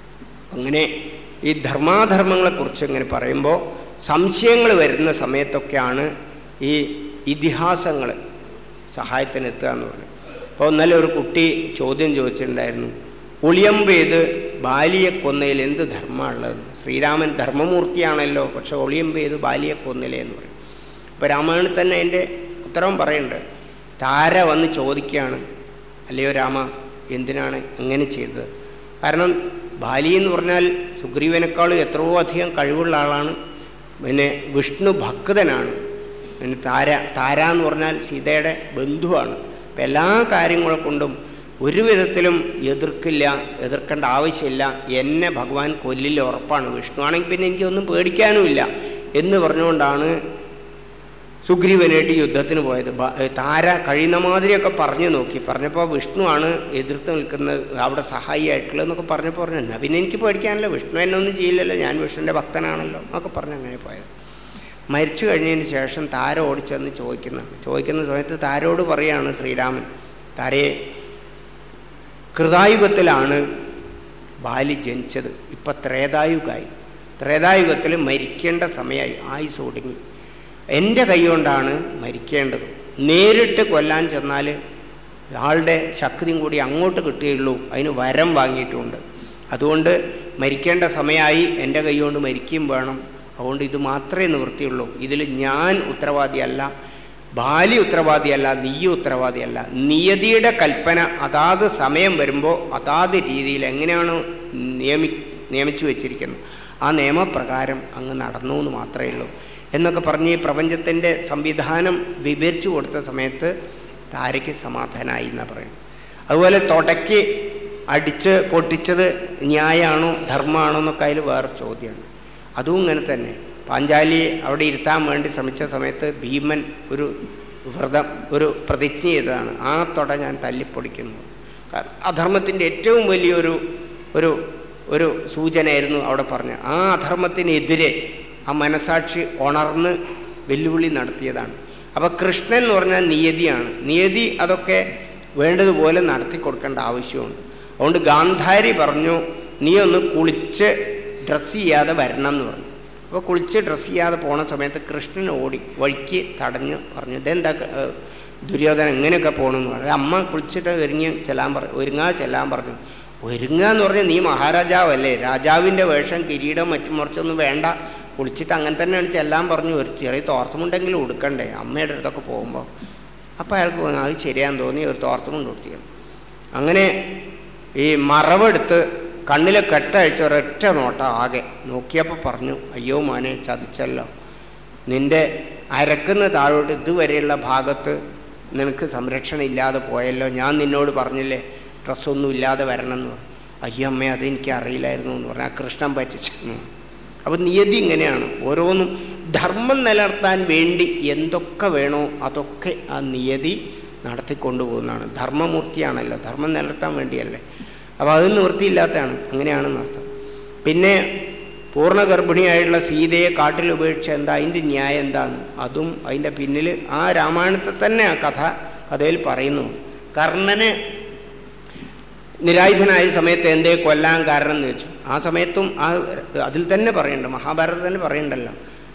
Speaker 1: അങ്ങനെ ഈ ധർമാധർമ്മങ്ങളെക്കുറിച്ച് ഇങ്ങനെ പറയുമ്പോൾ സംശയങ്ങൾ വരുന്ന സമയത്തൊക്കെയാണ് ഈ ഇതിഹാസങ്ങൾ സഹായത്തിനെത്തുക എന്ന് പറഞ്ഞു അപ്പോൾ ഇന്നലെ ഒരു കുട്ടി ചോദ്യം ചോദിച്ചിട്ടുണ്ടായിരുന്നു ഒളിയമ്പെയ്ത് ബാലിയെ കൊന്നതിൽ എന്ത് ധർമ്മമുള്ളതെന്ന് ശ്രീരാമൻ ധർമ്മമൂർത്തിയാണല്ലോ പക്ഷെ ഒളിയമ്പെയ്ത് ബാലിയെ കൊന്നില്ലേ എന്ന് പറയും ഇപ്പോൾ രാമായണത്തിൽ തന്നെ അതിൻ്റെ ഉത്തരവും പറയുന്നുണ്ട് താര വന്ന് ചോദിക്കുകയാണ് അല്ലയോ രാമ എന്തിനാണ് ഇങ്ങനെ ചെയ്തത് കാരണം ബാലി എന്ന് പറഞ്ഞാൽ സുഗ്രീവനേക്കാളും എത്രയോ അധികം കഴിവുള്ള ആളാണ് പിന്നെ വിഷ്ണു ഭക്തനാണ് പിന്നെ താര താര എന്ന് പറഞ്ഞാൽ സീതയുടെ ബന്ധുവാണ് അപ്പം എല്ലാ കാര്യങ്ങളെ കൊണ്ടും ഒരു വിധത്തിലും എതിർക്കില്ല എതിർക്കേണ്ട ആവശ്യമില്ല എന്നെ ഭഗവാൻ കൊല്ലില്ല ഉറപ്പാണ് വിഷ്ണു ആണെങ്കിൽ പിന്നെ എനിക്കൊന്നും പേടിക്കാനുമില്ല എന്ന് പറഞ്ഞുകൊണ്ടാണ് സുഗ്രീവനായിട്ട് യുദ്ധത്തിന് പോയത് ബ- താര കഴിയുന്ന മാതിരിയൊക്കെ പറഞ്ഞു നോക്കി പറഞ്ഞപ്പോൾ വിഷ്ണുവാണ് എതിർത്ത് നിൽക്കുന്നത് അവിടെ സഹായിയായിട്ടുള്ളതെന്നൊക്കെ പറഞ്ഞപ്പോൾ പറഞ്ഞു എന്നാൽ പിന്നെ എനിക്ക് പേടിക്കാനല്ലോ വിഷ്ണു എന്നെ ഒന്നും ചെയ്യില്ലല്ലോ ഞാൻ വിഷ്ണുവിൻ്റെ ഭക്തനാണല്ലോ എന്നൊക്കെ പറഞ്ഞ് അങ്ങനെ പോയത് മരിച്ചു കഴിഞ്ഞതിന് ശേഷം താര ഓടിച്ചെന്ന് ചോദിക്കുന്നു ചോദിക്കുന്ന സമയത്ത് താരോട് പറയാണ് ശ്രീരാമൻ താരയെ കൃതായുഗത്തിലാണ് ബാലി ജനിച്ചത് ഇപ്പം ത്രേതായുഗായി ത്രേതായുഗത്തിൽ മരിക്കേണ്ട സമയമായി ആയുസ് ഒടുങ്ങി എൻ്റെ കൈ കൊണ്ടാണ് മരിക്കേണ്ടത് നേരിട്ട് കൊല്ലാൻ ചെന്നാൽ ആളുടെ ശക്തിയും കൂടി അങ്ങോട്ട് കിട്ടുകയുള്ളൂ അതിന് വരം വാങ്ങിയിട്ടുണ്ട് അതുകൊണ്ട് മരിക്കേണ്ട സമയമായി എൻ്റെ കൈ കൊണ്ട് മരിക്കുകയും വേണം അതുകൊണ്ട് ഇത് മാത്രമേ നിവൃത്തിയുള്ളൂ ഇതിൽ ഞാൻ ഉത്തരവാദിയല്ല ബാലി ഉത്തരവാദിയല്ല നീ ഉത്തരവാദിയല്ല നിയതിയുടെ കൽപ്പന അതാത് സമയം വരുമ്പോൾ അതാത് രീതിയിൽ എങ്ങനെയാണ് നിയമി നിയമിച്ചു വെച്ചിരിക്കുന്നത് ആ നിയമപ്രകാരം അങ്ങ് നടന്നു എന്ന് മാത്രമേ ഉള്ളൂ എന്നൊക്കെ പറഞ്ഞ് ഈ പ്രപഞ്ചത്തിൻ്റെ സംവിധാനം വിവരിച്ചു കൊടുത്ത സമയത്ത് താരയ്ക്ക് സമാധാനമായി എന്നാണ് പറയുന്നത് അതുപോലെ തുടയ്ക്ക് അടിച്ച് പൊട്ടിച്ചത് ന്യായമാണോ ധർമ്മമാണോ എന്നൊക്കെ അതിൽ വേറെ ചോദ്യമാണ് അതും ഇങ്ങനെ തന്നെ പാഞ്ചാലിയെ അവിടെ ഇരുത്താൻ വേണ്ടി ശ്രമിച്ച സമയത്ത് ഭീമൻ ഒരു വ്രതം ഒരു പ്രതിജ്ഞ ചെയ്തതാണ് ആ തുട ഞാൻ തല്ലിപ്പൊടിക്കുന്നു കാരണം അധർമ്മത്തിൻ്റെ ഏറ്റവും വലിയൊരു ഒരു ഒരു സൂചനയായിരുന്നു അവിടെ പറഞ്ഞ ആ അധർമ്മത്തിനെതിരെ ആ മനസാക്ഷി ഉണർന്ന് വെല്ലുവിളി നടത്തിയതാണ് അപ്പോൾ കൃഷ്ണൻ എന്ന് പറഞ്ഞാൽ നിയതിയാണ് നിയതി അതൊക്കെ വേണ്ടതുപോലെ നടത്തി കൊടുക്കേണ്ട ആവശ്യമുണ്ട് അതുകൊണ്ട് ഗാന്ധാരി പറഞ്ഞു നീ ഒന്ന് കുളിച്ച് ഡ്രസ്സ് ചെയ്യാതെ വരണം എന്ന് പറഞ്ഞു അപ്പോൾ കുളിച്ച് ഡ്രസ്സ് ചെയ്യാതെ പോണ സമയത്ത് കൃഷ്ണൻ ഓടി വഴിക്ക് തടഞ്ഞു പറഞ്ഞു ഇതെന്താ ഏഹ്, ദുര്യോധനൻ എങ്ങനെയൊക്കെ പോകണമെന്ന് പറഞ്ഞു അമ്മ കുളിച്ചിട്ട് ഒരുങ്ങി ചെല്ലാൻ പറഞ്ഞു ഒരുങ്ങാ ചെല്ലാൻ പറഞ്ഞു ഒരുങ്ങുക എന്ന് പറഞ്ഞാൽ നീ മഹാരാജാവല്ലേ രാജാവിൻ്റെ വേഷം കിരീടം മറ്റും മറിച്ചൊന്നും വേണ്ട കുളിച്ചിട്ട് അങ്ങനെ തന്നെയാണ് ചെല്ലാൻ പറഞ്ഞു ഒരു ചെറിയ തോർത്തുമുണ്ടെങ്കിലും ഉടുക്കണ്ടേ അമ്മയുടെ അടുത്തൊക്കെ പോകുമ്പോൾ അപ്പോൾ അയാൾക്ക് തോന്നി, അത് ശരിയാന്ന് തോന്നി ഒരു തോർത്തുമുണ്ട് ഉടുത്തിയത് അങ്ങനെ ഈ മറവെടുത്ത് കണ്ണിലെ കെട്ടഴിച്ച ഒരൊറ്റ നോട്ട ആകെ നോക്കിയപ്പോൾ പറഞ്ഞു അയ്യോ മോനെ ചതിച്ചല്ലോ നിന്റെ അരക്കുന്ന താഴോട്ട് ഇതുവരെയുള്ള ഭാഗത്ത് നിനക്ക് സംരക്ഷണം ഇല്ലാതെ പോയല്ലോ ഞാൻ നിന്നോട് പറഞ്ഞില്ലേ ഡ്രസ്സൊന്നും ഇല്ലാതെ വരണം എന്ന് പറഞ്ഞു അയ്യോ അമ്മേ അതെനിക്ക് അറിയില്ലായിരുന്നു എന്ന് പറഞ്ഞു ആ കൃഷ്ണൻ പറ്റിച്ചു അപ്പോൾ നിയതി ഇങ്ങനെയാണ് ഓരോന്നും ധർമ്മം നിലനിർത്താൻ വേണ്ടി എന്തൊക്കെ വേണോ അതൊക്കെ ആ നിയതി നടത്തിക്കൊണ്ടുപോകുന്നതാണ് ധർമ്മമൂർത്തിയാണല്ലോ ധർമ്മം നിലനിർത്താൻ വേണ്ടിയല്ലേ അപ്പോൾ അത് നിവൃത്തിയില്ലാത്തതാണ് അങ്ങനെയാണെന്ന് അർത്ഥം പിന്നെ പൂർണ്ണ ഗർഭിണിയായിട്ടുള്ള സീതയെ കാട്ടിൽ ഉപേക്ഷിച്ച എന്താ അതിൻ്റെ ന്യായം എന്താണ് അതും അതിൻ്റെ പിന്നിൽ ആ രാമായണത്തെ തന്നെ ആ കഥ കഥയിൽ പറയുന്നു കർണനെ നിരായുധനായ സമയത്ത് എന്തേ കൊല്ലാൻ കാരണം എന്ന് വെച്ചു ആ സമയത്തും ആ അതിൽ തന്നെ പറയുന്നുണ്ട് മഹാഭാരതത്തിൽ തന്നെ പറയുന്നുണ്ടല്ലോ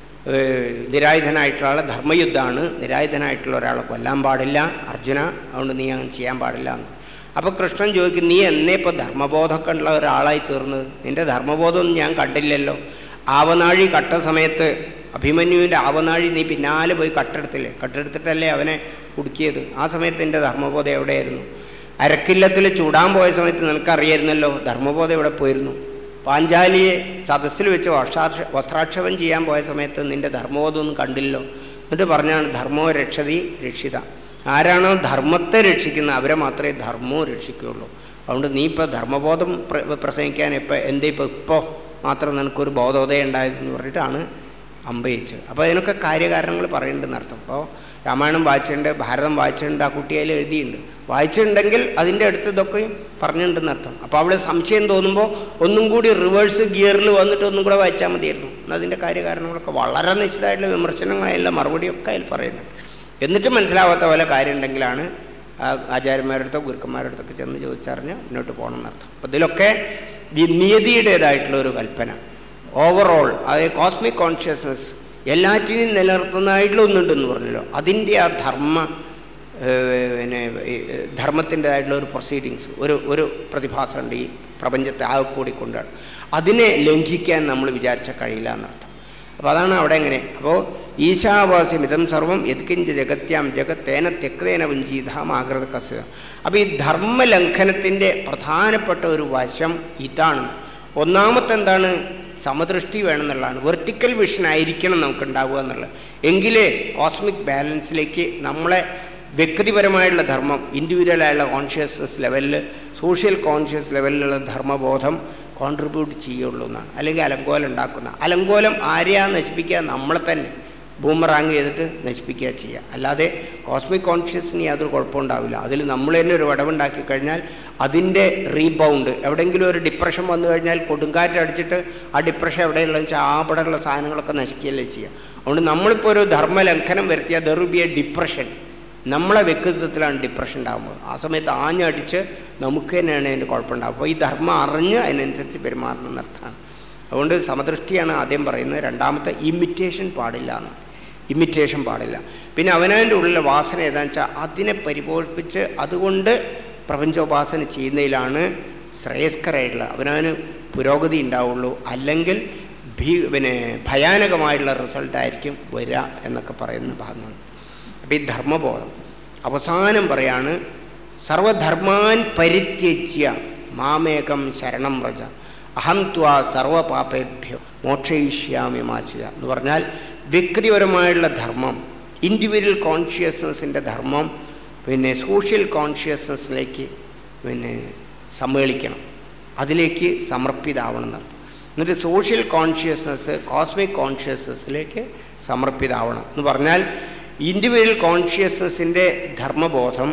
Speaker 1: ഏഹ് നിരായുധനായിട്ടുള്ള ആളെ ധർമ്മയുദ്ധമാണ് നിരായുധനായിട്ടുള്ള ഒരാളെ കൊല്ലാൻ പാടില്ല അർജുന അതുകൊണ്ട് നീ അങ്ങനെ ചെയ്യാൻ പാടില്ല എന്ന് അപ്പോൾ കൃഷ്ണൻ ചോദിക്കും നീ എന്നേ ഇപ്പോൾ ധർമ്മബോധമൊക്കെ ഉള്ള ഒരാളായി തീർന്നത് നിന്റെ ധർമ്മബോധമൊന്നും ഞാൻ കണ്ടില്ലല്ലോ ആവനാഴി കട്ട സമയത്ത് അഭിമന്യുവിൻ്റെ ആവനാഴി നീ പിന്നാലെ പോയി കട്ടെടുത്തില്ലേ കട്ടെടുത്തിട്ടല്ലേ അവനെ കുടുക്കിയത് ആ സമയത്ത് എൻ്റെ ധർമ്മബോധം എവിടെയായിരുന്നു അരക്കില്ലത്തിൽ ചൂടാൻ പോയ സമയത്ത് നിനക്കറിയായിരുന്നല്ലോ ധർമ്മബോധം എവിടെ പോയിരുന്നു പാഞ്ചാലിയെ സദസ്സിൽ വെച്ച് വസ്ത്രാക്ഷ വസ്ത്രാക്ഷേപം ചെയ്യാൻ പോയ സമയത്ത് നിന്റെ ധർമ്മബോധമൊന്നും കണ്ടില്ലോ എന്നിട്ട് പറഞ്ഞാണ് ധർമ്മോ രക്ഷതി രക്ഷിത ആരാണോ ധർമ്മത്തെ രക്ഷിക്കുന്ന അവരെ മാത്രമേ ധർമ്മവും രക്ഷിക്കുകയുള്ളൂ അതുകൊണ്ട് നീ ഇപ്പോൾ ധർമ്മബോധം പ്ര പ്രസംഗിക്കാൻ ഇപ്പോൾ എന്തേ ഇപ്പോൾ ഇപ്പോൾ മാത്രം നിനക്കൊരു ബോധോദയം ഉണ്ടായതെന്ന് പറഞ്ഞിട്ടാണ് അമ്പയിച്ചത് അപ്പോൾ അതിനൊക്കെ കാര്യകാരണങ്ങൾ പറയുന്നുണ്ടെന്ന് അർത്ഥം അപ്പോൾ രാമായണം വായിച്ചിട്ടുണ്ട് ഭാരതം വായിച്ചിട്ടുണ്ട് ആ കുട്ടി അതിൽ എഴുതിയിട്ടുണ്ട് വായിച്ചിട്ടുണ്ടെങ്കിൽ അതിൻ്റെ അടുത്ത് ഇതൊക്കെ പറഞ്ഞിട്ടുണ്ടെന്ന് അർത്ഥം അപ്പോൾ അവിടെ സംശയം തോന്നുമ്പോൾ ഒന്നും കൂടി റിവേഴ്സ് ഗിയറിൽ വന്നിട്ട് ഒന്നും കൂടെ വായിച്ചാൽ മതിയായിരുന്നു എന്നാൽ അതിൻ്റെ കാര്യകാരണങ്ങളൊക്കെ വളരെ നിശ്ചിതമായിട്ടുള്ള വിമർശനങ്ങളെല്ലാം മറുപടിയൊക്കെ അതിൽ പറയുന്നുണ്ട് എന്നിട്ട് മനസ്സിലാവാത്ത പോലെ കാര്യം ഉണ്ടെങ്കിലാണ് ആ ആചാര്യന്മാരുടെ അടുത്തോ ഗുരുക്കന്മാരുടെ അടുത്തൊക്കെ ചെന്ന് ചോദിച്ചറിഞ്ഞ് മുന്നോട്ട് പോകണം എന്നർത്ഥം അപ്പോൾ ഇതിലൊക്കെ ഈ നിയതിയുടേതായിട്ടുള്ള ഒരു കൽപ്പന ഓവറോൾ അതായത് കോസ്മിക് കോൺഷ്യസ്നസ് എല്ലാറ്റിനെയും നിലനിർത്തുന്നതായിട്ടുള്ള ഒന്നുണ്ടെന്ന് പറഞ്ഞല്ലോ അതിൻ്റെ ആ ധർമ്മ ഏഹ്, പിന്നെ ഈ ധർമ്മത്തിൻ്റെതായിട്ടുള്ള ഒരു പ്രൊസീഡിങ്സ് ഒരു ഒരു പ്രതിഭാസമുണ്ട് ഈ പ്രപഞ്ചത്തെ ആകെ കൂടി കൊണ്ടാണ് അതിനെ ലംഘിക്കാൻ നമ്മൾ വിചാരിച്ച കഴിയില്ല എന്നർത്ഥം അപ്പോൾ അതാണ് അവിടെ എങ്ങനെ അപ്പോൾ ഈശാവാസ്യം ഇതം സർവം യത്കിഞ്ച ജഗത്യാം ജഗത്തേന തെക്തേന വഞ്ചീതാമാകൃത കസ്യ അപ്പോൾ ഈ ധർമ്മലംഘനത്തിൻ്റെ പ്രധാനപ്പെട്ട ഒരു വശം ഇതാണ് ഒന്നാമത്തെ എന്താണ് സമദൃഷ്ടി വേണമെന്നുള്ളതാണ് വെർട്ടിക്കൽ വിഷൻ ആയിരിക്കണം നമുക്ക് ഉണ്ടാവുക എന്നുള്ളത് എങ്കിലേ കോസ്മിക് ബാലൻസിലേക്ക് നമ്മളെ വ്യക്തിപരമായിട്ടുള്ള ധർമ്മം ഇൻഡിവിജ്വലായുള്ള കോൺഷ്യസ്നസ് ലെവലിൽ സോഷ്യൽ കോൺഷ്യസ് ലെവലിലുള്ള ധർമ്മബോധം കോൺട്രിബ്യൂട്ട് ചെയ്യുള്ളൂ എന്നാണ് അല്ലെങ്കിൽ അലങ്കോലം ഉണ്ടാക്കുന്ന അലങ്കോലം ആരെയാ നശിപ്പിക്കുക നമ്മളെ തന്നെ ബൂമറാങ് ചെയ്തിട്ട് നശിപ്പിക്കുക ചെയ്യുക അല്ലാതെ കോസ്മിക് കോൺഷ്യസിന് യാതൊരു കുഴപ്പമുണ്ടാവില്ല അതിൽ നമ്മൾ തന്നെ ഒരു വിടവുണ്ടാക്കി കഴിഞ്ഞാൽ അതിൻ്റെ റീബൗണ്ട് എവിടെയെങ്കിലും ഒരു ഡിപ്രഷൻ വന്നു കഴിഞ്ഞാൽ കൊടുങ്കാറ്റ് അടിച്ചിട്ട് ആ ഡിപ്രഷൻ എവിടെയുള്ള വെച്ചാൽ ആ അവിടെയുള്ള സാധനങ്ങളൊക്കെ നശിക്കുകയല്ലേ ചെയ്യുക അതുകൊണ്ട് നമ്മളിപ്പോൾ ഒരു ധർമ്മലംഘനം വരുത്തിയാൽ ദർ ബി എ ഡിപ്രഷൻ നമ്മളെ വ്യക്തിത്വത്തിലാണ് ഡിപ്രഷൻ ഉണ്ടാകുന്നത് ആ സമയത്ത് ആഞ്ഞടിച്ച് നമുക്ക് തന്നെയാണ് അതിൻ്റെ കുഴപ്പമുണ്ടാകുക അപ്പോൾ ഈ ധർമ്മം അറിഞ്ഞ് അതിനനുസരിച്ച് പെരുമാറണം എന്നർത്ഥമാണ് അതുകൊണ്ട് സമദൃഷ്ടിയാണ് ആദ്യം പറയുന്നത് രണ്ടാമത്തെ ഇമിറ്റേഷൻ പാടില്ല എന്ന് ഇമിറ്റേഷൻ പാടില്ല പിന്നെ അവനവൻ്റെ ഉള്ളിലെ വാസന ഏതാണെന്ന് വെച്ചാൽ അതിനെ പരിപോഷിപ്പിച്ച് അതുകൊണ്ട് പ്രപഞ്ചോപാസന ചെയ്യുന്നതിലാണ് ശ്രേയസ്കരമായിട്ടുള്ള അവനവന് പുരോഗതി ഉണ്ടാവുള്ളൂ അല്ലെങ്കിൽ ഭീ പിന്നെ ഭയാനകമായിട്ടുള്ള റിസൾട്ടായിരിക്കും വരിക എന്നൊക്കെ പറയുന്ന ഭാഗമാണ് അപ്പോൾ ഈ ധർമ്മബോധം അവസാനം പറയാണ് സർവധർമാൻ പരിത്യജ്യ മാമേകം ശരണം വ്രജ അഹം ത്വാ സർവപാപേഭ്യോ മോക്ഷയിഷ്യാമി മാച്ചുക എന്ന് പറഞ്ഞാൽ വ്യക്തിപരമായുള്ള ധർമ്മം ഇൻഡിവിജ്വൽ കോൺഷ്യസ്നസിൻ്റെ ധർമ്മം പിന്നെ സോഷ്യൽ കോൺഷ്യസ്നസ്സിലേക്ക് പിന്നെ സമ്മേളിക്കണം അതിലേക്ക് സമർപ്പിതാവണം എന്നർത്ഥം എന്നിട്ട് സോഷ്യൽ കോൺഷ്യസ്നസ് കോസ്മിക് കോൺഷ്യസ്നസ്സിലേക്ക് സമർപ്പിതാവണം എന്ന് പറഞ്ഞാൽ ഇൻഡിവിജ്വൽ കോൺഷ്യസ്നസിൻ്റെ ധർമ്മബോധം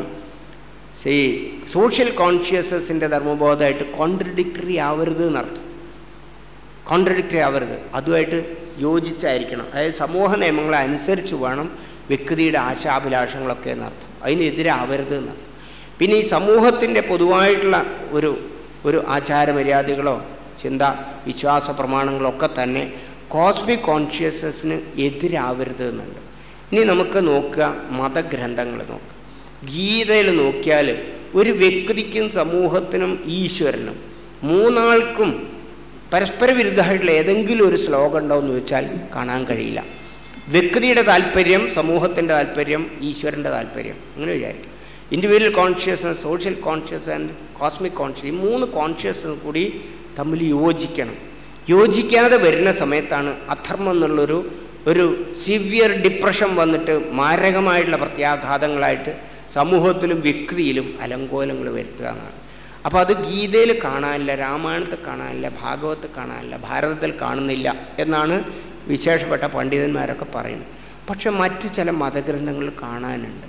Speaker 1: സീ സോഷ്യൽ കോൺഷ്യസ്നസിൻ്റെ ധർമ്മബോധമായിട്ട് കോൺട്രഡിക്ടറി ആവരുത് എന്നർത്ഥം കോൺട്രഡിക്ടറി ആവരുത് അതുമായിട്ട് യോജിച്ചായിരിക്കണം അതായത് സമൂഹ നിയമങ്ങളെ അനുസരിച്ച് വേണം വ്യക്തിയുടെ ആശാഭിലാഷങ്ങളൊക്കെ എന്നർത്ഥം അതിനെതിരെ ആവരുത് എന്നർത്ഥം പിന്നെ ഈ സമൂഹത്തിൻ്റെ പൊതുവായിട്ടുള്ള ഒരു ഒരു ആചാരമര്യാദകളോ ചിന്ത വിശ്വാസ പ്രമാണങ്ങളൊക്കെ തന്നെ കോസ്മിക് കോൺഷ്യസ്നസ്സിന് എതിരാവരുത് എന്നുണ്ട് ഇനി നമുക്ക് നോക്കുക മതഗ്രന്ഥങ്ങൾ നോക്കുക ഗീതയിൽ നോക്കിയാൽ ഒരു വ്യക്തിക്കും സമൂഹത്തിനും ഈശ്വരനും മൂന്നാൾക്കും പരസ്പര വിരുദ്ധമായിട്ടുള്ള ഏതെങ്കിലും ഒരു ശ്ലോകം ഉണ്ടോ എന്ന് ചോദിച്ചാൽ കാണാൻ കഴിയില്ല വ്യക്തിയുടെ താല്പര്യം സമൂഹത്തിൻ്റെ താല്പര്യം ഈശ്വരൻ്റെ താല്പര്യം അങ്ങനെ വിചാരിക്കും individual consciousness social conscious and cosmic conscious ഈ മൂന്ന് കോൺഷ്യസ്നസ് കൂടി തമ്മിൽ യോജിക്കണം യോജിക്കാതെ വരുന്ന സമയത്താണ് അധർമ്മം എന്നുള്ളൊരു ഒരു സിവിയർ ഡിപ്രഷൻ വന്നിട്ട് മാരകമായിട്ടുള്ള പ്രത്യാഘാതങ്ങളായിട്ട് സമൂഹത്തിലും വ്യക്തിയിലും അലങ്കോലങ്ങൾ വരുത്തുക എന്നാണ് അപ്പോൾ അത് ഗീതയിൽ കാണാനില്ല രാമായണത്തിൽ കാണാനില്ല ഭാഗവത്തിൽ കാണാനില്ല ഭാരതത്തിൽ കാണുന്നില്ല എന്നാണ് വിശേഷപ്പെട്ട പണ്ഡിതന്മാരൊക്കെ പറയുന്നത് പക്ഷെ മറ്റ് ചില മതഗ്രന്ഥങ്ങളിൽ കാണാനുണ്ട്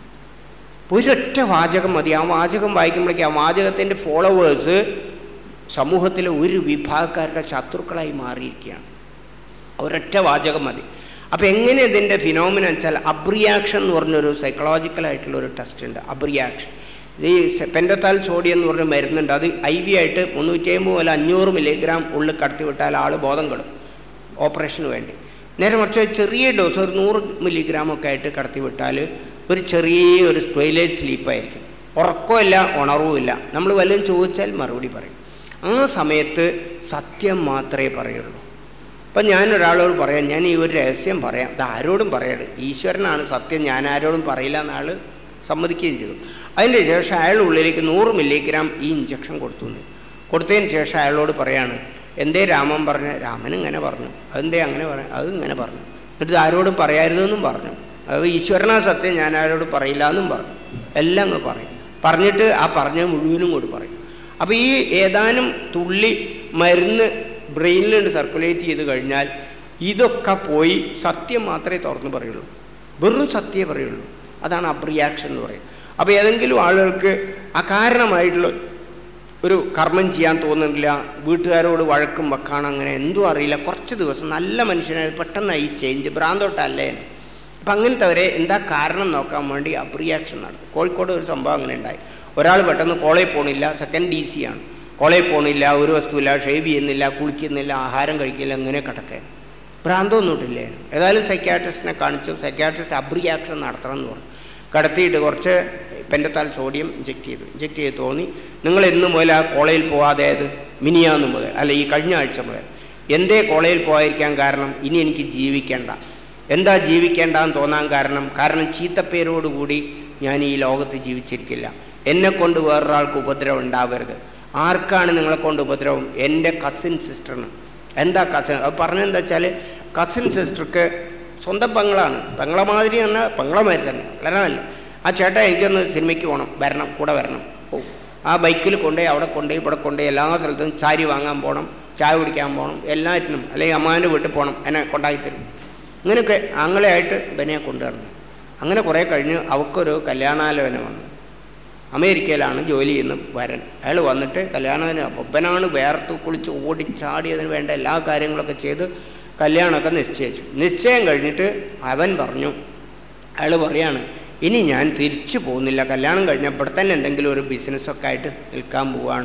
Speaker 1: ഒരൊറ്റ വാചകം മതി ആ വാചകം വായിക്കുമ്പോഴേക്കും ആ വാചകത്തിൻ്റെ ഫോളോവേഴ്സ് സമൂഹത്തിലെ ഒരു വിഭാഗക്കാരുടെ ശത്രുക്കളായി മാറിയിരിക്കുകയാണ് ഒരൊറ്റ വാചകം മതി അപ്പോൾ എങ്ങനെ ഇതിൻ്റെ ഫിനോമിന വെച്ചാൽ അബ്രിയാക്ഷൻ എന്ന് പറഞ്ഞൊരു സൈക്കോളജിക്കലായിട്ടുള്ള ഒരു ടെസ്റ്റ് ഉണ്ട് അബ്രിയാക്ഷൻ ഈ പെൻഡത്താൽ സോഡിയം എന്ന് പറഞ്ഞ മരുന്നുണ്ട് അത് ഐ വി ആയിട്ട് മുന്നൂറ്റി അമ്പത് മുതൽ അഞ്ഞൂറ് മില്ലിഗ്രാം ഉള്ളിൽ കടത്തി വിട്ടാൽ ആൾ ബോധം കെടും ഓപ്പറേഷന് വേണ്ടി നേരെ മറിച്ച് ചെറിയ ഡോസ് ഒരു നൂറ് മില്ലിഗ്രാം ഒക്കെ ആയിട്ട് കടത്തി വിട്ടാൽ ഒരു ചെറിയ ഒരു ട്വൈലൈറ്റ് സ്ലീപ്പായിരിക്കും ഉറക്കമില്ല ഉണർവുമില്ല നമ്മൾ വല്ലതും ചോദിച്ചാൽ മറുപടി പറയും ആ സമയത്ത് സത്യം മാത്രമേ പറയുള്ളൂ അപ്പം ഞാൻ ഒരാളോട് പറയാം ഞാൻ ഈ ഒരു രഹസ്യം പറയാം ഇത് ആരോടും പറയരുത് ഈശ്വരനാണ് സത്യം ഞാൻ ആരോടും പറയില്ല എന്നാൾ സമ്മതിക്കുകയും ചെയ്തു അതിൻ്റെ ശേഷം അയാൾ ഉള്ളിലേക്ക് നൂറ് മില്ലിഗ്രാം ഈ ഇഞ്ചക്ഷൻ കൊടുത്തു എന്ന്. കൊടുത്തതിന് ശേഷം അയാളോട് പറയാണ് എന്തേ രാമൻ പറഞ്ഞു രാമൻ ഇങ്ങനെ പറഞ്ഞു അതെന്തേ അങ്ങനെ പറഞ്ഞു അത് ഇങ്ങനെ പറഞ്ഞു എന്നിട്ട് ഇത് ആരോടും പറയരുതെന്നും പറഞ്ഞു അത് ഈശ്വരനാ സത്യം ഞാൻ ആരോടും പറയില്ല എന്നും പറഞ്ഞു എല്ലാം അങ്ങ് പറയും പറഞ്ഞിട്ട് ആ പറഞ്ഞ മുഴുവനും കൂടി പറയും അപ്പോൾ ഈ ഏതാനും തുള്ളി മരുന്ന് ബ്രെയിനിലുണ്ട് സർക്കുലേറ്റ് ചെയ്ത് കഴിഞ്ഞാൽ ഇതൊക്കെ പോയി സത്യം മാത്രമേ തുറന്ന് പറയുള്ളൂ വെറും സത്യമേ പറയുള്ളൂ അതാണ് അബ്രിയാക്ഷൻ എന്ന് പറയുന്നത് അപ്പോൾ ഏതെങ്കിലും ആളുകൾക്ക് അകാരണമായിട്ടുള്ള ഒരു കർമ്മം ചെയ്യാൻ തോന്നുന്നില്ല വീട്ടുകാരോട് വഴക്കും വെക്കാണ് അങ്ങനെ എന്തും അറിയില്ല കുറച്ച് ദിവസം നല്ല മനുഷ്യനായി പെട്ടെന്നായി ചേഞ്ച് ഭ്രാന്തോട്ടല്ലേ അപ്പം അങ്ങനത്തെവരെ എന്താ കാരണം നോക്കാൻ വേണ്ടി അബ്രിയാക്ഷൻ നടത്തും കോഴിക്കോട് ഒരു സംഭവം അങ്ങനെ ഉണ്ടായി ഒരാൾ പെട്ടെന്ന് കോളേജ് പോണില്ല സെക്കൻഡ് ഡി സി ആണ് കോളേജ് പോണില്ല ഒരു വസ്തുവില്ല ഷേവ് ചെയ്യുന്നില്ല കുളിക്കുന്നില്ല ആഹാരം കഴിക്കില്ല അങ്ങനെ കിടക്കാൻ ഭ്രാന്തമൊന്നുമിട്ടില്ലേ ഏതായാലും സൈക്യാട്രിസ്റ്റിനെ കാണിച്ചു സൈക്യാട്രിസ്റ്റ് അബ്രിയാക്ഷൻ നടത്തണം എന്ന് പറഞ്ഞു കടത്തിയിട്ട് കുറച്ച് പെൻഡത്താൽ സോഡിയം ഇഞ്ചെക്ട് ചെയ്തു ഇഞ്ചെക്ട് ചെയ്ത് തോന്നി നിങ്ങൾ ഇന്ന് മുതൽ ആ കോളേജിൽ പോവാതെ അത് മിനിയാന്ന് മുതൽ അല്ല ഈ കഴിഞ്ഞ ആഴ്ച മുതൽ എന്തേ കോളേജിൽ പോകാതിരിക്കാൻ കാരണം ഇനി എനിക്ക് ജീവിക്കേണ്ട എന്താ ജീവിക്കേണ്ടെന്ന് തോന്നാൻ കാരണം കാരണം ചീത്തപ്പേരോടുകൂടി ഞാൻ ഈ ലോകത്ത് ജീവിച്ചിരിക്കില്ല എന്നെ കൊണ്ട് വേറൊരാൾക്ക് ഉപദ്രവം ഉണ്ടാവരുത് ആർക്കാണ് നിങ്ങളെ കൊണ്ട് ഉപദ്രവം എൻ്റെ കസിൻ സിസ്റ്ററിന് എന്താ കസിൻ അത് പറഞ്ഞതെന്താ വെച്ചാൽ കസിൻ സിസ്റ്റർക്ക് സ്വന്തം പെങ്ങളാണ് പെങ്ങളെ മാതിരി തന്നെ പെങ്ങളെ മാതിരി തന്നെ വളരെ നല്ല ആ ചേട്ടാ എനിക്കൊന്ന് സിനിമയ്ക്ക് പോകണം വരണം കൂടെ വരണം ഓ ആ ബൈക്കിൽ കൊണ്ടുപോയി അവിടെ കൊണ്ടുപോയി ഇവിടെ കൊണ്ടുപോയി എല്ലാ സ്ഥലത്തും ചാരി വാങ്ങാൻ പോകണം ചായ കുടിക്കാൻ പോകണം എല്ലാറ്റിനും അല്ലെങ്കിൽ അമ്മാൻ്റെ വീട്ടിൽ പോകണം എന്നെ കൊണ്ടാക്കി തരും ഇങ്ങനെയൊക്കെ ആങ്ങളെയായിട്ട് ഇവനെ കൊണ്ടുവരണം അങ്ങനെ കുറേ കഴിഞ്ഞ് അവൾക്കൊരു കല്യാണാലോചന വന്നു അമേരിക്കയിലാണ് ജോലി ചെയ്യുന്ന വരൻ അയാൾ വന്നിട്ട് കല്യാണത്തിന് ഒപ്പനാണ് വേർത്ത് കുളിച്ച് ഓടിച്ചാടി അതിന് വേണ്ട എല്ലാ കാര്യങ്ങളൊക്കെ ചെയ്ത് കല്യാണമൊക്കെ നിശ്ചയിച്ചു നിശ്ചയം കഴിഞ്ഞിട്ട് അവൻ പറഞ്ഞു അയാൾ പറയാണ് ഇനി ഞാൻ തിരിച്ചു പോകുന്നില്ല കല്യാണം കഴിഞ്ഞ ഇവിടെ തന്നെ എന്തെങ്കിലും ഒരു ബിസിനസ്സൊക്കെ ആയിട്ട് നിൽക്കാൻ പോവാണ്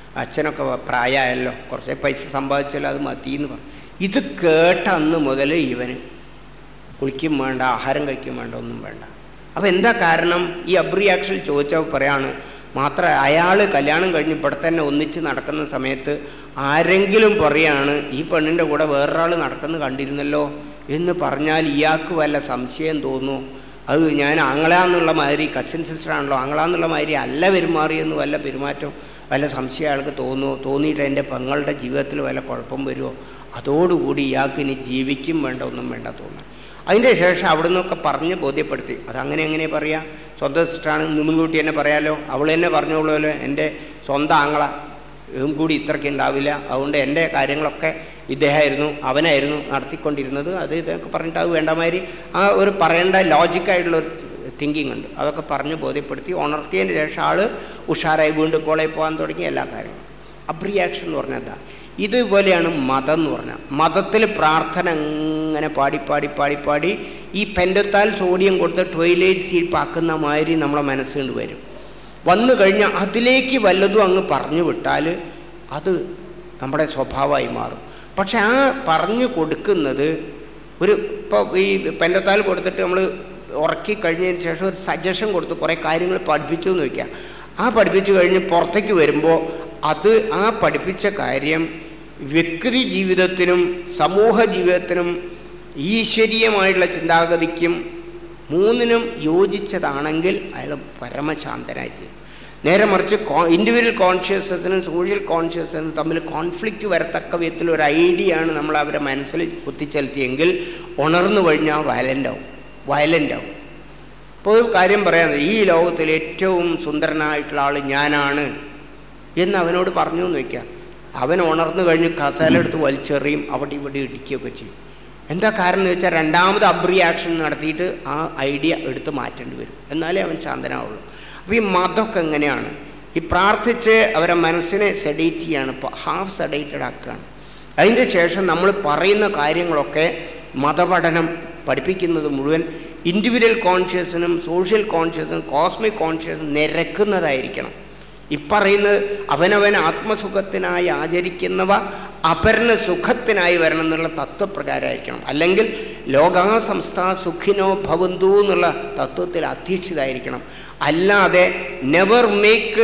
Speaker 1: അച്ഛനൊക്കെ പ്രായമായല്ലോ കുറച്ച് പൈസ സമ്പാദിച്ചാൽ അത് മതി എന്ന് പറഞ്ഞു ഇത് കേട്ട അന്ന് മുതൽ ഇവന് കുളിക്കും വേണ്ട ആഹാരം കഴിക്കും വേണ്ട ഒന്നും വേണ്ട അപ്പോൾ എന്താ കാരണം ഈ അബ്രിയാക്ഷൻ ചോദിച്ചപ്പോൾ പറയാണ് മാത്രം അയാൾ കല്യാണം കഴിഞ്ഞ് ഇവിടെ തന്നെ ഒന്നിച്ച് നടക്കുന്ന സമയത്ത് ആരെങ്കിലും പറയാണ് ഈ പെണ്ണിൻ്റെ കൂടെ വേറൊരാൾ നടക്കുന്നത് കണ്ടിരുന്നല്ലോ എന്ന് പറഞ്ഞാൽ ഇയാൾക്ക് വല്ല സംശയം തോന്നുന്നു അത് ഞാൻ ആങ്ങളാന്നുള്ള മാതിരി കസിൻ സിസ്റ്റർ ആണല്ലോ ആങ്ങളാന്നുള്ള മാതിരി അല്ല പെരുമാറിയെന്ന് വല്ല പെരുമാറ്റം വല്ല സംശയം അയാൾക്ക് തോന്നുമോ തോന്നിയിട്ട് എൻ്റെ പെങ്ങളുടെ ജീവിതത്തിൽ വല്ല കുഴപ്പം വരുമോ അതോടുകൂടി ഇയാൾക്ക് ഇനി ജീവിക്കും വേണ്ട ഒന്നും വേണ്ട തോന്നുന്നു അതിൻ്റെ ശേഷം അവിടെ നിന്നൊക്കെ പറഞ്ഞ് ബോധ്യപ്പെടുത്തി അതങ്ങനെ എങ്ങനെ പറയാം സ്വന്തം സിസ്റ്ററാണ് മുൻകൂട്ടി തന്നെ പറയാലോ അവൾ തന്നെ പറഞ്ഞോളൂല്ലോ എൻ്റെ സ്വന്തം ആങ്ങള ഇതും കൂടി ഇത്രയ്ക്ക് ഉണ്ടാവില്ല അതുകൊണ്ട് എൻ്റെ കാര്യങ്ങളൊക്കെ ഇദ്ദേഹമായിരുന്നു അവനായിരുന്നു നടത്തിക്കൊണ്ടിരുന്നത് അത് ഇതൊക്കെ പറഞ്ഞിട്ട് അത് വേണ്ട മാതിരി ആ ഒരു പറയേണ്ട ലോജിക്കായിട്ടുള്ള ഒരു തിങ്കിങ് ഉണ്ട് അതൊക്കെ പറഞ്ഞ് ബോധ്യപ്പെടുത്തി ഉണർത്തിയതിന് ശേഷം ആൾ ഉഷാറായി വീണ്ടും കോളേജിൽ പോകാൻ തുടങ്ങി എല്ലാ കാര്യങ്ങളും അബ്രിയാക്ഷൻ എന്ന് പറഞ്ഞാൽ എന്താ ഇതുപോലെയാണ് മതം എന്ന് പറഞ്ഞാൽ മതത്തിൽ പ്രാർത്ഥന അങ്ങനെ പാടി പാടി പാടി പാടി ഈ പെൻഡത്താൽ സോഡിയം കൊടുത്ത് ടോയ്ലറ്റ് സീപ്പാക്കുന്ന മാതിരി നമ്മളെ മനസ്സുകൊണ്ട് വരും വന്നു കഴിഞ്ഞാൽ അതിലേക്ക് വല്ലതും അങ്ങ് പറഞ്ഞു വിട്ടാൽ അത് നമ്മുടെ സ്വഭാവമായി മാറും പക്ഷെ ആ പറഞ്ഞു കൊടുക്കുന്നത് ഒരു ഇപ്പോൾ ഈ പെൻഡത്താൽ കൊടുത്തിട്ട് നമ്മൾ ഉറക്കി കഴിഞ്ഞതിന് ശേഷം ഒരു സജഷൻ കൊടുത്ത് കുറേ കാര്യങ്ങൾ പഠിപ്പിച്ചു എന്ന് വയ്ക്കുക ആ പഠിപ്പിച്ചു കഴിഞ്ഞ് പുറത്തേക്ക് വരുമ്പോൾ അത് ആ പഠിപ്പിച്ച കാര്യം വ്യക്തി ജീവിതത്തിനും സമൂഹ ജീവിതത്തിനും ഈശ്വരീയമായിട്ടുള്ള ചിന്താഗതിക്കും മൂന്നിനും യോജിച്ചതാണെങ്കിൽ അയാൾ പരമശാന്തനായിത്തീരും നേരെ മറിച്ച് കോ ഇൻഡിവിജ്വൽ കോൺഷ്യസ്നസിനും സോഷ്യൽ കോൺഷ്യസ്നസും തമ്മിൽ കോൺഫ്ലിക്റ്റ് വരത്തക്ക വിധത്തിൽ ഒരു ഐഡിയ ആണ് നമ്മൾ അവരെ മനസ്സിൽ കുത്തിച്ചെലുത്തിയെങ്കിൽ ഉണർന്നു കഴിഞ്ഞാൽ വയലൻ്റ് ആവും വയലൻ്റ് ആവും ഇപ്പോൾ ഒരു കാര്യം പറയാൻ ഈ ലോകത്തിൽ ഏറ്റവും സുന്ദരനായിട്ടുള്ള ആൾ ഞാനാണ് എന്ന് അവനോട് പറഞ്ഞു എന്ന് വയ്ക്കാം അവൻ ഉണർന്നു കഴിഞ്ഞ് കസേലെടുത്ത് വലിച്ചെറിയും അവിടെ ഇവിടെ ഇടിക്കുകയൊക്കെ ചെയ്യും എന്താ കാരണം എന്ന് വെച്ചാൽ രണ്ടാമത് അബ്രിയാക്ഷൻ നടത്തിയിട്ട് ആ ഐഡിയ എടുത്ത് മാറ്റേണ്ടി വരും എന്നാലേ അവൻ ശാന്തനാവുള്ളൂ അപ്പോൾ ഈ മതമൊക്കെ എങ്ങനെയാണ് ഈ പ്രാർത്ഥിച്ച് അവരെ മനസ്സിനെ സെഡേറ്റ് ചെയ്യാണ് ഇപ്പോൾ ഹാഫ് സെഡേറ്റഡ് ആക്കുകയാണ് അതിൻ്റെ ശേഷം നമ്മൾ പറയുന്ന കാര്യങ്ങളൊക്കെ മതപഠനം പഠിപ്പിക്കുന്നത് മുഴുവൻ ഇൻഡിവിജ്വൽ കോൺഷ്യസിനും സോഷ്യൽ കോൺഷ്യസിനും കോസ്മിക് കോൺഷ്യസിനും നിരക്കുന്നതായിരിക്കണം ഇപ്പറയുന്നത് അവനവൻ ആത്മസുഖത്തിനായി ആചരിക്കുന്നവ അപരന് സുഖത്തിനായി വരണം എന്നുള്ള തത്വപ്രകാരമായിരിക്കണം അല്ലെങ്കിൽ ലോകാ സംസ്ഥ സുഖിനോ ഭവന്തു എന്നുള്ള തത്വത്തിൽ അധീക്ഷിതായിരിക്കണം അല്ലാതെ never make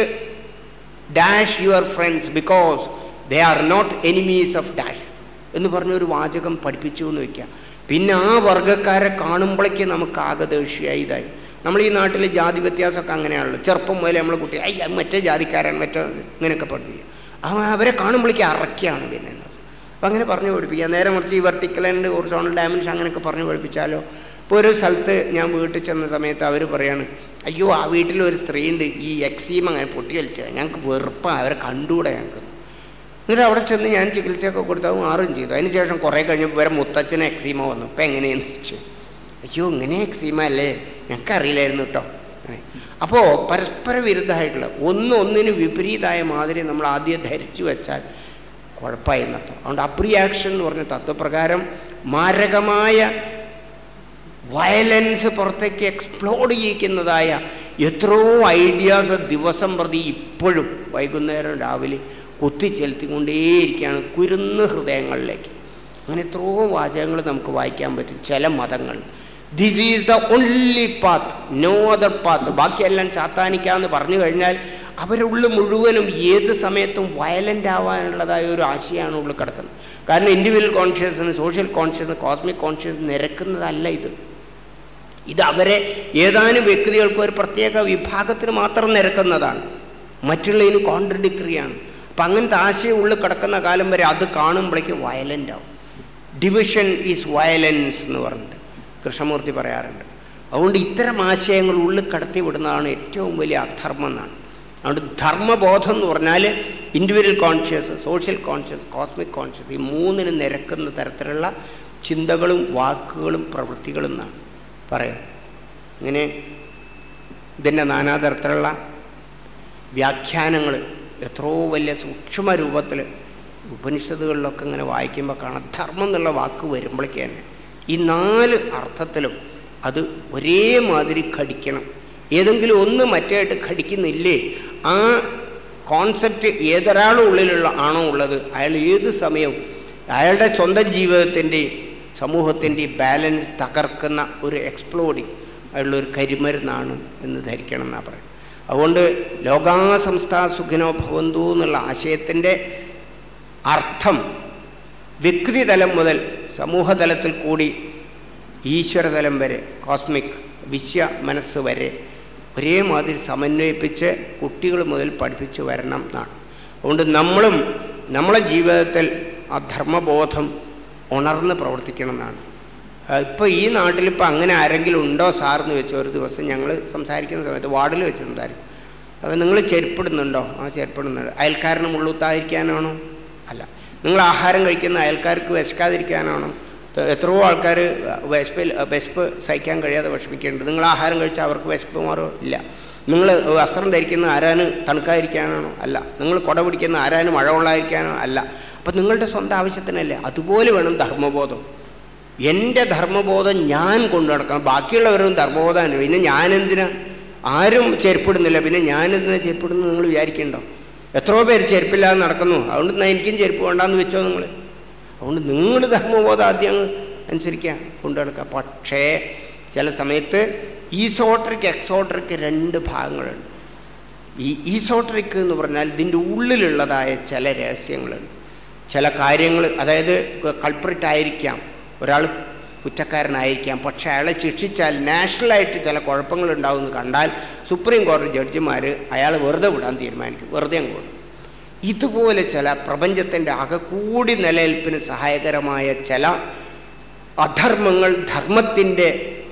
Speaker 1: dash your friends because they are not enemies of dash എന്ന് പറഞ്ഞൊരു വാചകം പഠിപ്പിച്ചു എന്ന് വയ്ക്കുക പിന്നെ ആ വർഗ്ഗക്കാരെ കാണുമ്പോഴേക്ക് നമുക്ക് ആകദേശിയായി ഇതായി നമ്മൾ ഈ നാട്ടിൽ ജാതി വ്യത്യാസമൊക്കെ അങ്ങനെയാണല്ലോ ചെറുപ്പം മുതലേ നമ്മൾ കുട്ടി അയ്യ മറ്റേ ജാതിക്കാരാണ് മറ്റേ ഇങ്ങനെയൊക്കെ പഠിപ്പിക്കുക അവ അവരെ കാണുമ്പോഴേക്ക് അറക്കുകയാണ് പിന്നെ അപ്പം അങ്ങനെ പറഞ്ഞു പഠിപ്പിക്കുക നേരെ മറിച്ച് ഈ വെർട്ടിക്കൽ ആൻഡ് ഒറിസോണൽ ഡയമെൻഷൻ അങ്ങനെയൊക്കെ പറഞ്ഞു പഠിപ്പിച്ചാലോ ഇപ്പോൾ ഒരു സ്ഥലത്ത് ഞാൻ വീട്ടിൽ ചെന്ന സമയത്ത് അവർ പറയാണ് അയ്യോ ആ വീട്ടിൽ ഒരു സ്ത്രീ ഉണ്ട് ഈ എക്സീം അങ്ങനെ പൊട്ടിയലിച്ചത് ഞങ്ങൾക്ക് വെറുപ്പാണ് അവരെ കണ്ടുകൂടെ ഞങ്ങൾക്ക് എന്നിട്ട് അവിടെ ചെന്ന് ഞാൻ ചികിത്സയൊക്കെ കൊടുത്താൽ മാറുകയും ചെയ്തു അതിന് ശേഷം കുറേ കഴിഞ്ഞപ്പോൾ വരെ മുത്തച്ഛന് എക്സീമ വന്നു ഇപ്പം എങ്ങനെയെന്ന് വെച്ചു അയ്യോ ഇങ്ങനെ എക്സീമ അല്ലേ ഞങ്ങൾക്കറിയില്ലായിരുന്നു കേട്ടോ അങ്ങനെ അപ്പോൾ പരസ്പര വിരുദ്ധമായിട്ടുള്ള ഒന്ന് ഒന്നിന് വിപരീതമായ മാതിരി നമ്മൾ ആദ്യം ധരിച്ചു വെച്ചാൽ കുഴപ്പമായി എന്നർത്ഥം അതുകൊണ്ട് അപ്രിയാക്ഷൻ എന്ന് പറഞ്ഞ തത്വപ്രകാരം മാരകമായ വയലൻസ് പുറത്തേക്ക് എക്സ്പ്ലോഡ് ചെയ്യിക്കുന്നതായ എത്രയോ ഐഡിയാസ് ദിവസം പ്രതി ഇപ്പോഴും വൈകുന്നേരം രാവിലെ കുത്തിച്ചെലുത്തിക്കൊണ്ടേയിരിക്കുകയാണ് കുരുന്ന് ഹൃദയങ്ങളിലേക്ക് അങ്ങനെ എത്രയോ വാചകങ്ങൾ നമുക്ക് വായിക്കാൻ പറ്റും ചില മതങ്ങൾ this is the only path no other path ബാക്കിയെല്ലാം ചാത്താനിക്കാന്ന് പറഞ്ഞു കഴിഞ്ഞാൽ അവരുള്ള മുഴുവനും ഏത് സമയത്തും വയലൻ്റ് ആവാനുള്ളതായ ഒരു ആശയമാണ് ഉള്ളിൽ കിടക്കുന്നത് കാരണം individual consciousness social consciousness cosmic consciousness നിരക്കുന്നതല്ല ഇത് ഇത് അവരെ ഏതാനും വ്യക്തികൾക്ക് ഒരു പ്രത്യേക വിഭാഗത്തിന് മാത്രം നിരക്കുന്നതാണ് മറ്റുള്ളതിന് കോൺട്രഡിക്ടറിയാണ് അപ്പം അങ്ങനത്തെ ആശയം ഉള്ളിൽ കിടക്കുന്ന കാലം വരെ അത് കാണുമ്പോഴേക്ക് വയലൻ്റ് ആവും ഡിവിഷൻ ഈസ് വയലൻസ് എന്ന് പറഞ്ഞിട്ട് കൃഷ്ണമൂർത്തി പറയാറുണ്ട് അതുകൊണ്ട് ഇത്തരം ആശയങ്ങൾ ഉള്ളിൽ കടത്തി വിടുന്നതാണ് ഏറ്റവും വലിയ അധർമ്മം എന്നാണ് അതുകൊണ്ട് ധർമ്മബോധം എന്ന് പറഞ്ഞാൽ individual conscious social conscious cosmic conscious ഈ മൂന്നിന് നിരക്കുന്ന തരത്തിലുള്ള ചിന്തകളും വാക്കുകളും പ്രവൃത്തികളും എന്നാണ് പറയാം ഇങ്ങനെ ഇതിൻ്റെ നാനാതരത്തിലുള്ള വ്യാഖ്യാനങ്ങൾ എത്രയോ വലിയ സൂക്ഷ്മ രൂപത്തിൽ ഉപനിഷത്തുകളിലൊക്കെ ഇങ്ങനെ വായിക്കുമ്പോൾ കാണാം ധർമ്മം എന്നുള്ള വാക്ക് വരുമ്പോഴേക്ക് തന്നെ ഈ നാല് അർത്ഥത്തിലും അത് ഒരേമാതിരി ഘടിക്കണം ഏതെങ്കിലും ഒന്ന് മറ്റായിട്ട് ഘടിക്കുന്നില്ലേ ആ കോൺസെപ്റ്റ് ഏതൊരാളും ഉള്ളിലുള്ള ആണോ ഉള്ളത് അയാൾ ഏത് സമയവും അയാളുടെ സ്വന്തം ജീവിതത്തിൻ്റെയും സമൂഹത്തിൻ്റെയും ബാലൻസ് തകർക്കുന്ന ഒരു എക്സ്പ്ലോഡിങ് ആയിട്ടുള്ള ഒരു കരിമരുന്നാണ് എന്ന് ധരിക്കണം എന്നാണ് പറയുന്നത് അതുകൊണ്ട് ലോകാസംസ്ഥാ സുഖിനോ ഭവന്തു എന്നുള്ള ആശയത്തിൻ്റെ അർത്ഥം വ്യക്തിതലം മുതൽ സമൂഹതലത്തിൽ കൂടി ഈശ്വരതലം വരെ കോസ്മിക് വിശ്വ മനസ്സ് വരെ ഒരേമാതിരി സമന്വയിപ്പിച്ച് കുട്ടികൾ മുതൽ പഠിപ്പിച്ച് വരണം എന്നാണ് അതുകൊണ്ട് നമ്മളും നമ്മളെ ജീവിതത്തിൽ ആ ധർമ്മബോധം ഉണർന്ന് പ്രവർത്തിക്കണം എന്നാണ് ഇപ്പോൾ ഈ നാട്ടിലിപ്പോൾ അങ്ങനെ ആരെങ്കിലും ഉണ്ടോ സാർ എന്ന് വെച്ചാൽ ഒരു ദിവസം ഞങ്ങൾ സംസാരിക്കുന്ന സമയത്ത് വാർഡിൽ വെച്ച് സംസാരിക്കും അപ്പോൾ നിങ്ങൾ ചെരുപ്പിടുന്നുണ്ടോ ആ ചെരുപ്പിടുന്നുണ്ട് അയൽക്കാരന് മുള്ളുത്താതിരിക്കാനാണോ അല്ല നിങ്ങൾ ആഹാരം കഴിക്കുന്ന അയൽക്കാർക്ക് വിശക്കാതിരിക്കാനാണോ എത്രയോ ആൾക്കാർ വിശപ്പിൽ വിശപ്പ് സഹിക്കാൻ കഴിയാതെ വിഷമിക്കുന്നുണ്ട് നിങ്ങൾ ആഹാരം കഴിച്ചാൽ അവർക്ക് വിശപ്പ് മാറോ ഇല്ല നിങ്ങൾ വസ്ത്രം ധരിക്കുന്ന ആരാന് തണുക്കാതിരിക്കാനാണോ അല്ല നിങ്ങൾ കുട പിടിക്കുന്ന ആരാന് മഴ കൊള്ളാതിരിക്കാനോ അല്ല അപ്പം നിങ്ങളുടെ സ്വന്തം ആവശ്യത്തിനല്ലേ അതുപോലെ വേണം ധർമ്മബോധം എൻ്റെ ധർമ്മബോധം ഞാൻ കൊണ്ടു നടക്കണം ബാക്കിയുള്ളവരും ധർമ്മബോധമാണ് പിന്നെ ഞാനെന്തിനാ ആരും ചെരുപ്പിടുന്നില്ല പിന്നെ ഞാനെന്തിനാ ചെരുപ്പിടുന്നു നിങ്ങൾ വിചാരിക്കണ്ടോ എത്രയോ പേര് ചെരുപ്പില്ലാതെ നടക്കുന്നു അതുകൊണ്ട് എന്നാ എനിക്കും ചെരുപ്പ് വേണ്ടാന്ന് വെച്ചോ നിങ്ങൾ അതുകൊണ്ട് നിങ്ങൾ ധർമ്മബോധം ആദ്യം അങ്ങ് അനുസരിക്കുക കൊണ്ടു നടക്കുക പക്ഷേ ചില സമയത്ത് ഈസോട്രിക് എക്സോട്രിക് രണ്ട് ഭാഗങ്ങളുണ്ട് ഈ ഈസോട്രിക് എന്ന് പറഞ്ഞാൽ ഇതിൻ്റെ ഉള്ളിലുള്ളതായ ചില രഹസ്യങ്ങളുണ്ട് ചില കാര്യങ്ങൾ അതായത് കൾപ്രിറ്റ് ആയിരിക്കാം ഒരാൾ കുറ്റക്കാരനായിരിക്കാം പക്ഷേ അയാളെ ശിക്ഷിച്ചാൽ നാഷണലായിട്ട് ചില കുഴപ്പങ്ങളുണ്ടാവുമെന്ന് കണ്ടാൽ സുപ്രീം കോടതി ജഡ്ജിമാർ അയാൾ വെറുതെ വിടാൻ തീരുമാനിക്കും വെറുതെ അങ്ങ് വിടും ഇതുപോലെ ചില പ്രപഞ്ചത്തിൻ്റെ അകക്കൂടി നിലനിൽപ്പിന് സഹായകരമായ ചില അധർമ്മങ്ങൾ ധർമ്മത്തിൻ്റെ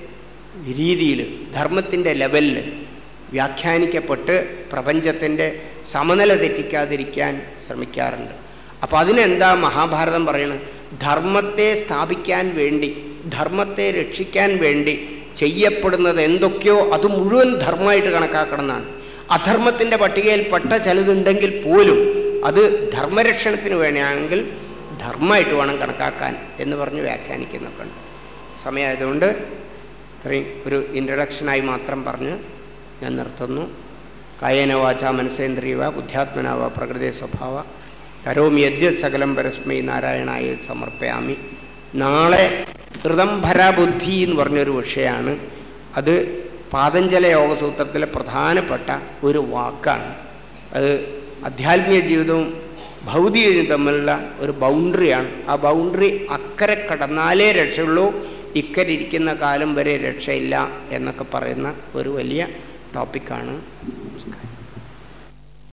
Speaker 1: രീതിയിൽ ധർമ്മത്തിൻ്റെ ലെവലിൽ വ്യാഖ്യാനിക്കപ്പെട്ട് പ്രപഞ്ചത്തിൻ്റെ സമനില തെറ്റിക്കാതിരിക്കാൻ ശ്രമിക്കാറുണ്ട് അപ്പോൾ അതിനെന്താ മഹാഭാരതം പറയുന്നത് ധർമ്മത്തെ സ്ഥാപിക്കാൻ വേണ്ടി ധർമ്മത്തെ രക്ഷിക്കാൻ വേണ്ടി ചെയ്യപ്പെടുന്നത് എന്തൊക്കെയോ അത് മുഴുവൻ ധർമ്മമായിട്ട് കണക്കാക്കണം എന്നാണ് അധർമ്മത്തിൻ്റെ പട്ടികയിൽപ്പെട്ട ചിലതുണ്ടെങ്കിൽ പോലും അത് ധർമ്മരക്ഷണത്തിന് വേണമെങ്കിൽ ധർമ്മമായിട്ട് വേണം കണക്കാക്കാൻ എന്ന് പറഞ്ഞ് വ്യാഖ്യാനിക്കുന്നൊക്കെ ഉണ്ട് സമയമായതുകൊണ്ട് ഇത്രയും ഒരു ഇൻട്രഡക്ഷനായി മാത്രം പറഞ്ഞ് ഞാൻ നിർത്തുന്നു കായേന വാച മനസേന്ദ്രിയവ ബുദ്ധ്യാത്മനാവ പ്രകൃതി സ്വഭാവ കരോമി യദ്യത് സകലം പരസ്മൈ നാരായണായ സമർപ്പയാമി നാളെ ഹൃദംഭരബുദ്ധി എന്ന് പറഞ്ഞൊരു വിഷയമാണ് അത് പാതഞ്ജല യോഗസൂത്രത്തിലെ പ്രധാനപ്പെട്ട ഒരു വാക്കാണ് അത് ആധ്യാത്മിക ജീവിതവും ഭൗതിക ജീവിതവും തമ്മിലുള്ള ഒരു ബൗണ്ടറിയാണ് ആ ബൗണ്ടറി അക്കരെ കടന്നാലേ രക്ഷയുള്ളൂ ഇക്കരെ ഇരിക്കുന്ന കാലം വരെ രക്ഷയില്ല എന്നൊക്കെ പറയുന്ന ഒരു വലിയ ടോപ്പിക്കാണ്